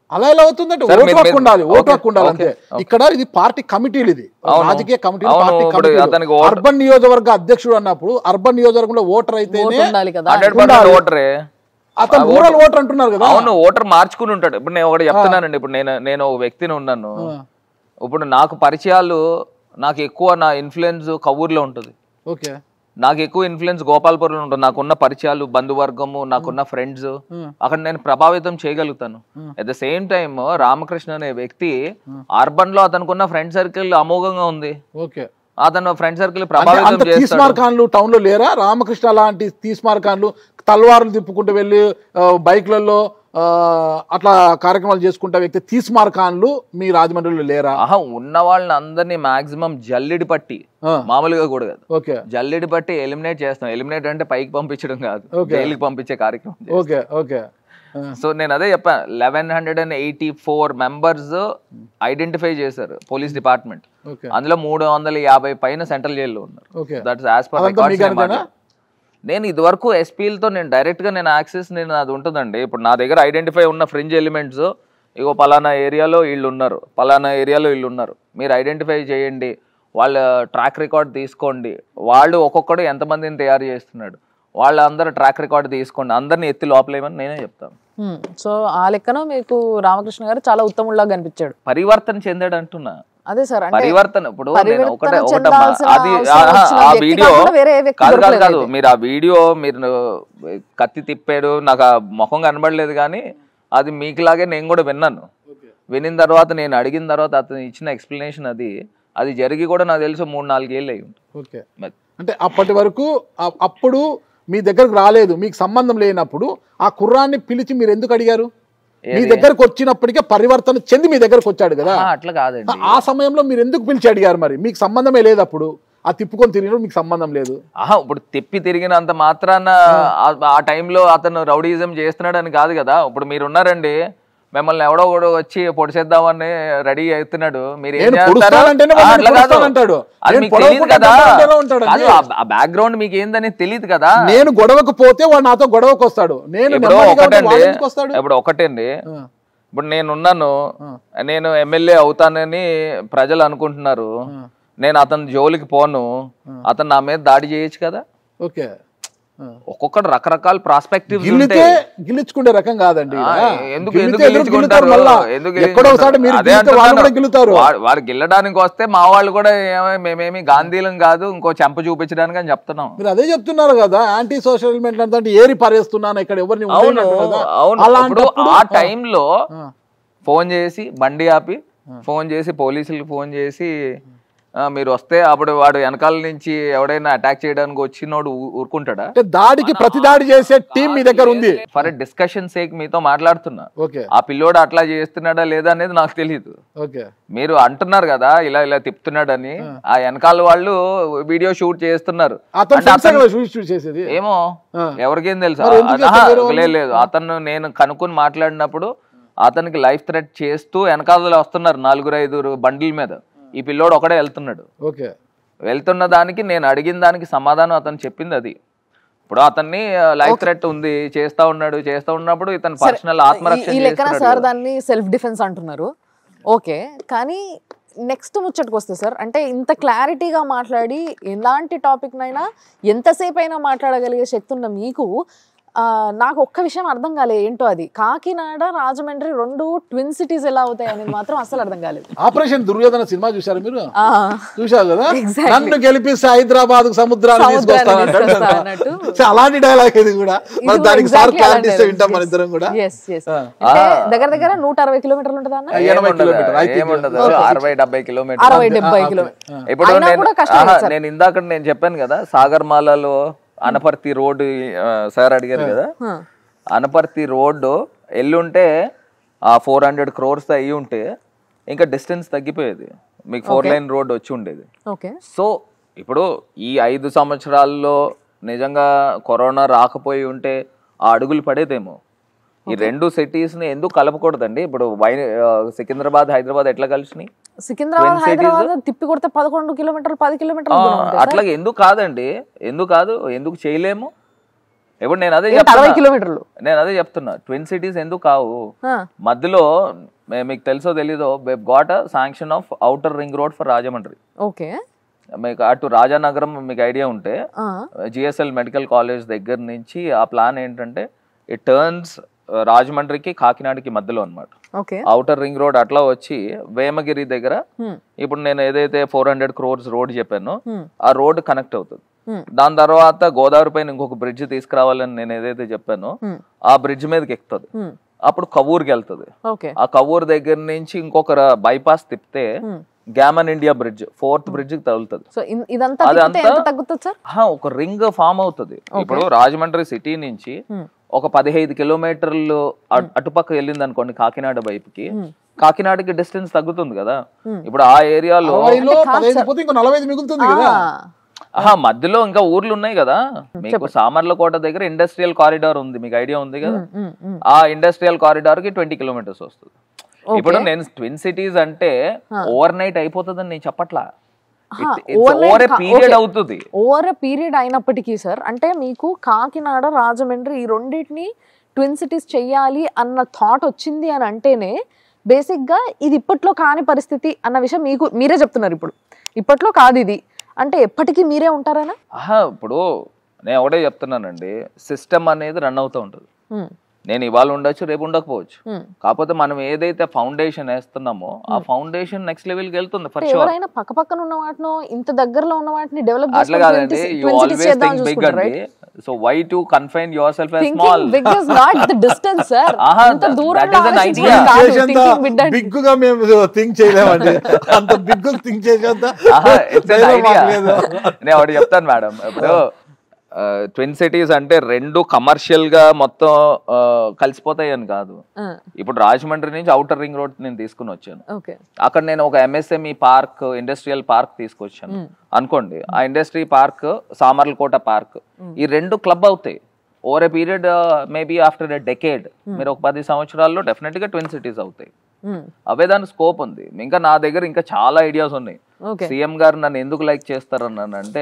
అలా ఎలా అవుతుందంటే సార్, ఓటు మీరు- హక్కు ఉండాలి ఓటు ఓకే, హక్కు ఉండాలి ఓకే, అంతే ఓకే. ఇక్కడ ఇది పార్టీ కమిటీలు ఇది అవును. రాజకీయ కమిటీలు అవును, పార్టీ ఇప్పుడు కమిటీలు అతనికి ఓటు- అర్బన్ నియోజకవర్గ అధ్యక్షుడు అన్నప్పుడు అర్బన్ నియోజకవర్గంలో ఓటర్ ఓటు అయితేనే ఉండాలి కదా హండ్రెడ్ ఉండాలి. పర్సెంట్ ఓటరే అతను ఆ రూరల్ ఓటు- ఓటర్ అంటున్నారు కదా అవును ఓటర్ మార్చుకుని ఉంటాడు ఇప్పుడు నేను ఒకటి చెప్తున్నానండి ఇప్పుడు నేను నేను ఒక వ్యక్తిని ఉన్నాను ఇప్పుడు నాకు పరిచయాలు నాకు ఎక్కువ నా ఇన్ఫ్లుయెన్స్ కవ్వూరులో ఉంటుంది ఓకే నాకు ఎక్కువ ఇన్ఫ్లుయెన్స్ గోపాల్పూర్లో ఉంటుంది నాకున్న పరిచయాలు బంధువర్గము నాకున్న ఫ్రెండ్స్ అక్కడ నేను ప్రభావితం చేయగలుగుతాను at the same time Ramakrishna అనే వ్యక్తి అర్బన్ లో అతనుకున్న ఫ్రెండ్ సర్కిల్ అమోఘంగా ఉంది ఓకే అతను ఫ్రెండ్ సర్కిల్ అంటే ప్రభావితం అంత చేస్తాడు తీస్మార్కాన్లు టౌన్ లో లేరా రామకృష్ణ లాంటి తీస్మార్కాన్లు తల్వార్లు తిప్పుకుంటూ వెళ్ళి ఆ, బైక్లలో ఆ, అట్లా కార్యక్రమాలు చేసుకుంటా వ్యక్తి తీస్మార్కాన్లు మీ రాజమండ్రిలో లేరా ఆహా ఉన్న వాళ్ళని అందరినీ మాక్సిమం జల్లిడి పట్టి ఆ. మామూలుగా కూడా కాదు ఓకే జల్లిడి పట్టి ఎలిమినేట్ చేస్తాం ఎలిమినేట్ అంటే పైకి పంపించడం కాదు Okay. జైలుకి పంపించే కార్యక్రమం చేస్తాం. ఓకే ఓకే ఆ, సో నేను అదే చెప్పాను eleven hundred and eighty four members identify చేశారు పోలీస్ డిపార్ట్మెంట్ ఓకే అందులో మూడు వందల యాభై పైన సెంట్రల్ జైల్లో ఉన్నారు ఓకే దట్స్ యాజ్ పర్ అదంతా మీకు అనుదేనా? నేను ఇదివరకు ఎస్పీలతో నేను డైరెక్ట్ గా నేను యాక్సెస్ నేను అది ఉంటుందండి ఇప్పుడు నా దగ్గర ఐడెంటిఫై ఉన్న ఫ్రింజ్ ఎలిమెంట్స్ ఇగో పలానా ఏరియాలో వీళ్ళు ఉన్నారు పలానా ఏరియాలో వీళ్ళు ఉన్నారు మీరు ఐడెంటిఫై చేయండి వాళ్ళ ట్రాక్ రికార్డ్ తీసుకోండి వాళ్ళు ఒక్కొక్కడు ఎంతమందిని తయారు చేస్తున్నాడు వాళ్ళందరూ ట్రాక్ రికార్డ్ తీసుకోండి అందరిని ఎత్తి లోపలేమని నేనే చెప్తాను హ్మ్. సో ఆ లెక్కన మీకు రామకృష్ణ గారు చాలా ఉత్తముల్లాగా కనిపించాడు పరివర్తన చెందాడు అంటున్నా అదే సార్ అంటే పరివర్తన ఇప్పుడు నేను పరివర్తన ఒకటే ఒకటమ్మా చెందాల్సిన అది అవసరం ఆహా, వచ్చిన ఆ వ్యక్తి వీడియో కాకుండా వేరే వ్యక్తి కాదు కాదు దొరకలేదు కాదు అయితే. మీరు ఆ వీడియో మీరు కత్తి తిప్పాడు నాకు ఆ మొహం కనబడలేదు కానీ అది మీకులాగే నేను కూడా విన్నాను వినిన తర్వాత నేను అడిగిన తర్వాత అతను ఇచ్చిన ఎక్స్ప్లెనేషన్ అది అది జరిగి కూడా నాకు తెలుసు మూడు నాలుగేళ్ళు అయి ఉంటుంది ఓకే మరి. అంటే అప్పటి వరకు ఆ- అప్పుడు మీ దగ్గరకు రాలేదు మీకు సంబంధం లేనప్పుడు ఆ కుర్రాన్ని పిలిచి మీరు ఎందుకు అడిగారు మీ ఏది? దగ్గరకు వచ్చినప్పటికే పరివర్తన చెంది మీ దగ్గరకు వచ్చాడు కదా ఆ, అట్లా కాదండి ఆ సమయంలో మీరు ఎందుకు పిలిచి అడిగారు మరి మీకు సంబంధమే లేదు అప్పుడు ఆ తిప్పుకొని తిరిగినప్పుడు మీకు సంబంధం లేదు ఆహా ఇప్పుడు తిప్పి తిరిగినంత మాత్రాన ఆ- ఆ టైంలో అతను రౌడీజం చేస్తున్నాడని కాదు కదా ఇప్పుడు మీరు ఉన్నారండి మిమ్మల్ని ఎవడో కూడా వచ్చి పొడిచేద్దామని రెడీ అవుతున్నాడు మీరు ఏం నేను చేస్తారు? పొడుస్తానంటేనే ఆ, వాడిని అట్లా కాదు. పొడుస్తానంటాడు. అది నేను మీకు తెలియదు పొడవకుండా కదా ఉంటానంటే ఎలా ఉంటాడండి? కాదు, ఆ- ఆ బ్యాక్గ్రౌండ్ మీకు ఏందని తెలియదు కదా నేను గొడవకు పోతే వాడు నాతో గొడవకు వస్తాడు నేను ఇప్పుడు నెమ్మదిగా ఉంటే ఒకటండి వాడు ఎందుకు వస్తాడు ఇప్పుడు ఒకటండి ఆ, ఇప్పుడు నేను ఉన్నాను నేను ఎమ్మెల్యే అవుతానని ప్రజలు అనుకుంటున్నారు నేను అతని జోలికి పోను అతను నా మీద దాడి చేయొచ్చు కదా ఓకే ఆ. ఒక్కొక్కటి రకరకాల ప్రాస్పెక్టివ్ గిల్లితే గిల్లించుకునే రకం కాదండి ఆ, ఈడ. ఎందుకు గిల్లితే ఎందుకు ఎదురు గిల్లించుకుంటారు గిల్లుతారు మళ్ళా. ఎందుకు ఎక్కడో ఒకసారి మీరు అదే గిల్లితే వాళ్ళు అంటున్నాను. కూడా గిల్లుతారు వా- వాడు గిల్లడానికి వస్తే మా వాళ్ళు కూడా ఏమో మేమేమి గాంధీలం కాదు ఇంకో చెంప చూపించడానికి అని చెప్తున్నాం మీరు అదే చెప్తున్నారు కదా యాంటీ సోషల్ ఎలిమెంట్ అంటే ఏరి పారేస్తున్నాను ఇక్కడ ఎవరిని అవును ఉండనివ్వట్లేదు కదా. అవును ఇప్పుడు అలాంటప్పుడు ఆ టైంలో ఆ. ఫోన్ చేసి బండి ఆపి ఫోన్ చేసి పోలీసులకు ఫోన్ చేసి ఆ, మీరు వస్తే అప్పుడు వాడు వెనకాల నుంచి ఎవడైనా అటాక్ చేయడానికి వచ్చినోడు ఊ- ఊరుకుంటాడా అంటే దాడికి ప్రతి దాడి చేసే టీం మీ దగ్గర ఉంది ఫర్ డిస్కషన్ సేక్ మీతో మాట్లాడుతున్నా ఓకే ఆ పిల్లోడు అట్లా చేస్తున్నాడా లేదా అనేది నాకు తెలియదు ఓకే మీరు అంటున్నారు కదా ఇలా ఇలా తిప్పుతున్నాడని ఆ వెనకాల వాళ్ళు వీడియో షూట్ చేస్తున్నారు అతను అంటే ఫ్రెండ్స్ అతను- కదా చూసి చూసి చేసేది ఏమో ఆ. ఎవరికేం తెలుసు మరి ఎందుకు ఆహా, చేస్తారు వేరే వాళ్ళు? లేదు లేదు అతను నేను కనుక్కొని మాట్లాడినప్పుడు అతనికి లైఫ్ థ్రెట్ చేస్తూ వెనకాల వస్తున్నారు నలుగురు ఐదుగురు బండిల మీద ఈ పిల్లోడు ఒకడే వెళ్తున్నాడు ఓకే వెళ్తున్న దానికి నేను అడిగిన దానికి సమాధానం అతను చెప్పింది అది ఇప్పుడు అతన్ని లైఫ్ థ్రెట్ ఉంది చేస్తా ఉన్నాడు చేస్తా ఉన్నప్పుడు ఇతను పర్సనల్ ఈ- ఆత్మరక్షణ ఈ లెక్కన చేస్తున్నాడు సార్ కదా. దాన్ని సెల్ఫ్ డిఫెన్స్ అంటున్నారు ఓకే కానీ నెక్స్ట్ ముచ్చటకు వస్తే సార్ అంటే ఇంత క్లారిటీగా మాట్లాడి ఎలాంటి టాపిక్ నైనా ఎంతసేపు అయినా మాట్లాడగలిగే శక్తి ఉన్న మీకు ఆ, నాకు ఒక్క విషయం అర్థం కాలేదు ఏంటో అది కాకినాడ రాజమండ్రి రెండు ట్విన్ సిటీస్ ఎలా అవుతాయి అనేది మాత్రం అసలు అర్థం కాలేదు ఆపరేషన్ దుర్యోధన సినిమా చూసారు మీరు ఆ, చూశారు కదా Exactly. నన్ను గెలిపిస్తే హైదరాబాద్ సముద్రాన్ని సముద్రాన్ని తీసుకొస్తానంటాడు తీసుకొస్తా అన్నట్టు. సో అలాంటి డైలాగ్ ఇది కూడా ఇది మరి కూడా దానికి సార్ exactly క్లారిటీ ఇస్తే అలాంటిదే. వింటాం మన Yes. ఇద్దరం కూడా Yes, yes. ఆ. అంటే దగ్గర దగ్గర నూట అరవై కిలోమీటర్లు ఉంటుంది అన్న ఎనభై ఏముండదు, కిలోమీటర్, I think. ఏముండదు Okay. అరవై డెబ్బై కిలోమీటర్ అరవై డెబ్బై ఆ, కిలోమీటర్ ఇప్పుడు అయినా నేను కూడా కష్టమే ఆహా, సార్. నేను ఇందాక నేను చెప్పాను కదా సాగర్మాలలో అనపర్తి రోడ్డు సార్ అడిగారు కదా హ. అనపర్తి రోడ్డు ఎల్లుంటే ఆ ఫోర్ హండ్రెడ్ క్రోర్స్ అయ్యి ఉంటే ఇంకా డిస్టెన్స్ తగ్గిపోయేది మీకు ఫోర్ లైన్ రోడ్ వచ్చి ఉండేది ఓకే సో ఇప్పుడు ఈ ఐదు సంవత్సరాల్లో నిజంగా కరోనా రాకపోయి ఉంటే ఆ అడుగులు పడేదేమో ఈ రెండు సిటీస్ ని ఎందుకు కలపకూడదండి ఇప్పుడు వై ఆ, సికింద్రాబాద్ హైదరాబాద్ ఎట్లా కలిసినాయి సికింద్రాబాద్ Twin cities? హైదరాబాద్ తిప్పి కొడితే పదకొండు కిలోమీటర్లు పది కిలోమీటర్లు ఆ, దూరం ఉంటుంది సార్. అట్లాగే ఎందుకు కాదండి ఎందుకు కాదు ఎందుకు చేయలేము ఇప్పుడు నేను అదే ఏంటి అరవై చెప్తున్నా కిలోమీటర్లు నేను అదే చెప్తున్నా ట్విన్ సిటీస్ ఎందుకు కావు ఆ, మధ్యలో మే- మీకు తెలుసో తెలీదో got sanction of outer ring road for Rajahmundry okay మీకు అటు రాజానగరం మీకు ఐడియా ఉంటే ఆ, జిఎస్ఎల్ మెడికల్ కాలేజ్ దగ్గర నుంచి ఆ ప్లాన్ ఏంటంటే ఇట్ టర్న్స్ రాజమండ్రికి కాకినాడకి మధ్యలో అన్నమాట ఓకే అవుటర్ రింగ్ రోడ్ అట్లా వచ్చి వేమగిరి దగ్గర Hmm. ఇప్పుడు నేను ఏదైతే ఫోర్ హండ్రెడ్ క్రోర్స్ రోడ్ చెప్పానో Hmm. ఆ రోడ్ కనెక్ట్ అవుతుంది Hmm. దాని తర్వాత గోదావరి పైన ఇంకొక బ్రిడ్జ్ తీసుకురావాలని నేను ఏదైతే చెప్పానో Hmm. ఆ బ్రిడ్జ్ మీదకి ఎక్కుతుంది Hmm. అప్పుడు కవూర్కి వెళ్తుంది ఓకే ఆ కవూర్ దగ్గర నుంచి ఇంకొక బైపాస్ తిప్పితే Hmm. Gammon India bridge fourth bridge కి తగులుతుంది సో ఇన్- ఇదంతా అదంతా- తిప్పితే ఎంత తగ్గుతుంది సార్ ఆహా, ఒక రింగ్ ఫామ్ అవుతుంది ఇప్పుడు రాజమండ్రి సిటీ నుంచి Hmm. ఒక పదిహైదు కిలోమీటర్లు అటు- అటుపక్క వెళ్ళింది అనుకోండి కాకినాడ వైపుకి కాకినాడకి డిస్టెన్స్ తగ్గుతుంది కదా ఇప్పుడు ఆ ఏరియాలో అరవైలో అంటే కాదు పదహైదు సార్. పోతే ఇంకో నలభై ఐదు మిగులుతుంది కదా ఆహా మధ్యలో ఇంకా ఊర్లు ఉన్నాయి కదా మీకు సామర్లకోట దగ్గర ఇండస్ట్రియల్ కారిడార్ ఉంది మీకు ఐడియా ఉంది కదా ఉమ్, ఉమ్. ఆ ఇండస్ట్రియల్ కారిడార్ కి ట్వంటీ కిలోమీటర్స్ వస్తుంది ఇప్పుడు నేను ట్విన్ సిటీస్ అంటే ఓవర్ నైట్ అయిపోతుందని నేను చెప్పట్లా ఆహా, ఓవర్ overnight ఏ కా- పీరియడ్ okay. అవుతుంది ఓవర్ పీరియడ్ అయినప్పటికీ సార్ అంటే మీకు కాకినాడ రాజమండ్రి ఈ రెండింటిని ట్విన్ సిటీస్ చెయ్యాలి అన్న థాట్ వచ్చింది అని అంటేనే బేసిక్ గా ఇది ఇప్పట్లో కాని పరిస్థితి అన్న విషయం మీకు మీరే చెప్తున్నారు ఇప్పుడు ఇప్పట్లో కాదు ఇది అంటే ఎప్పటికీ మీరే ఉంటారనా ఆహా ఇప్పుడు నేను ఒకటే చెప్తున్నానండి సిస్టమ్ అనేది రన్ అవుతూ ఉంటుంది ఉమ్, నేను ఇవాళ ఉండొచ్చు రేపు ఉండకపోవచ్చు ఉమ్. కాకపోతే మనం ఏదైతే ఫౌండేషన్ వేస్తున్నామో ఆ ఫౌండేషన్ నెక్స్ట్ లెవెల్కి వెళ్తుంది ఫర్ అంటే షూర్ ఎవరైనా పక్క పక్కన ఉన్న వాటినో ఇంత దగ్గరలో ఉన్న వాటిని డెవలప్ అట్లా కాదండి యూ ఆల్వేస్ థింక్ బిగ్ అండి so why to confine yourself small thinking big is not the distance sir ఆహా, అంత that- దూరంలో that is an ఆలోచించడం idea. కాదు చేసేంత థింకింగ్ బిగ్ అంటే బిగ్ గా మేము థింక్ చేయలేమండి అంత బిగ్ థింక్ చేసేంత ఇట్స్ ధైర్యం ఐడియా మాకు లేదు. నేను ఒకటి చెప్తాను మేడం ఇప్పుడు ట్విన్ సిటీస్ అంటే రెండు కమర్షియల్ గా మొత్తం ఆ, కలిసిపోతాయి అని కాదు ఇప్పుడు రాజమండ్రి నుంచి అవుటర్ రింగ్ రోడ్ నేను తీసుకుని వచ్చాను ఓకే అక్కడ నేను ఒక ఎంఎస్ఎంఈ పార్క్ ఇండస్ట్రియల్ పార్క్ తీసుకొచ్చాను అనుకోండి ఆ ఇండస్ట్రీ పార్క్ సామర్లకోట పార్క్ ఈ రెండు క్లబ్ అవుతాయి over a period maybe after a decade మీరు ఒక పది సంవత్సరాల్లో డెఫినెట్ గా ట్విన్ సిటీస్ అవుతాయి అవే దాని స్కోప్ ఉంది ఇంకా నా దగ్గర ఇంకా చాలా ఐడియాస్ ఉన్నాయి ఓకే సీఎం గారు నన్ను ఎందుకు లైక్ చేస్తారన్నాను అంటే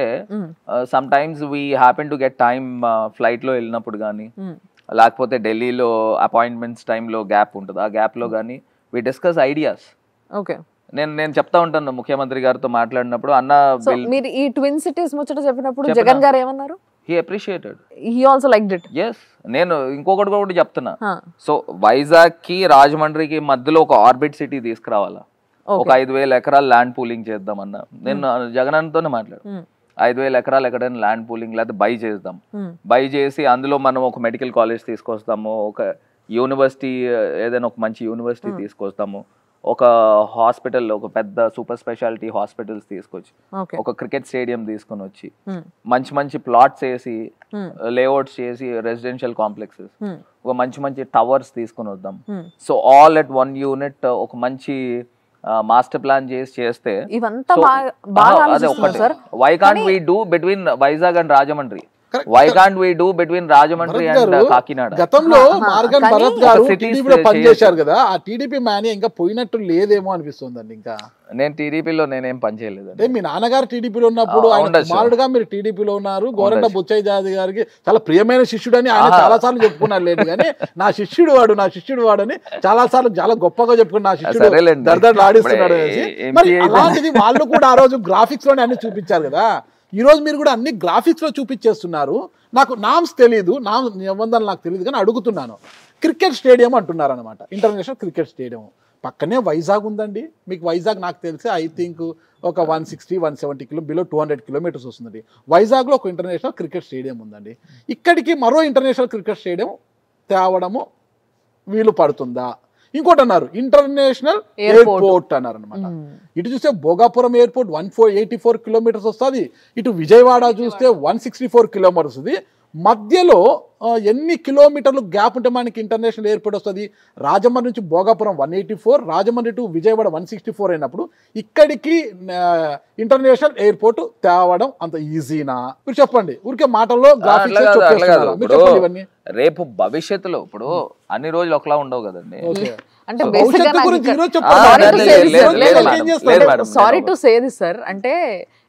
sometimes we happen to get time flight లో వెళ్ళినప్పుడు కానీ లేకపోతే ఢిల్లీలో అపాయింట్మెంట్స్ టైంలో గ్యాప్ ఉంటుంది ఆ గ్యాప్ లో కానీ వి డిస్కస్ ఐడియాస్ ఓకే నేను నేను చెప్తా ఉంటాను ముఖ్యమంత్రి గారితో మాట్లాడినప్పుడు అన్న సో మీరు ఈ ట్విన్ సిటీస్ ముచ్చట చెప్పినప్పుడు చెప్పనా? జగన్ గారు ఏమన్నారు he appreciated he also like it yes నేను ఇంకొకటి కూడా చెప్తున్నా సో వైజాగ్ కి రాజమండ్రికి మధ్యలో ఒక ఆర్బిట్ సిటీ తీసుకురావాలా ఒక ఐదు వేల ఎకరాలు ల్యాండ్ పూలింగ్ చేద్దామన్నా నేను జగనన్నతోనే మాట్లాడు ఐదు వేల ఎకరాలు ఎక్కడైనా ల్యాండ్ పూలింగ్ లేదా బై చేద్దాం బై చేసి అందులో మనం ఒక మెడికల్ కాలేజ్ తీసుకొస్తాము ఒక యూనివర్సిటీ ఏదైనా ఒక మంచి యూనివర్సిటీ తీసుకొస్తాము ఒక హాస్పిటల్ ఒక పెద్ద సూపర్ స్పెషాలిటీ హాస్పిటల్స్ తీసుకొచ్చి ఓకే ఒక క్రికెట్ స్టేడియం తీసుకొని వచ్చి మంచి మంచి ప్లాట్స్ వేసి లేఅవుట్స్ చేసి రెసిడెన్షియల్ కాంప్లెక్సెస్ ఒక మంచి మంచి టవర్స్ తీసుకొని వద్దాం so all at one unit ఒక మంచి మాస్టర్ ప్లాన్ చేసి చేస్తే ఇవంతా So, బాగా బాగా ఆ, అదే ఆలోచిస్తున్నారు ఒకటి sir why can't we do between Vizag and Rajahmundry why can't we do between Rajahmundry Bharat and గారు, కాకినాడ గతంలో మార్గన్ కానీ- భరత్ గారు ఒక cities టీడీపీలో చేయొచ్చు. పనిచేశారు కదా ఆ టీడీపీ మాని ఇంకా పోయినట్టు లేదేమో అనిపిస్తుందండి ఇంకా నేను టీడీపీలో నేనేం పని చేయలేదండి అంటే మీ నాన్నగారు టీడీపీలో ఉన్నప్పుడు ఆ, ఆయన ఉండొచ్చు. కుమారుడుగా మీరు టీడీపీలో ఉన్నారు గోరంట ఉండొచ్చు. బుచ్చయ్య జాతి గారికి చాలా ప్రియమైన శిష్యుడు అని ఆయన ఆహా. చాలా సార్లు చెప్పుకున్నారు లేదు కానీ నా శిష్యుడు వాడు నా శిష్యుడు వాడని చాలా సార్లు చాలా గొప్పగా చెప్పుకున్న నా శిష్యుడు సరేలేండి. దర్దర్లు ఆడిస్తున్నాడు ఇప్పుడే అనేసి ఏ- మరి MP అయితే- అలాంటిది వాళ్ళు కూడా ఆ రోజు గ్రాఫిక్స్ లోనే అన్ని చూపించారు కదా ఈ రోజు మీరు కూడా అన్ని గ్రాఫిక్స్ లో చూపించేస్తున్నారు నాకు నామ్స్ తెలియదు నామ్ నిబంధనలు నాకు తెలియదు కానీ అడుగుతున్నాను క్రికెట్ స్టేడియం అంటున్నారు అనమాట ఇంటర్నేషనల్ క్రికెట్ స్టేడియం పక్కనే వైజాగ్ ఉందండి మీకు వైజాగ్ నాకు తెలిసి ఐ థింక్ ఒక one sixty one seventy kilo below two hundred kilometres వస్తుందండి వైజాగ్లో ఒక ఇంటర్నేషనల్ క్రికెట్ స్టేడియం ఉందండి ఇక్కడికి మరో ఇంటర్నేషనల్ క్రికెట్ స్టేడియం తేవడము వీలు పడుతుందా ఇంకోటి అన్నారు ఇంటర్నేషనల్ Airport. ఎయిర్పోర్ట్ అన్నారు అనమాట ఇటు చూస్తే Bhogapuram airport one four eighty four kilometres వస్తుంది ఇటు విజయవాడ చూస్తే వన్ సిక్స్టీ ఫోర్ కిలోమీటర్స్ వస్తుంది మధ్యలో ఆ, ఎన్ని కిలోమీటర్లు గ్యాప్ ఉంటే మనకి ఇంటర్నేషనల్ ఎయిర్పోర్ట్ వస్తుంది రాజమండ్రి నుంచి Bhogapuram one eighty four Rajahmundry to Vijayawada one sixty four అయినప్పుడు ఇక్కడికి ఆ, ఇంటర్నేషనల్ ఎయిర్పోర్ట్ తేవడం అంత ఈజీనా మీరు చెప్పండి ఊరికే మాటల్లో ఆ, అట్లా graphics కాదు, అట్లా చొక్కేస్తున్నారా? కాదు. మీరు ఇప్పుడు చెప్పండి ఇవన్నీ రేపు భవిష్యత్తులో ఇప్పుడు అన్ని రోజులు ఒకలా ఉండవు కదండి ఓకే అంటే సో బేసిక్ గా భవిష్యత్తు గురించి ఈరోజు ఆ, చెప్పండి లేదు, లేదు, లేదు, లేదు, ఈరోజు మేడం, ఏం లేదు, చేస్తారు? Madam. Sorry to say this sir అంటే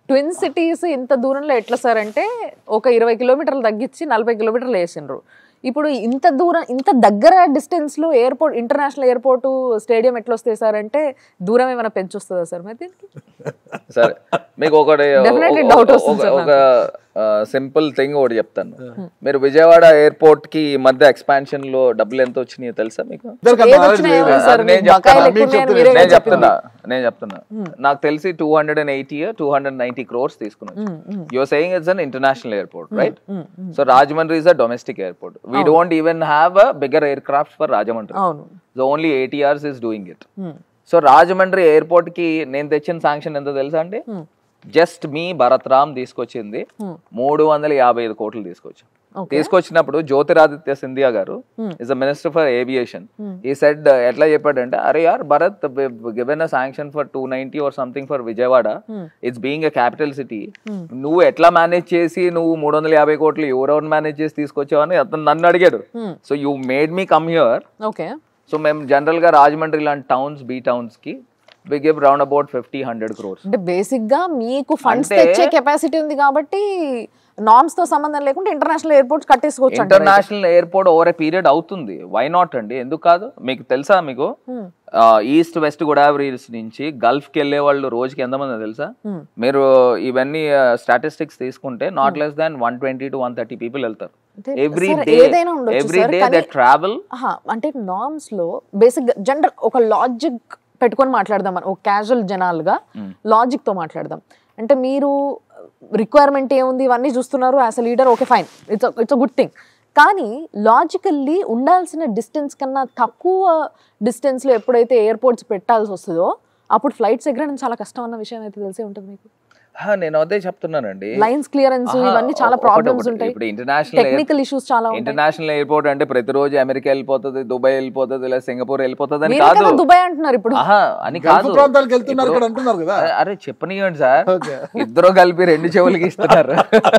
ట్విన్ సిటీస్ ఇంత దూరంలో ఎట్లా సార్ అంటే ఒక ఇరవై కిలోమీటర్లు తగ్గించి నలభై కిలోమీటర్లు వేసిండ్రు ఇప్పుడు ఇంత దూరం ఇంత దగ్గర డిస్టెన్స్ లో ఎయిర్పోర్ట్ ఇంటర్నేషనల్ ఎయిర్పోర్ట్ స్టేడియం ఎట్లా వస్తాయి సార్ అంటే దూరం ఏమైనా పెంచొస్తుందా సార్ మరి దీనికి సరే మీకు ఒకటి Definitely ఒక- doubt ఒక- వస్తుంది సార్ ఒక సింపుల్ థింగ్ ఒకటి చెప్తాను మీరు విజయవాడ ఎయిర్పోర్ట్ కి ఈ మధ్య ఎక్స్పాన్షన్ లో డబ్బులు ఎంత వచ్చినాయో తెలుసా మీకు ఇద్దరికి అంత ఏది knowledge వచ్చినా లేదు. ఏమైంది సార్? అది నేను మీకు బకాయిలు చెప్తాను. ఎక్కువ మీకు ఉన్నాయని చెప్తాను. మీరే నేను కదా చెప్తున్నా నేను చెప్తున్నా నాకు తెలిసి two hundred and eighty two hundred ninety crores తీసుకున్నాను your saying it's an international airport right so Rajahmundry is a domestic airport we don't even have a bigger aircraft for Rajahmundry అవును so only ATRs is doing it so Rajahmundry airport కి నేను తెచ్చిన శాంక్షన్ ఎంతో తెలుసా అండి జస్ట్ మీ భరత్ రామ్ తీసుకొచ్చింది మూడు వందల యాభై ఐదు కోట్లు తీసుకొచ్చాం తీసుకొచ్చినప్పుడు జ్యోతిరాదిత్య సింధియా గారు is a minister for aviation he said ఎట్లా చెప్పాడంటే అరే యార్ Bharat given a sanction for two ninety or something for Vijayawada it's being a capital city నువ్వు ఎట్లా మేనేజ్ చేసి నువ్వు మూడు వందల యాభై కోట్లు ఎవరెవరు మేనేజ్ చేసి తీసుకొచ్చావు అని అతను నన్ను అడిగాడు so you made me come here okay so మేము జనరల్ గా రాజమండ్రి లాంటి టౌన్స్ బీ టౌన్స్ కి we give round about fifty hundred crores అంటే బేసిక్ గా మీకు ఫండ్స్ అంటే- తెచ్చే కెపాసిటీ ఉంది కాబట్టి నామ్స్ తో సంబంధం లేకుండా ఇంటర్నేషనల్ ఎయిర్పోర్ట్స్ కట్టేసుకోవచ్చు అంటారు అయితే. International airport over a period అవుతుంది వై నాట్ అండి ఎందుకు కాదు మీకు తెలుసా మీకు ఈస్ట్ వెస్ట్ గోదావరీస్ నుంచి గల్ఫ్ కి వెళ్ళే వాళ్ళు రోజుకి ఎంతమంది తెలుసా మీరు ఇవన్నీ స్టాటిస్టిక్స్ తీసుకుంటే not less than one twenty to one thirty people వెళ్తారు అంటే ఎవ్రీ సరే, డే ఏదైనా ఉండొచ్చు ఎవ్రీ సార్, డే కానీ- దే ట్రావెల్ ఆహా, అంటే నామ్స్ లో బేసిక్ జనరల్ ఒక లాజిక్ పెట్టుకొని మాట్లాడదాం మనం ఒక క్యాజువల్ జనాలుగా లాజిక్ తో మాట్లాడదాం అంటే మీరు రిక్వైర్మెంట్ ఏముంది ఇవన్నీ చూస్తున్నారు as a leader okay fine it's it's a good thing కానీ లాజికల్లీ ఉండాల్సిన డిస్టెన్స్ కన్నా తక్కువ distance లో ఎప్పుడైతే ఎయిర్పోర్ట్స్ పెట్టాల్సి వస్తుందో అప్పుడు ఫ్లైట్స్ ఎగరడం చాలా కష్టం అన్న విషయం అయితే తెలిసే ఉంటుంది మీకు నేను అదే చెప్తున్నానండి లైన్స్ క్లియరెన్స్ ఆహా, ఇవన్నీ చాలా ఒకటి ప్రాబ్లమ్స్ ఒకటి. ఉంటాయి ఇప్పుడు ఇంటర్నేషనల్ టెక్నికల్ ఇష్యూస్ చాలా ఉంటాయి ఇంటర్నేషనల్ ఎయిర్పోర్ట్ అంటే ప్రతిరోజు అమెరికా వెళ్ళిపోతుంది దుబాయ్ వెళ్ళిపోతుంది లేదా సింగపూర్ వెళ్ళిపోతుంది అని మీరు కాదు కదా దుబాయ్ అంటున్నారు ఇప్పుడు ఆహా అని గల్ఫ్ కాదు ప్రాంతాలకు వెళ్తున్నారు ఇప్పుడు- ఇక్కడ అంటున్నారు కదా అరే- అరే చెప్పనివ్వండి సార్ ఇద్దరు కలిపి రెండు చెవులకి ఇస్తున్నారు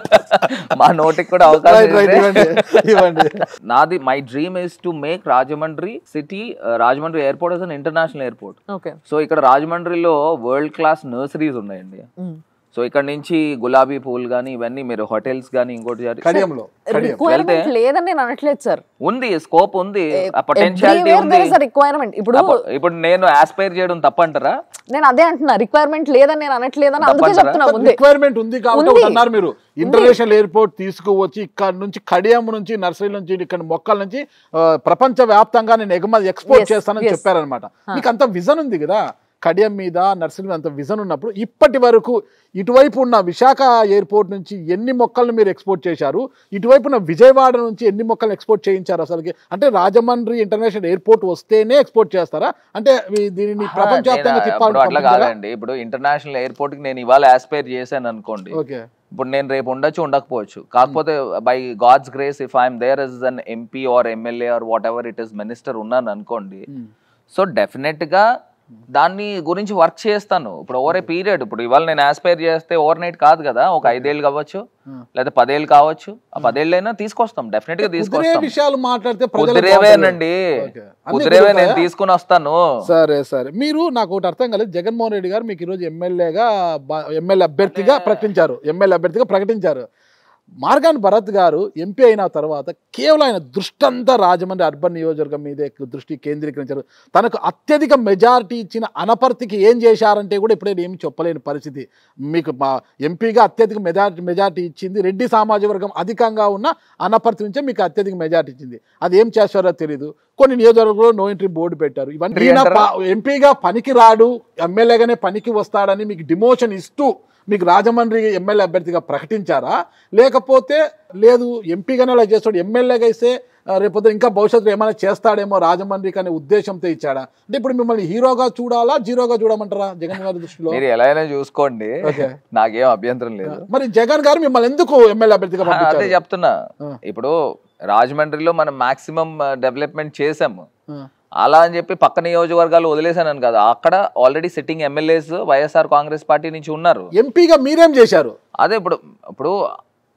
మా నోటికి కూడా అవకాశం రైట్ రైట్ ఇస్తే- ఇవ్వండి ఇవ్వండి నాది my dream is to make Rajahmundry city Rajahmundry airport is an international airport okay so ఇక్కడ రాజమండ్రిలో వరల్డ్ క్లాస్ నర్సరీస్ ఉన్నాయండి సో ఇక్కడ నుంచి గులాబీ పూలు కానీ ఇవన్నీ మీరు హోటల్స్ కానీ ఇంకోటి జరి- కడియంలో కడియం రిక్వైర్మెంట్ లేదని నేను అనట్లేదు సార్ ఉంది స్కోప్ ఉంది ఆ పొటెన్షియాలిటీ ఉంది రిక్వైర్మెంట్ ఇప్పుడు అప్ప- ఇప్పుడు నేను ఆస్పైర్ చేయడం తప్పంటారా నేను అదే అంటున్నా రిక్వైర్మెంట్ లేదని నేను అనట్లేదని అందుకే తప్పంటారా? చెప్తున్నా ముందే రిక్వైర్మెంట్ ఉంది కాబట్టి ఉంది. ఒకటి అన్నారు మీరు ఇంటర్నేషనల్ ఎయిర్పోర్ట్ తీసుకువచ్చి ఇక్కడ నుంచి కడియం నుంచి నర్సరీ నుంచి ఇక్కడ మొక్కల నుంచి ఆ, ప్రపంచ వ్యాప్తంగా నేను ఎగుమతి ఎక్స్పోర్ట్ Yes, చేస్తానని yes. చెప్పారనమాట మీకు అంత విజన్ ఉంది కదా కడియం మీద నర్సరీ మీద అంత విజన్ ఉన్నప్పుడు ఇప్పటి వరకు ఇటువైపు ఉన్న విశాఖ ఎయిర్పోర్ట్ నుంచి ఎన్ని మొక్కలను మీరు ఎక్స్పోర్ట్ చేశారు ఇటువైపు ఉన్న విజయవాడ నుంచి ఎన్ని మొక్కలు ఎక్స్పోర్ట్ చేయించారు అసలుకి అంటే రాజమండ్రి ఇంటర్నేషనల్ ఎయిర్పోర్ట్ వస్తేనే ఎక్స్పోర్ట్ చేస్తారా అంటే మీ- దీనిని ప్రపంచవ్యాప్తంగా నేను- ఇప్పుడు అట్లా తిప్పాలి కాదండి ఇప్పుడు ఇంటర్నేషనల్ ఎయిర్పోర్ట్ కి నేను ఇవాళ ఆస్పైర్ చేశాను అనుకోండి ఓకే ఇప్పుడు నేను రేపు ఉండొచ్చు ఉండకపోవచ్చు కాకపోతే by God's grace if I'm there is an MP or MLA or whatever it is minister ఉన్నాను అనుకోండి సో డెఫినెట్ గా దాన్ని గురించి వర్క్ చేస్తాను ఇప్పుడు ఓవర్ ఏ పీరియడ్ ఇప్పుడు ఇవాళ నేను ఆస్పైర్ చేస్తే ఓవర్ నైట్ కాదు కదా ఒక ఐదేళ్ళు కావచ్చు లేదా పదేళ్ళు కావచ్చు ఆ పదేళ్ళైనా తీసుకొస్తాం డెఫినెట్ గా కుదిరే తీసుకొస్తాం విషయాలు మాట్లాడితే ప్రజలకు కుదిరేవేనండి ఓకే. అన్నీ కుదిరేవే నేను కుదురుతాయా? తీసుకుని వస్తాను సరే సరే మీరు నాకు ఒకటి అర్థం కాలేదు జగన్మోహన్ రెడ్డి గారు మీకు ఈరోజు ఎమ్మెల్యేగా ఎమ్మెల్యే అభ్యర్థిగా ప్రకటించారు ఎమ్మెల్యే అభ్యర్థిగా ప్రకటించారు మార్గాన్ భరత్ గారు ఎంపీ అయిన తర్వాత కేవలం ఆయన దృష్టి అంతా రాజమండ్రి అర్బన్ నియోజకవర్గం మీదే దృష్టి కేంద్రీకరించారు తనకు అత్యధిక మెజారిటీ ఇచ్చిన అనపర్తికి ఏం చేశారంటే కూడా ఇప్పుడే ఏమి చెప్పలేని పరిస్థితి మీకు మా ఎంపీగా అత్యధిక మెజారిటీ మెజారిటీ ఇచ్చింది రెడ్డి సామాజిక వర్గం అధికంగా ఉన్న అనపర్తి నుంచే మీకు అత్యధిక మెజారిటీ ఇచ్చింది అది ఏం చేస్తారో తెలియదు కొన్ని నియోజకవర్గంలో నో ఎంట్రీ బోర్డు పెట్టారు ఇవన్నీ ఈయన ప- ఎంపీగా పనికి రాడు ఎమ్మెల్యేగానే పనికి వస్తాడని మీకు డిమోషన్ ఇస్తూ మీకు రాజమండ్రి ఎమ్మెల్యే అభ్యర్థిగా ప్రకటించారా లేకపోతే లేదు ఎంపీగానే అలా చేస్తాడు ఎమ్మెల్యేగా ఇస్తే ఆ, రేపొద్దు ఇంకా భవిష్యత్తులో ఏమైనా చేస్తాడేమో రాజమండ్రికి అనే ఉద్దేశంతో ఇచ్చాడా అంటే ఇప్పుడు మిమ్మల్ని హీరోగా చూడాలా జీరోగా చూడమంటారా జగన్ గారి దృష్టిలో మీరు ఎలా అయినా చూసుకోండి Okay. నాకేం అభ్యంతరం లేదు మరి జగన్ గారు మిమ్మల్ని ఎందుకు ఎమ్మెల్యే అభ్యర్థిగా ఆ, అదే పంపించారు చెప్తున్నా ఇప్పుడు రాజమండ్రిలో మనం మాక్సిమం డెవలప్మెంట్ చేసాము ఆ. అలా అని చెప్పి పక్క నియోజకవర్గాలు వదిలేసానని కదా అక్కడ already sitting MLAs YSR Congress party నుంచి ఉన్నారు ఎంపీగా మీరేం చేశారు అదే ఇప్పుడు ఇప్పుడు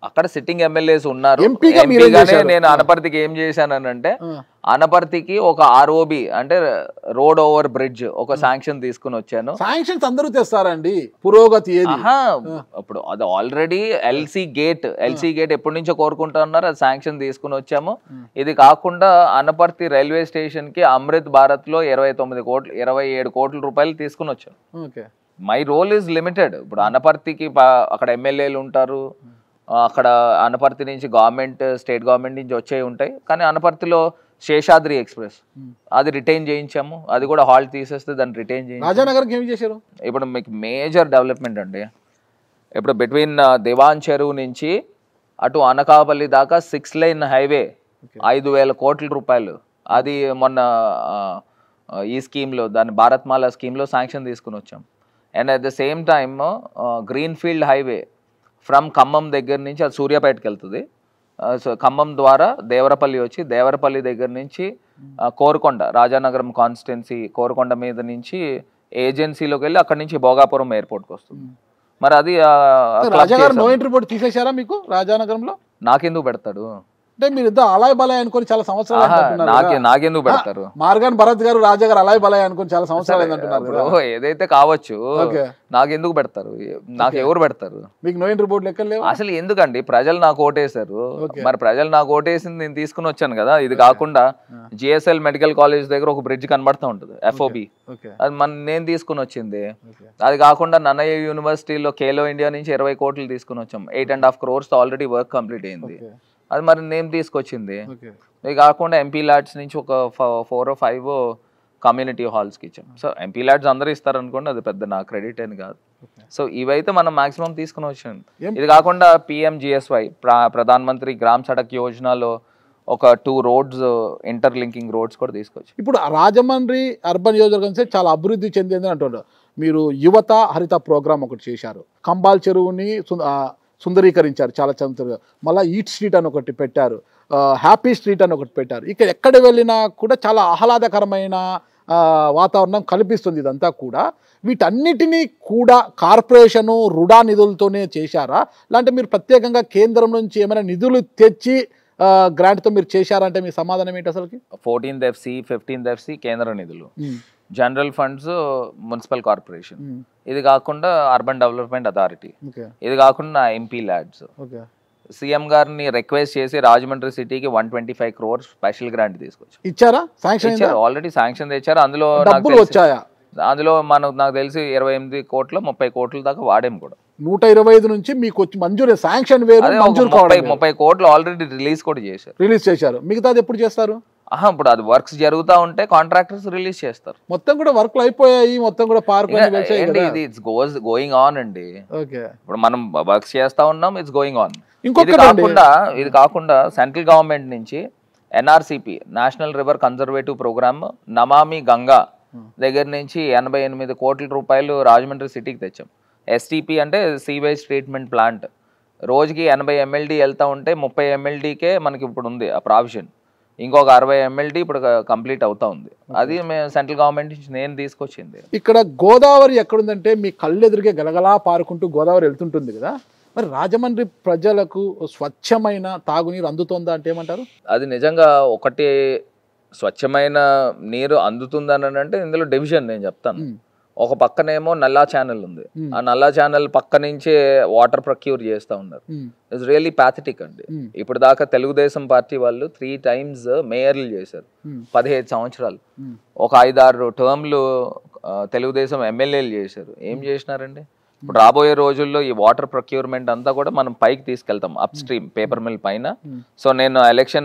అక్కడ సిట్టింగ్ ఎమ్మెల్యేస్ ఉన్నారు ఎంపీగా మీరేం ఎంపీగానే చేశారు? నేను అనపర్తికి ఏం చేశానంటే ఆ. అనపర్తికి ఒక ఆర్ఓబి అంటే రోడ్ ఓవర్ బ్రిడ్జ్ ఒక శాంక్షన్ తీసుకుని వచ్చాను శాంక్షన్స్ అందరూ తెస్తారండి పురోగతి ఏది ఆహా ఇప్పుడు అది already LC gate LC gate ఎప్పటి నుంచో కోరుకుంటున్నారు అది శాంక్షన్ తీసుకుని వచ్చాము ఇది కాకుండా అనపర్తి రైల్వే స్టేషన్ కి అమృత్ భారత్ లో ఇరవై తొమ్మిది కోట్లు ఇరవై ఏడు కోట్ల రూపాయలు తీసుకుని వచ్చాం okay my role is limited ఇప్పుడు అనపర్తికి ప- అక్కడ ఎమ్మెల్యేలు ఉంటారు ఆ, అక్కడ అనపర్తి నుంచి గవర్నమెంట్ స్టేట్ గవర్నమెంట్ నుంచి వచ్చేవి ఉంటాయి కానీ అనపర్తిలో శేషాద్రి ఎక్స్ప్రెస్ అది రిటైన్ చేయించాము అది కూడా హాల్ట్ తీసేస్తే దాన్ని రిటైన్ చేయించాము రాజానగర్కి ఏం చేశారు ఇప్పుడు మీకు మేజర్ డెవలప్మెంట్ అండి ఇప్పుడు బిట్వీన్ దివాన్ చెరువు నుంచి అటు అనకాపల్లి దాకా సిక్స్ లైన్ హైవే ఐదు వేల కోట్ల రూపాయలు అది మొన్న ఆ, ఆ, ఈ స్కీమ్లో దాని భారత్మాల స్కీమ్లో శాంక్షన్ తీసుకుని వచ్చాం and at the same time green field highway from Khammam దగ్గర నుంచి అది సూర్యాపేటకి వెళ్తుంది సో ఖమ్మం ద్వారా దేవరపల్లి వచ్చి దేవరపల్లి దగ్గర నుంచి ఆ, కోరుకొండ రాజానగరం కాన్స్టిట్యున్సీ కోరుకొండ మీద నుంచి ఏజెన్సీలోకి వెళ్ళి అక్కడి నుంచి భోగాపురం ఎయిర్పోర్ట్కి వస్తుంది మరి అది ఆ, club రాజా గారు నో చేశాం. ఎంట్రీ బోర్డు తీసేశారా మీకు రాజానగరంలో నాకెందుకు పెడతాడు అంటే మీరు ఇద్దరు అలాయ్ బలాయ్ అనుకొని చాలా సంవత్సరాలు ఆహా, అంటున్నారు నాకే కదా. నాకెందుకు పెడతారు మార్గాన్ భరత్ గారు రాజా గారు అలాయ్ బలాయ్ అనుకొని చాలా సంవత్సరాలు అయింది అంటున్నారు ఇప్పుడు కదా. ఏదైతే కావచ్చు Okay. నాకెందుకు పెడతారు నాకు ఎవరు పెడతారు మీకు నో ఎంట్రీ బోర్డు లెక్కలు లేవు అసలు ఎందుకండి ప్రజలు నాకు ఓటేశారు Okay. మరి ప్రజలు నాకు ఓటేసింది నేను తీసుకుని వచ్చాను కదా ఇది కాకుండా జిఎస్ఎల్ మెడికల్ కాలేజ్ దగ్గర ఒక బ్రిడ్జ్ కనబడుతూ ఉంటుంది ఎఫ్ఓబి ఓకే అది మన నేను తీసుకుని వచ్చింది ఓకే అది కాకుండా నన్నయ్య యూనివర్సిటీలో ఖేలో ఇండియా నుంచి ఇరవై కోట్లు తీసుకుని వచ్చాం eight and half crores already work complete అయింది ఓకే అది మరి నేను తీసుకొచ్చింది ఓకే ఇది కాకుండా ఎంపీ ల్యాడ్స్ నుంచి ఒక ఫోర్ ఫైవ్ కమ్యూనిటీ హాల్స్కి ఇచ్చాం సో ఎంపీ ల్యాడ్స్ అందరూ ఇస్తారు అనుకోండి అది పెద్ద నా క్రెడిట్ అని కాదు సో ఇవైతే మనం మాక్సిమం తీసుకుని వచ్చాం ఏం- ఇది కాకుండా పిఎంజిఎస్వై ప్రధాన మంత్రి గ్రామ్ సడక్ యోజనలో ఒక two roads interlinking roads కూడా తీసుకొచ్చి ఇప్పుడు ఆ రాజమండ్రి అర్బన్ నియోజకవర్గం సైడ్ చాలా అభివృద్ధి చెందింది అంటున్నారు మీరు యువత హరిత ప్రోగ్రామ్ ఒకటి చేశారు కంబాల్ చెరువుని సు- ఆ, సుందరీకరించారు చాలా చంద్రుగా మళ్ళీ ఈట్ స్ట్రీట్ అని ఒకటి పెట్టారు ఆ, హ్యాపీ స్ట్రీట్ అని ఒకటి పెట్టారు ఇక్కడ ఎక్కడ వెళ్ళినా కూడా చాలా ఆహ్లాదకరమైన ఆ, వాతావరణం కల్పిస్తుంది ఇదంతా కూడా వీటన్నిటినీ కూడా కార్పొరేషను రుడా నిధులతోనే చేశారా లేదంటే మీరు ప్రత్యేకంగా కేంద్రం నుంచి ఏమైనా నిధులు తెచ్చి ఆ, గ్రాంట్తో మీరు చేశారంటే మీ సమాధానం ఏంటి అసలుకి ఫోర్టీన్త్ ఎఫ్సి ఫిఫ్టీన్త్ ఎఫ్సి కేంద్ర నిధులు జనరల్ ఫండ్స్ మున్సిపల్ కార్పొరేషన్ ఇది కాకుండా అర్బన్ డెవలప్మెంట్ అథారిటీ ఓకే ఇది కాకుండా ఎంపీ ల్యాడ్స్ ఓకే సీఎం గారిని రిక్వెస్ట్ చేసి రాజమండ్రి సిటీకి one twenty five crores special grant తీసుకొచ్చారు ఇచ్చారా శాంక్షన్ అయిందా? ఇచ్చారు ఆల్రెడీ శాంక్షన్ తెచ్చారు అందులో నాకు డబ్బులు తెలిసి- వచ్చాయా అందులో మనకు నాకు తెలిసి ఇరవై ఎనిమిది కోట్ల ముప్పై కోట్ల దాకా వాడాం కూడా నూట ఇరవై ఐదు నుంచి మీకు వచ్చి మంజూరు శాంక్షన్ వేరు అదే ఒక మంజూరు ముప్పై కావడం ముప్పై కోట్లు ఆల్రెడీ రిలీజ్ కూడా చేశారు రిలీజ్ చేశారు మిగతాది ఎప్పుడు చేస్తారు ఆహా ఇప్పుడు అది వర్క్స్ జరుగుతూ ఉంటే కాంట్రాక్టర్స్ రిలీజ్ చేస్తారు మొత్తం కూడా వర్క్లు అయిపోయాయి మొత్తం కూడా పార్క్ ఇంకా ఏంటి ఇది ఇట్స్ గోస్ గోయింగ్ ఆన్ అండి ఓకే ఇప్పుడు మనం వర్క్స్ చేస్తా ఉన్నాం ఇట్స్ గోయింగ్ ఆన్ ఇది ఇంకొకటి కాకుండా ఇది కాకుండా సెంట్రల్ గవర్నమెంట్ నుంచి NRCP national river conservative programme Namami Ganga దగ్గర నుంచి ఎనభై ఎనిమిది కోట్ల రూపాయలు రాజమండ్రి సిటీకి తెచ్చాం ఎస్టీపీ అంటే సీవేజ్ ట్రీట్మెంట్ ప్లాంట్ రోజుకి ఎనభై ఎంఎల్డి వెళ్తా ఉంటే ముప్పై ఎంఎల్డీకే మనకి ఇప్పుడు ఉంది ఆ ప్రావిజన్ ఇంకొక అరవై ఎంఎల్డి ఇప్పుడు కంప్లీట్ అవుతా ఉంది అది మేము సెంట్రల్ గవర్నమెంట్ నుంచి నేను తీసుకొచ్చింది ఇక్కడ గోదావరి ఎక్కడుందంటే మీ కళ్ళు ఎదురుగే గలగలా పారుకుంటూ గోదావరి వెళ్తుంటుంది కదా మరి రాజమండ్రి ప్రజలకు స్వచ్ఛమైన తాగునీరు అందుతోందా అంటే ఏమంటారు అది నిజంగా ఒకటి స్వచ్ఛమైన నీరు అందుతుందని అంటే ఇందులో డివిజన్ నేను చెప్తాను మ్మ్. ఒక పక్కనేమో నల్లా ఛానల్ ఉంది మ్మ్. ఆ నల్లా ఛానల్ పక్క నుంచే వాటర్ ప్రొక్యూర్ చేస్తూ ఉన్నారు మ్మ్. ఇట్స్ రియల్లీ ప్యాథటిక్ అండి మ్మ్. ఇప్పుడు దాకా తెలుగుదేశం పార్టీ వాళ్ళు త్రీ టైమ్స్ మేయర్లు చేశారు మ్మ్. పదిహేడు సంవత్సరాలు మ్మ్. ఒక ఐదారు టర్మ్లు తెలుగుదేశం ఎమ్మెల్యేలు చేశారు ఏం చేసినారండి ఇప్పుడు రాబోయే రోజుల్లో ఈ వాటర్ ప్రొక్యూర్మెంట్ అంతా కూడా మనం పైకి తీసుకెళ్తాం అప్ స్ట్రీమ్ పేపర్ మిల్ పైన సో నేను ఎలక్షన్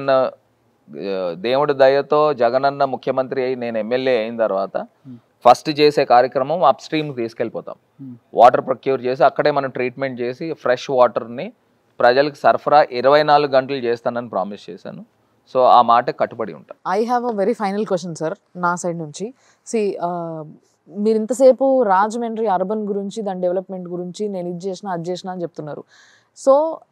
దేవుడి దయతో జగనన్న ముఖ్యమంత్రి అయి నేను ఎమ్మెల్యే అయిన తర్వాత ఫస్ట్ చేసే కార్యక్రమం అప్ స్ట్రీమ్ తీసుకెళ్ళిపోతాం వాటర్ ప్రొక్యూర్ చేసి అక్కడే మనం ట్రీట్మెంట్ చేసి ఫ్రెష్ వాటర్ని ప్రజలకు సరఫరా ఇరవై నాలుగు గంటలు చేస్తానని ప్రామిస్ చేశాను సో ఆ మాట కట్టుబడి ఉంటాను I have a very final question sir నా సైడ్ నుంచి సి మీరు ఇంతసేపు రాజమండ్రి అర్బన్ గురించి దాని డెవలప్మెంట్ గురించి నేను ఇది చేసిన అది చేసిన అని చెప్తున్నారు సో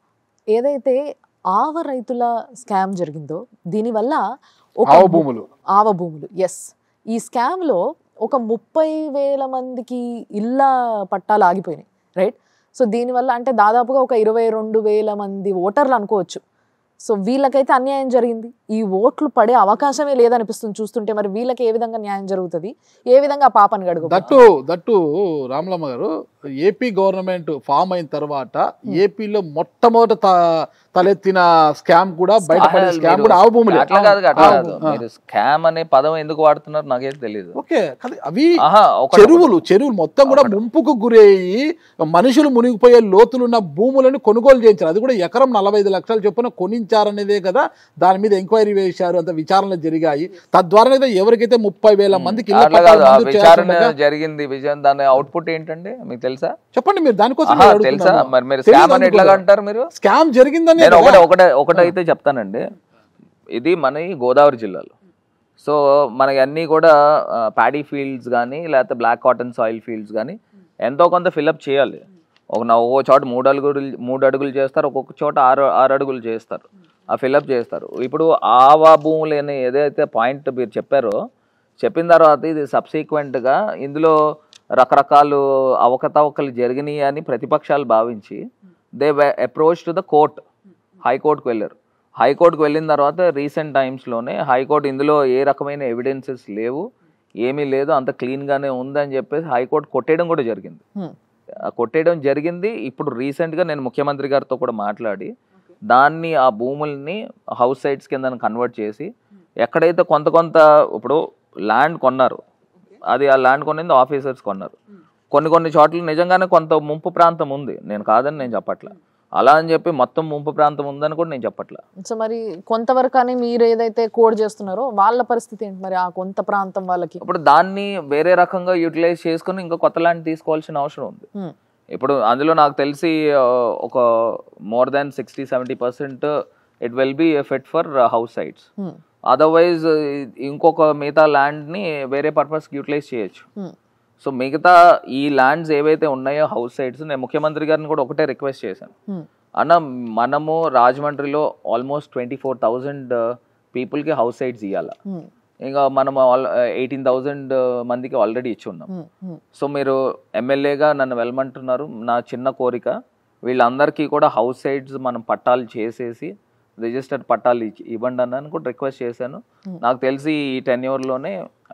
ఏదైతే ఆవ రైతుల స్కామ్ జరిగిందో దీనివల్ల ఒక ఆవ భూములు ఆవ భూములు ఎస్ ఈ స్కామ్లో ఒక ముప్పై వేల మందికి ఇళ్ళ పట్టాలు ఆగిపోయినాయి రైట్ సో దీనివల్ల అంటే దాదాపుగా ఒక ఇరవై రెండు వేల మంది ఓటర్లు అనుకోవచ్చు సో వీళ్ళకైతే అన్యాయం జరిగింది ఈ ఓట్లు పడే అవకాశమే లేదనిపిస్తుంది చూస్తుంటే మరి వీళ్ళకి ఏ విధంగా న్యాయం జరుగుతుంది ఏ విధంగా ఆ పాపని గడుగు దట్టు దట్టు రామలమ్మ గారు ఏపీ గవర్నమెంట్ ఫామ్ అయిన తర్వాత ఏపీలో మొట్టమొదట త- తలెత్తిన స్కామ్ కూడా బయటపడే స్కామ్ కూడా ఆవు భూములే అట్లా కాదు అట్లా కాదు ఆ. మీరు స్కామ్ అనే పదం ఎందుకు వాడుతున్నారు నాకైతే తెలియదు ఓకే కానీ అవి ఆహా ఒకటి- చెరువులు చెరువులు మొత్తం కూడా ముంపుకు గురయ్యి మనుషులు మునిగిపోయే లోతులున్న భూములను కొనుగోలు చేయించారు అది కూడా ఎకరం నలభై ఐదు లక్షల చొప్పున కొనించారనేదే కదా దాని మీద ఎంక్వైరీ వేశారు అంత విచారణలు జరిగాయి తద్వారా ఎవరికైతే ముప్పై వేల మందికి ఇళ్ల అట్లా పట్టాలు కాదు ఆ మంజూరు విచారణ చేయాల్సిండగా- జరిగింది విజయం దాని అవుట్పుట్ ఏంటండి మీకు తెలుసా చెప్పండి మీరు దానికోసం ఆహా, నేను తెలుసా అడుగుతున్నాను. మరి మీరు తెలీదు స్కామ్ అని ఎట్లా అందుకు. అంటారు మీరు స్కామ్ జరిగిందని నేను ఒకటే ఒకటే ఒకటైతే చెప్తానండి ఇది మన ఈ గోదావరి జిల్లాలో సో మనకి అన్నీ కూడా ప్యాడీ ఫీల్డ్స్ కానీ లేకపోతే బ్లాక్ కాటన్ సాయిల్ ఫీల్డ్స్ కానీ ఎంతో కొంత ఫిల్అప్ చేయాలి ఒక నా- ఒక్కో చోట మూడు అడుగులు మూడు అడుగులు చేస్తారు ఒక్కొక్క చోట ఆరు ఆరు అడుగులు చేస్తారు ఆ ఫిల్అప్ చేస్తారు ఇప్పుడు ఆవా భూములు అని ఏదైతే పాయింట్ మీరు చెప్పారో చెప్పిన తర్వాత ఇది సబ్సీక్వెంట్గా ఇందులో రకరకాలు అవకతవకలు జరిగినాయి అని ప్రతిపక్షాలు భావించి they approach to the court హైకోర్టుకు వెళ్ళారు హైకోర్టుకు వెళ్ళిన తర్వాత రీసెంట్ టైమ్స్లోనే హైకోర్టు ఇందులో ఏ రకమైన ఎవిడెన్సెస్ లేవు ఏమీ లేదు అంత క్లీన్గానే ఉందని చెప్పేసి హైకోర్టు కొట్టేయడం కూడా జరిగింది Hmm. ఆ కొట్టేయడం జరిగింది ఇప్పుడు రీసెంట్గా నేను ముఖ్యమంత్రి గారితో కూడా మాట్లాడి దాన్ని ఆ భూముల్ని హౌస్ సైట్స్ కింద కన్వర్ట్ చేసి ఎక్కడైతే కొంత కొంత ఇప్పుడు ల్యాండ్ కొన్నారు అది ఆ ల్యాండ్ కొనింది ఆఫీసర్స్ కొన్నారు కొన్ని కొన్ని చోట్ల నిజంగానే కొంత ముంపు ప్రాంతం ఉంది నేను కాదని నేను చెప్పట్లా అలా అని చెప్పి మొత్తం ముంపు ప్రాంతం ఉందని కూడా నేను చెప్పట్లా సో మరి కొంతవరకు అని మీరు ఏదైతే కోడ్ చేస్తున్నారో వాళ్ళ పరిస్థితి ఏంటి మరి ఆ కొంత ప్రాంతం వాళ్ళకి ఇప్పుడు దాన్ని వేరే రకంగా యూటిలైజ్ చేసుకుని ఇంకా కొత్త ల్యాండ్ తీసుకోవాల్సిన అవసరం ఉంది Hmm. ఇప్పుడు అందులో నాకు తెలిసి ఆ, ఒక more than sixty seventy percent it will be fit for house sites Hmm. Otherwise ఇంకొక మిగతా ల్యాండ్ని వేరే పర్పస్కి యూటిలైజ్ చేయొచ్చు Hmm. సో మిగతా ఈ ల్యాండ్స్ ఏవైతే ఉన్నాయో హౌస్ సైట్స్ నేను ముఖ్యమంత్రి గారిని కూడా ఒకటే రిక్వెస్ట్ చేశాను Hmm. అన్న మనము రాజమండ్రిలో ఆల్మోస్ట్ ట్వంటీ ఫోర్ థౌజండ్ పీపుల్కి హౌస్ సైట్స్ ఇవ్వాలి Hmm. ఇంకా మనం ఎయిటీన్ థౌజండ్ మందికి ఆల్రెడీ ఇచ్చి ఉన్నాం Hmm. Hmm. సో మీరు ఎమ్మెల్యేగా నన్ను వెళ్ళమంటున్నారు నా చిన్న కోరిక వీళ్ళందరికీ కూడా హౌస్ సైడ్స్ మనం పట్టాలు చేసేసి రిజిస్టర్డ్ పట్టాలు ఇచ్చి ఇవ్వండి అన్నాను కూడా రిక్వెస్ట్ చేశాను నాకు తెలిసి ఈ టెన్యూర్లోనే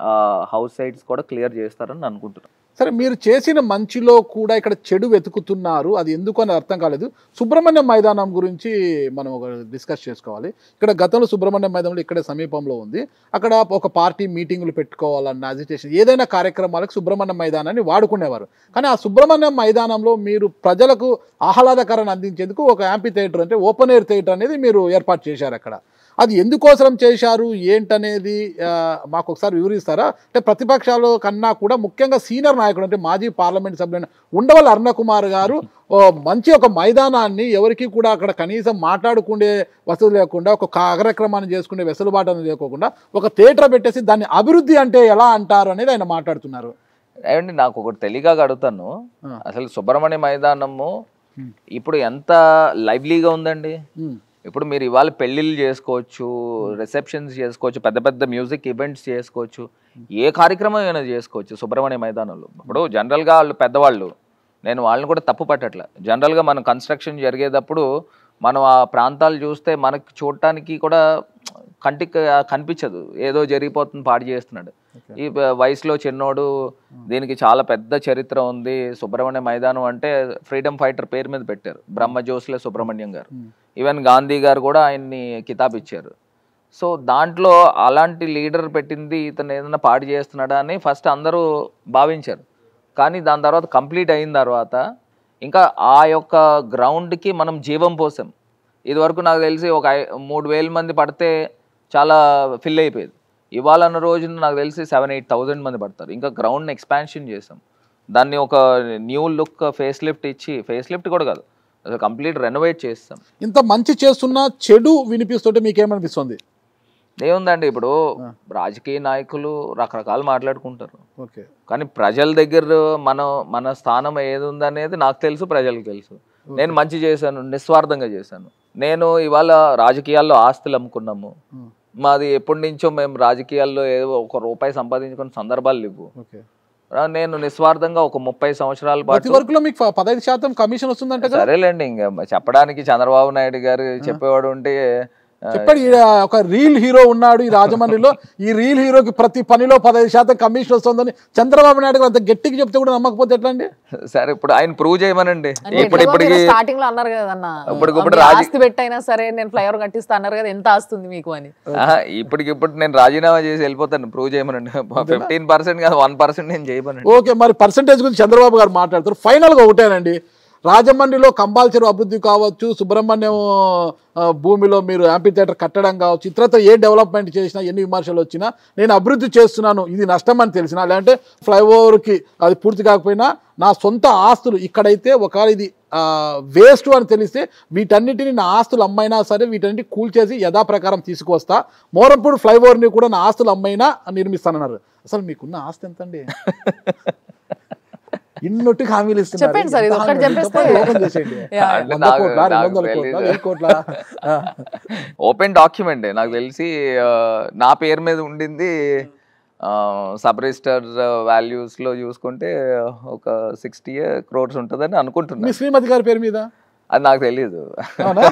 హౌస్ సైడ్స్ కూడా క్లియర్ చేస్తారని అనుకుంటున్నాను సరే మీరు చేసిన మంచిలో కూడా ఇక్కడ చెడు వెతుకుతున్నారు అది ఎందుకు అని అర్థం కాలేదు సుబ్రహ్మణ్యం మైదానం గురించి మనం ఒక డిస్కస్ చేసుకోవాలి ఇక్కడ గతంలో సుబ్రహ్మణ్యం మైదానంలో ఇక్కడే సమీపంలో ఉంది అక్కడ ఒక పార్టీ మీటింగులు పెట్టుకోవాలన్న అజిటేషన్ ఏదైనా కార్యక్రమాలకు సుబ్రహ్మణ్యం మైదానాన్ని వాడుకునేవారు కానీ ఆ సుబ్రహ్మణ్యం మైదానంలో మీరు ప్రజలకు ఆహ్లాదకరాన్ని అందించేందుకు ఒక యాంపీ థియేటర్ అంటే ఓపెన్ ఎయిర్ థియేటర్ అనేది మీరు ఏర్పాటు చేశారు అక్కడ అది ఎందుకోసం చేశారు ఏంటనేది ఆ, మాకు ఒకసారి వివరిస్తారా అంటే ప్రతిపక్షాలు కన్నా కూడా ముఖ్యంగా సీనియర్ నాయకుడు అంటే మాజీ పార్లమెంట్ సభ్యులైన ఉండవల్లి అరుణకుమార్ గారు ఓ మంచి ఒక మైదానాన్ని ఎవరికి కూడా అక్కడ కనీసం మాట్లాడుకునే వసతి లేకుండా ఒక కార్యక్రమాన్ని చేసుకునే వెసులుబాటు అనేది లేకోకుండా ఒక థియేటర్ పెట్టేసి దాన్ని అభివృద్ధి అంటే ఎలా అంటారు అనేది ఆయన మాట్లాడుతున్నారు ఏమండి నాకు ఒకటి తెలియక అడుగుతాను ఆ. అసలు సుబ్రహ్మణ్య మైదానము ఇప్పుడు ఎంత లైవ్లీగా ఉందండి ఉమ్, ఇప్పుడు మీరు ఇవాళ పెళ్ళిళ్ళు చేసుకోవచ్చు రిసెప్షన్స్ చేసుకోవచ్చు పెద్ద పెద్ద మ్యూజిక్ ఈవెంట్స్ చేసుకోవచ్చు ఏ కార్యక్రమం అయినా చేసుకోవచ్చు సుబ్రహ్మణ్య మైదానంలో ఇప్పుడు జనరల్గా వాళ్ళు పెద్దవాళ్ళు నేను వాళ్ళని కూడా తప్పు పట్టట్లే జనరల్గా మన కన్స్ట్రక్షన్ జరిగేటప్పుడు మనం ఆ ప్రాంతాలు చూస్తే మనకి చూడటానికి కూడా కంటికి కనిపించదు ఏదో జరిగిపోతుంది పాడు చేస్తున్నాడు ఈ బ- వయసులో చిన్నోడు దీనికి చాలా పెద్ద చరిత్ర ఉంది సుబ్రహ్మణ్య మైదానం అంటే ఫ్రీడమ్ ఫైటర్ పేరు మీద పెట్టారు బ్రహ్మజోస్లే సుబ్రహ్మణ్యం గారు ఈవెన్ గాంధీ గారు కూడా ఆయన్ని కితాబ్ ఇచ్చారు సో దాంట్లో అలాంటి లీడర్ పెట్టింది ఇతను ఏదైనా పాడు చేస్తున్నాడా అని ఫస్ట్ అందరూ భావించారు కానీ దాని తర్వాత కంప్లీట్ అయిన తర్వాత ఇంకా ఆ యొక్క గ్రౌండ్కి మనం జీవం పోసాం ఇదివరకు నాకు తెలిసి ఒక ఐ- మూడు వేల మంది పడితే చాలా ఫిల్ అయిపోయేది ఇవాళ అన్న రోజున నాకు తెలిసి సెవెన్ ఎయిట్ థౌజండ్ మంది పడతారు ఇంకా గ్రౌండ్ని ఎక్స్పాన్షన్ చేసాం దాన్ని ఒక న్యూ లుక్ ఫేస్ లిఫ్ట్ ఇచ్చి ఫేస్ లిఫ్ట్ కూడా కాదు అసలు కంప్లీట్ రెనోవేట్ చేస్తాం ఇంత మంచి చేస్తున్నా చెడు వినిపిస్తుంటే మీకేమనిపిస్తుంది ఏముందండి ఇప్పుడు రాజకీయ నాయకులు రకరకాలు మాట్లాడుకుంటారు ఓకే కానీ ప్రజల దగ్గర మనం మన స్థానం ఏది ఉందనేది నాకు తెలుసు ప్రజలకు తెలుసు నేను మంచి చేశాను నిస్వార్థంగా చేశాను నేను ఇవాళ రాజకీయాల్లో ఆస్తులు అమ్ముకున్నాము Hmm. మాది ఎప్పటి నుంచో మేము రాజకీయాల్లో ఏదో ఒక రూపాయి సంపాదించుకున్న సందర్భాలు లేవు ఓకే ఆ, నేను నిస్వార్థంగా ఒక ముప్పై సంవత్సరాల ప్రతి పాటు వర్క్ లో మీకు ప- పదహైదు శాతం కమిషన్ వస్తుందంట కదా సరేలేండి ఇంకా చెప్పడానికి చంద్రబాబు నాయుడు గారు చెప్పేవాడు ఉంటే ఆ, చెప్పాడు ఈడ ఒక రీల్ హీరో ఉన్నాడు ఈ రాజమండ్రిలో ఈ రీల్ హీరోకి ప్రతి పనిలో పదహైదు శాతం కమిషన్ వస్తుందని చంద్రబాబు నాయుడు గారు అంత గట్టిగా చెప్తే కూడా నమ్మకపోతే ఎట్లా అండి సరే ఇప్పుడు ఆయన ప్రూవ్ చేయమనండి అంటే ఇప్పుడు ఎట్లాగో ఇప్పటికి మీరు స్టార్టింగ్ లో అన్నారు కదా అన్న ఇప్పటికిప్పుడు మీ రాజీ- ఆస్తి పెట్టైనా సరే నేను ఫ్లైఓవర్ కట్టిస్తా అన్నారు కదా ఎంత ఆస్తుంది మీకు అని ఆహా, ఇప్పటికిప్పుడు నేను రాజీనామా చేసి వెళ్ళిపోతాను ప్రూవ్ చేయమనండి ఫిఫ్టీన్ పర్సెంట్ కాదు వన్ పర్సెంట్ నేను చేయమనండి ఓకే మరి పర్సంటేజ్ గురించి చంద్రబాబు గారు మాట్లాడతారు ఫైనల్ గా ఒకటేనండి రాజమండ్రిలో కంబాల్ చెరువు అభివృద్ధి కావచ్చు సుబ్రహ్మణ్యం ఆ, భూమిలో మీరు యాంపీ థియేటర్ కట్టడం కావచ్చు ఇతరతో ఏ డెవలప్మెంట్ చేసినా ఎన్ని విమర్శలు వచ్చినా నేను అభివృద్ధి చేస్తున్నాను ఇది నష్టం అని తెలిసినా లేదంటే ఫ్లైఓవర్కి అది పూర్తి కాకపోయినా నా సొంత ఆస్తులు ఇక్కడైతే ఒకవేళ ఇది వేస్ట్ అని తెలిస్తే వీటన్నిటిని నా ఆస్తులు అమ్మైనా సరే వీటన్నిటి కూల్చేసి యథాప్రకారం తీసుకొస్తా మోరంపూడి ఫ్లైఓవర్ని కూడా నా ఆస్తులు అమ్మైనా నిర్మిస్తానన్నారు అసలు మీకున్న ఆస్తి ఎంత అండి ఇన్నొట్టి హామీలు ఇస్తున్నారు చెప్పండి సార్, ఇది ఎంత ఒక్కటి హామీలు? చెప్పేస్తే- చెప్పండి, ఓపెన్ చేసేయండి యా. అంటే వంద నాకు- కోట్ల రెండు నాకు వందల కోట్ల తెలీదు. వెయ్యి కోట్ల ఆ. ఓపెన్ డాక్యుమెంట్ నాకు తెలిసి ఆ, నా పేరు మీద ఉండింది సబ్ రిజిస్టర్ వాల్యూస్ లో చూసుకుంటే ఒక సిక్స్టీ క్రోర్స్ ఉంటుందని మీ అనుకుంటున్నా శ్రీమతి గారి పేరు మీద అది నాకు తెలియదు అవునా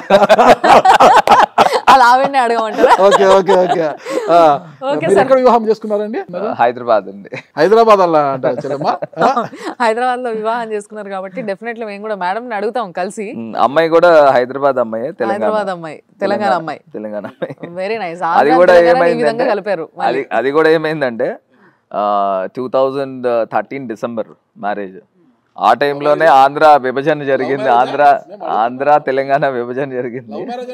అలా ఆవిడనే అడగమంటారా ఓకే ఓకే ఓకే ఆ. ఓకే మీరు ఎక్కడ వివాహం చేసుకున్నారండి హైదరాబాద్ అండి హైదరాబాద్ అలా అంటారు చెల్లమ్మ ఆ? హైదరాబాద్ లో వివాహం చేసుకున్నారు కాబట్టి డెఫినెట్లీ మేము కూడా మేడం ని అడుగుతాం కలిసి ఉమ్, అమ్మాయి కూడా హైదరాబాద్ అమ్మాయి తెలంగాణ హైదరాబాద్ అమ్మాయి తెలంగాణ అమ్మాయి తెలంగాణ అమ్మాయి వెరీ నైస్ అది కూడా ఈ విధంగా ఏమైందంటే కలిపారు అది అది కూడా ఏమైందంటే two thousand thirteen December marriage ఆ టైంలోనే ఆంధ్ర విభజన జరిగింది ఆంధ్ర ఆంధ్ర తెలంగాణ విభజన జరిగింది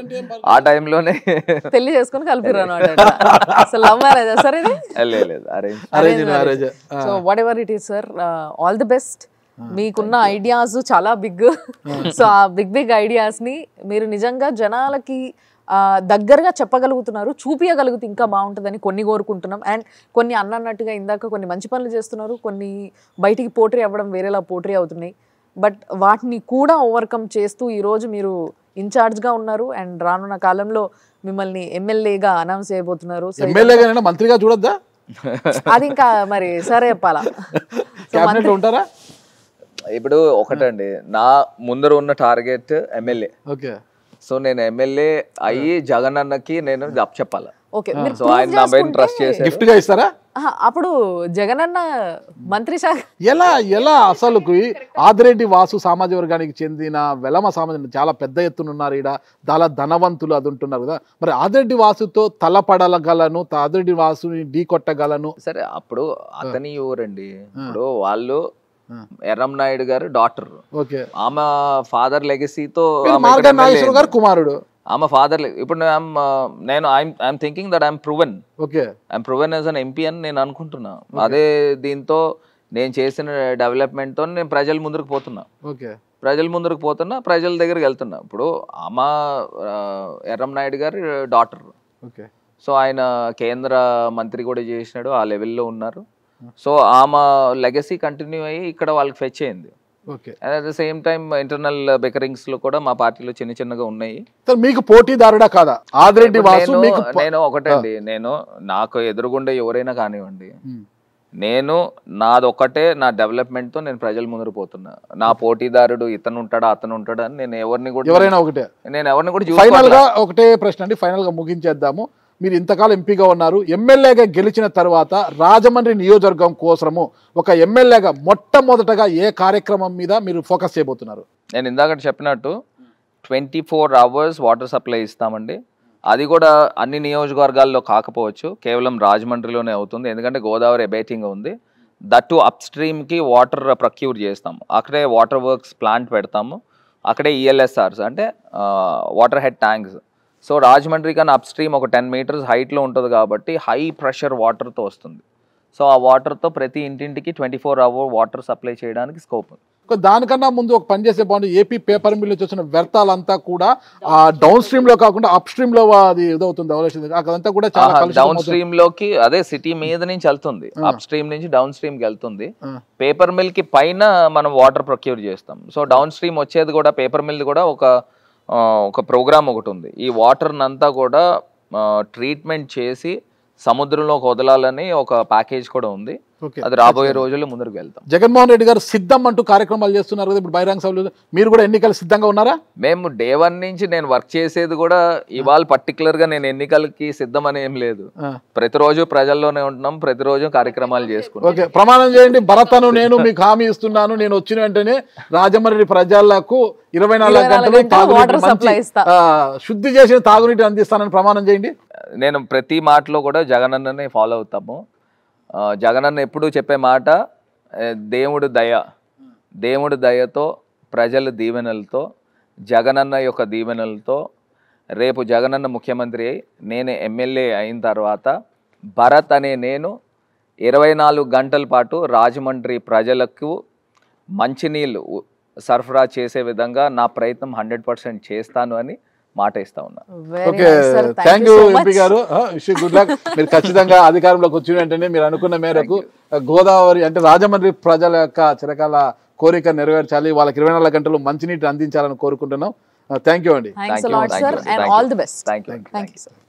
ఆ టైంలోనే పెళ్లి చేసుకుని కలిపిరు అనమాట అసలు లవ్ మ్యారేజ్ సార్ ఇది లేదు లేదు arrange Arrange marriage. So whatever it is sir all the best మీకున్న ఐడియాస్ చాలా బిగ్ సో ఆ బిగ్ బిగ్ ఐడియాస్ ని మీరు నిజంగా జనాలకి ఆ, దగ్గరగా చెప్పగలుగుతున్నారు చూపించగలుగుతూ ఇంకా బాగుంటుందని కొన్ని కోరుకుంటున్నాం అండ్ కొన్ని అన్నట్టుగా ఇందాక కొన్ని మంచి పనులు చేస్తున్నారు కొన్ని బయటికి పోట్రీ అవ్వడం వేరేలా పోట్రీ అవుతున్నాయి బట్ వాటిని కూడా ఓవర్కమ్ చేస్తూ ఈరోజు మీరు ఇన్ఛార్జ్గా ఉన్నారు అండ్ రానున్న కాలంలో మిమ్మల్ని ఎమ్మెల్యేగా అనౌన్స్ చేయబోతున్నారు సో ఎమ్మెల్యేగా మంత్రిగా చూడొద్దా అది ఇంకా మరి సరే చెప్పాలా సో క్యాబినెట్ లో ఉంటారా ఇప్పుడు ఒకటండి నా ముందర ఉన్న టార్గెట్ ఎమ్మెల్యే ఓకే సో నేను ఎమ్మెల్యే అయ్యి జగన్ అన్నకి నేను చెప్పాలి ఓకే మీరు సో prove ఆయన నా పైన చేసుకుంటే- ట్రస్ట్ చేశారు గిఫ్ట్ గా ఇస్తారా ఆహా, అప్పుడు జగనన్న మంత్రి శాఖ ఎలా ఎలా అసలు ఆదిరెడ్డి వాసు సామాజిక వర్గానికి చెందిన వెలమ సామాజిక చాలా పెద్ద ఎత్తున ఉన్నారు ఈడ చాలా ధనవంతులు అది ఉంటున్నారు కదా మరి ఆదిరెడ్డి వాసుతో తలపడగలను ఆదిరెడ్డి వాసుని ఢీ కొట్టగలను సరే అప్పుడు అతని ఊరండి ఇప్పుడు వాళ్ళు ఎర్రం నాయుడు గారు డాక్టర్ ఓకే ఆమె ఫాదర్ లెగసీతో మార్గ నాగేశ్వర గారు కుమారుడు ఆమె ఫాదర్ ఇప్పుడు I'm, uh, నేను I'm thinking that I'm proven okay I'm proven as an MP అని నేను అనుకుంటున్నా అదే దీంతో నేను చేసిన డెవలప్మెంట్తో నేను ప్రజల ముందుకు పోతున్నా ఓకే ప్రజల ముందుకు పోతున్నా ప్రజల దగ్గరికి వెళ్తున్నా ఇప్పుడు ఆమె ఎర్రం నాయుడు గారి డాక్టర్ ఓకే సో ఆయన కేంద్ర మంత్రి కూడా చేసినాడు ఆ లెవెల్లో ఉన్నారు సో ఆమె లెగసీ కంటిన్యూ అయ్యి ఇక్కడ వాళ్ళకి ఫెచ్ అయింది okay at the same time internal bickerings లో కూడా మా పార్టీలో చిన్న చిన్నగా ఉన్నాయి సార్ మీకు పోటీదారుడా కాదా ఆదిరెడ్డి ఇప్పుడు వాసు నేను మీకు ప- నేను ఒకటండి నేను నాకు ఎదురుగుండే ఎవరైనా కానివ్వండి ఉమ్. నేను నాదొక్కటే నా డెవలప్మెంట్ తో నేను ప్రజల ముందుకు పోతున్నా నా పోటీదారుడు ఇతను ఉంటాడా అతను ఉంటాడా అని నేను ఎవరిని కూడా ఎవరైనా ఒకటే నేను ఎవరిని కూడా ఫైనల్ గా చూసుకోవట్లే. ఒకటే ప్రశ్న అండి ఫైనల్ గా ముగించేద్దాము మీరు ఇంతకాలం ఎంపీగా ఉన్నారు ఎమ్మెల్యేగా గెలిచిన తర్వాత రాజమండ్రి నియోజకవర్గం కోసము ఒక ఎమ్మెల్యేగా మొట్టమొదటగా ఏ కార్యక్రమం మీద మీరు ఫోకస్ చేయబోతున్నారు నేను ఇందాక చెప్పినట్టు twenty four hours water supply ఇస్తామండి అది కూడా అన్ని నియోజకవర్గాల్లో కాకపోవచ్చు కేవలం రాజమండ్రిలోనే అవుతుంది ఎందుకంటే గోదావరి అబేటింగ్ ఉంది దట్టు అప్ స్ట్రీమ్కి వాటర్ ప్రొక్యూర్ చేస్తాము అక్కడే వాటర్ వర్క్స్ ప్లాంట్ పెడతాము అక్కడే ఈఎల్ఎస్ఆర్స్ అంటే water head tanks so Rajahmundry కన్నా అప్ స్ట్రీమ్ ఒక టెన్ మీటర్స్ హైట్లో ఉంటుంది కాబట్టి హై ప్రెషర్ వాటర్తో వస్తుంది సో ఆ వాటర్తో ప్రతి ఇంటింటికి twenty four hour water supply చేయడానికి స్కోప్ ఉంది ఒక దానికన్నా ముందు ఒక పని చేసే బాగుంది ఏపీ పేపర్ మిల్ నుంచి వచ్చిన వ్యర్థాలంతా కూడా ఆ డౌన్ స్ట్రీమ్ లో కాకుండా అప్ స్ట్రీమ్ లో అది ఇదవుతుంది అవలేషన్ అదంతా కూడా చాలా కలుషితం డౌన్ అవుతుంది. స్ట్రీమ్ లోకి అదే సిటీ మీద నుంచి వెళ్తుంది అప్ స్ట్రీమ్ నుంచి డౌన్ స్ట్రీమ్ కి వెళ్తుంది ఆ. పేపర్ మిల్ కి పైన మనం వాటర్ ప్రొక్యూర్ చేస్తాం సో డౌన్ స్ట్రీమ్ వచ్చేది కూడా పేపర్ మిల్ కూడా ఒక ఆ, ఒక ప్రోగ్రామ్ ఒకటి ఉంది ఈ వాటర్ అంతా కూడా ట్రీట్మెంట్ చేసి సముద్రంలోకి వదలాలని ఒక ప్యాకేజ్ కూడా ఉంది ఓకే అది రాబోయే రోజుల్లో ముందుకు వెళ్తాం జగన్మోహన్ రెడ్డి గారు సిద్ధం అంటూ కార్యక్రమాలు చేస్తున్నారు కదా ఇప్పుడు బహిరంగ సభలు మీరు కూడా ఎన్నికలు సిద్ధంగా ఉన్నారా మేము డే వన్ నుంచి నేను వర్క్ చేసేది కూడా ఇవాళ పర్టికులర్ గా నేను ఎన్నికలకి సిద్ధం అని ఏం లేదు ఆ. ప్రతిరోజు ప్రజల్లోనే ఉంటున్నాం ప్రతిరోజు కార్యక్రమాలు చేసుకుంటాం ఓకే ప్రమాణం చేయండి భరతను నేను మీకు హామీ ఇస్తున్నాను నేను వచ్చిన వెంటనే రాజమండ్రి ప్రజలకు ఇరవై నాలుగు 24 గంటలు గంటలు తాగునీటి water supply మంచి, ఇస్తా. ఆ, శుద్ధి చేసిన తాగునీటి అందిస్తానని ప్రమాణం చేయండి నేను ప్రతి మాటలో కూడా జగనన్ననే ఫాలో అవుతాము ఆ, జగనన్న ఎప్పుడు చెప్పే మాట ఏ, దేవుడు దయ దేవుడు దయతో ప్రజల దీవెనలతో జగనన్న యొక్క దీవెనలతో రేపు జగనన్న ముఖ్యమంత్రి అయి నేను ఎమ్మెల్యే అయిన తర్వాత భరత్ అనే నేను ఇరవై నాలుగు గంటల పాటు రాజమండ్రి ప్రజలకు మంచినీళ్ళు ఉ- సరఫరా చేసే విధంగా నా ప్రయత్నం హండ్రెడ్ పర్సెంట్ చేస్తాను అని మాట ఇస్తా ఉన్నా Very okay nice, sir. Thank thank you you so MP much. గారు విష్ గుడ్ లక్ మీరు ఖచ్చితంగా అధికారంలోకి వచ్చిన వెంటనే మీరు అనుకున్న మేరకు గోదావరి అంటే రాజమండ్రి ప్రజల యొక్క చిరకాల కోరిక నెరవేర్చాలి వాళ్ళకి ఇరవై నాలుగు గంటలు మంచినీటి అందించాలని కోరుకుంటున్నాం థ్యాంక్ యూ అండి Thanks Thank a you, lot, thank sir, you, and thank all you. the best. Thank you. Thank you, sir.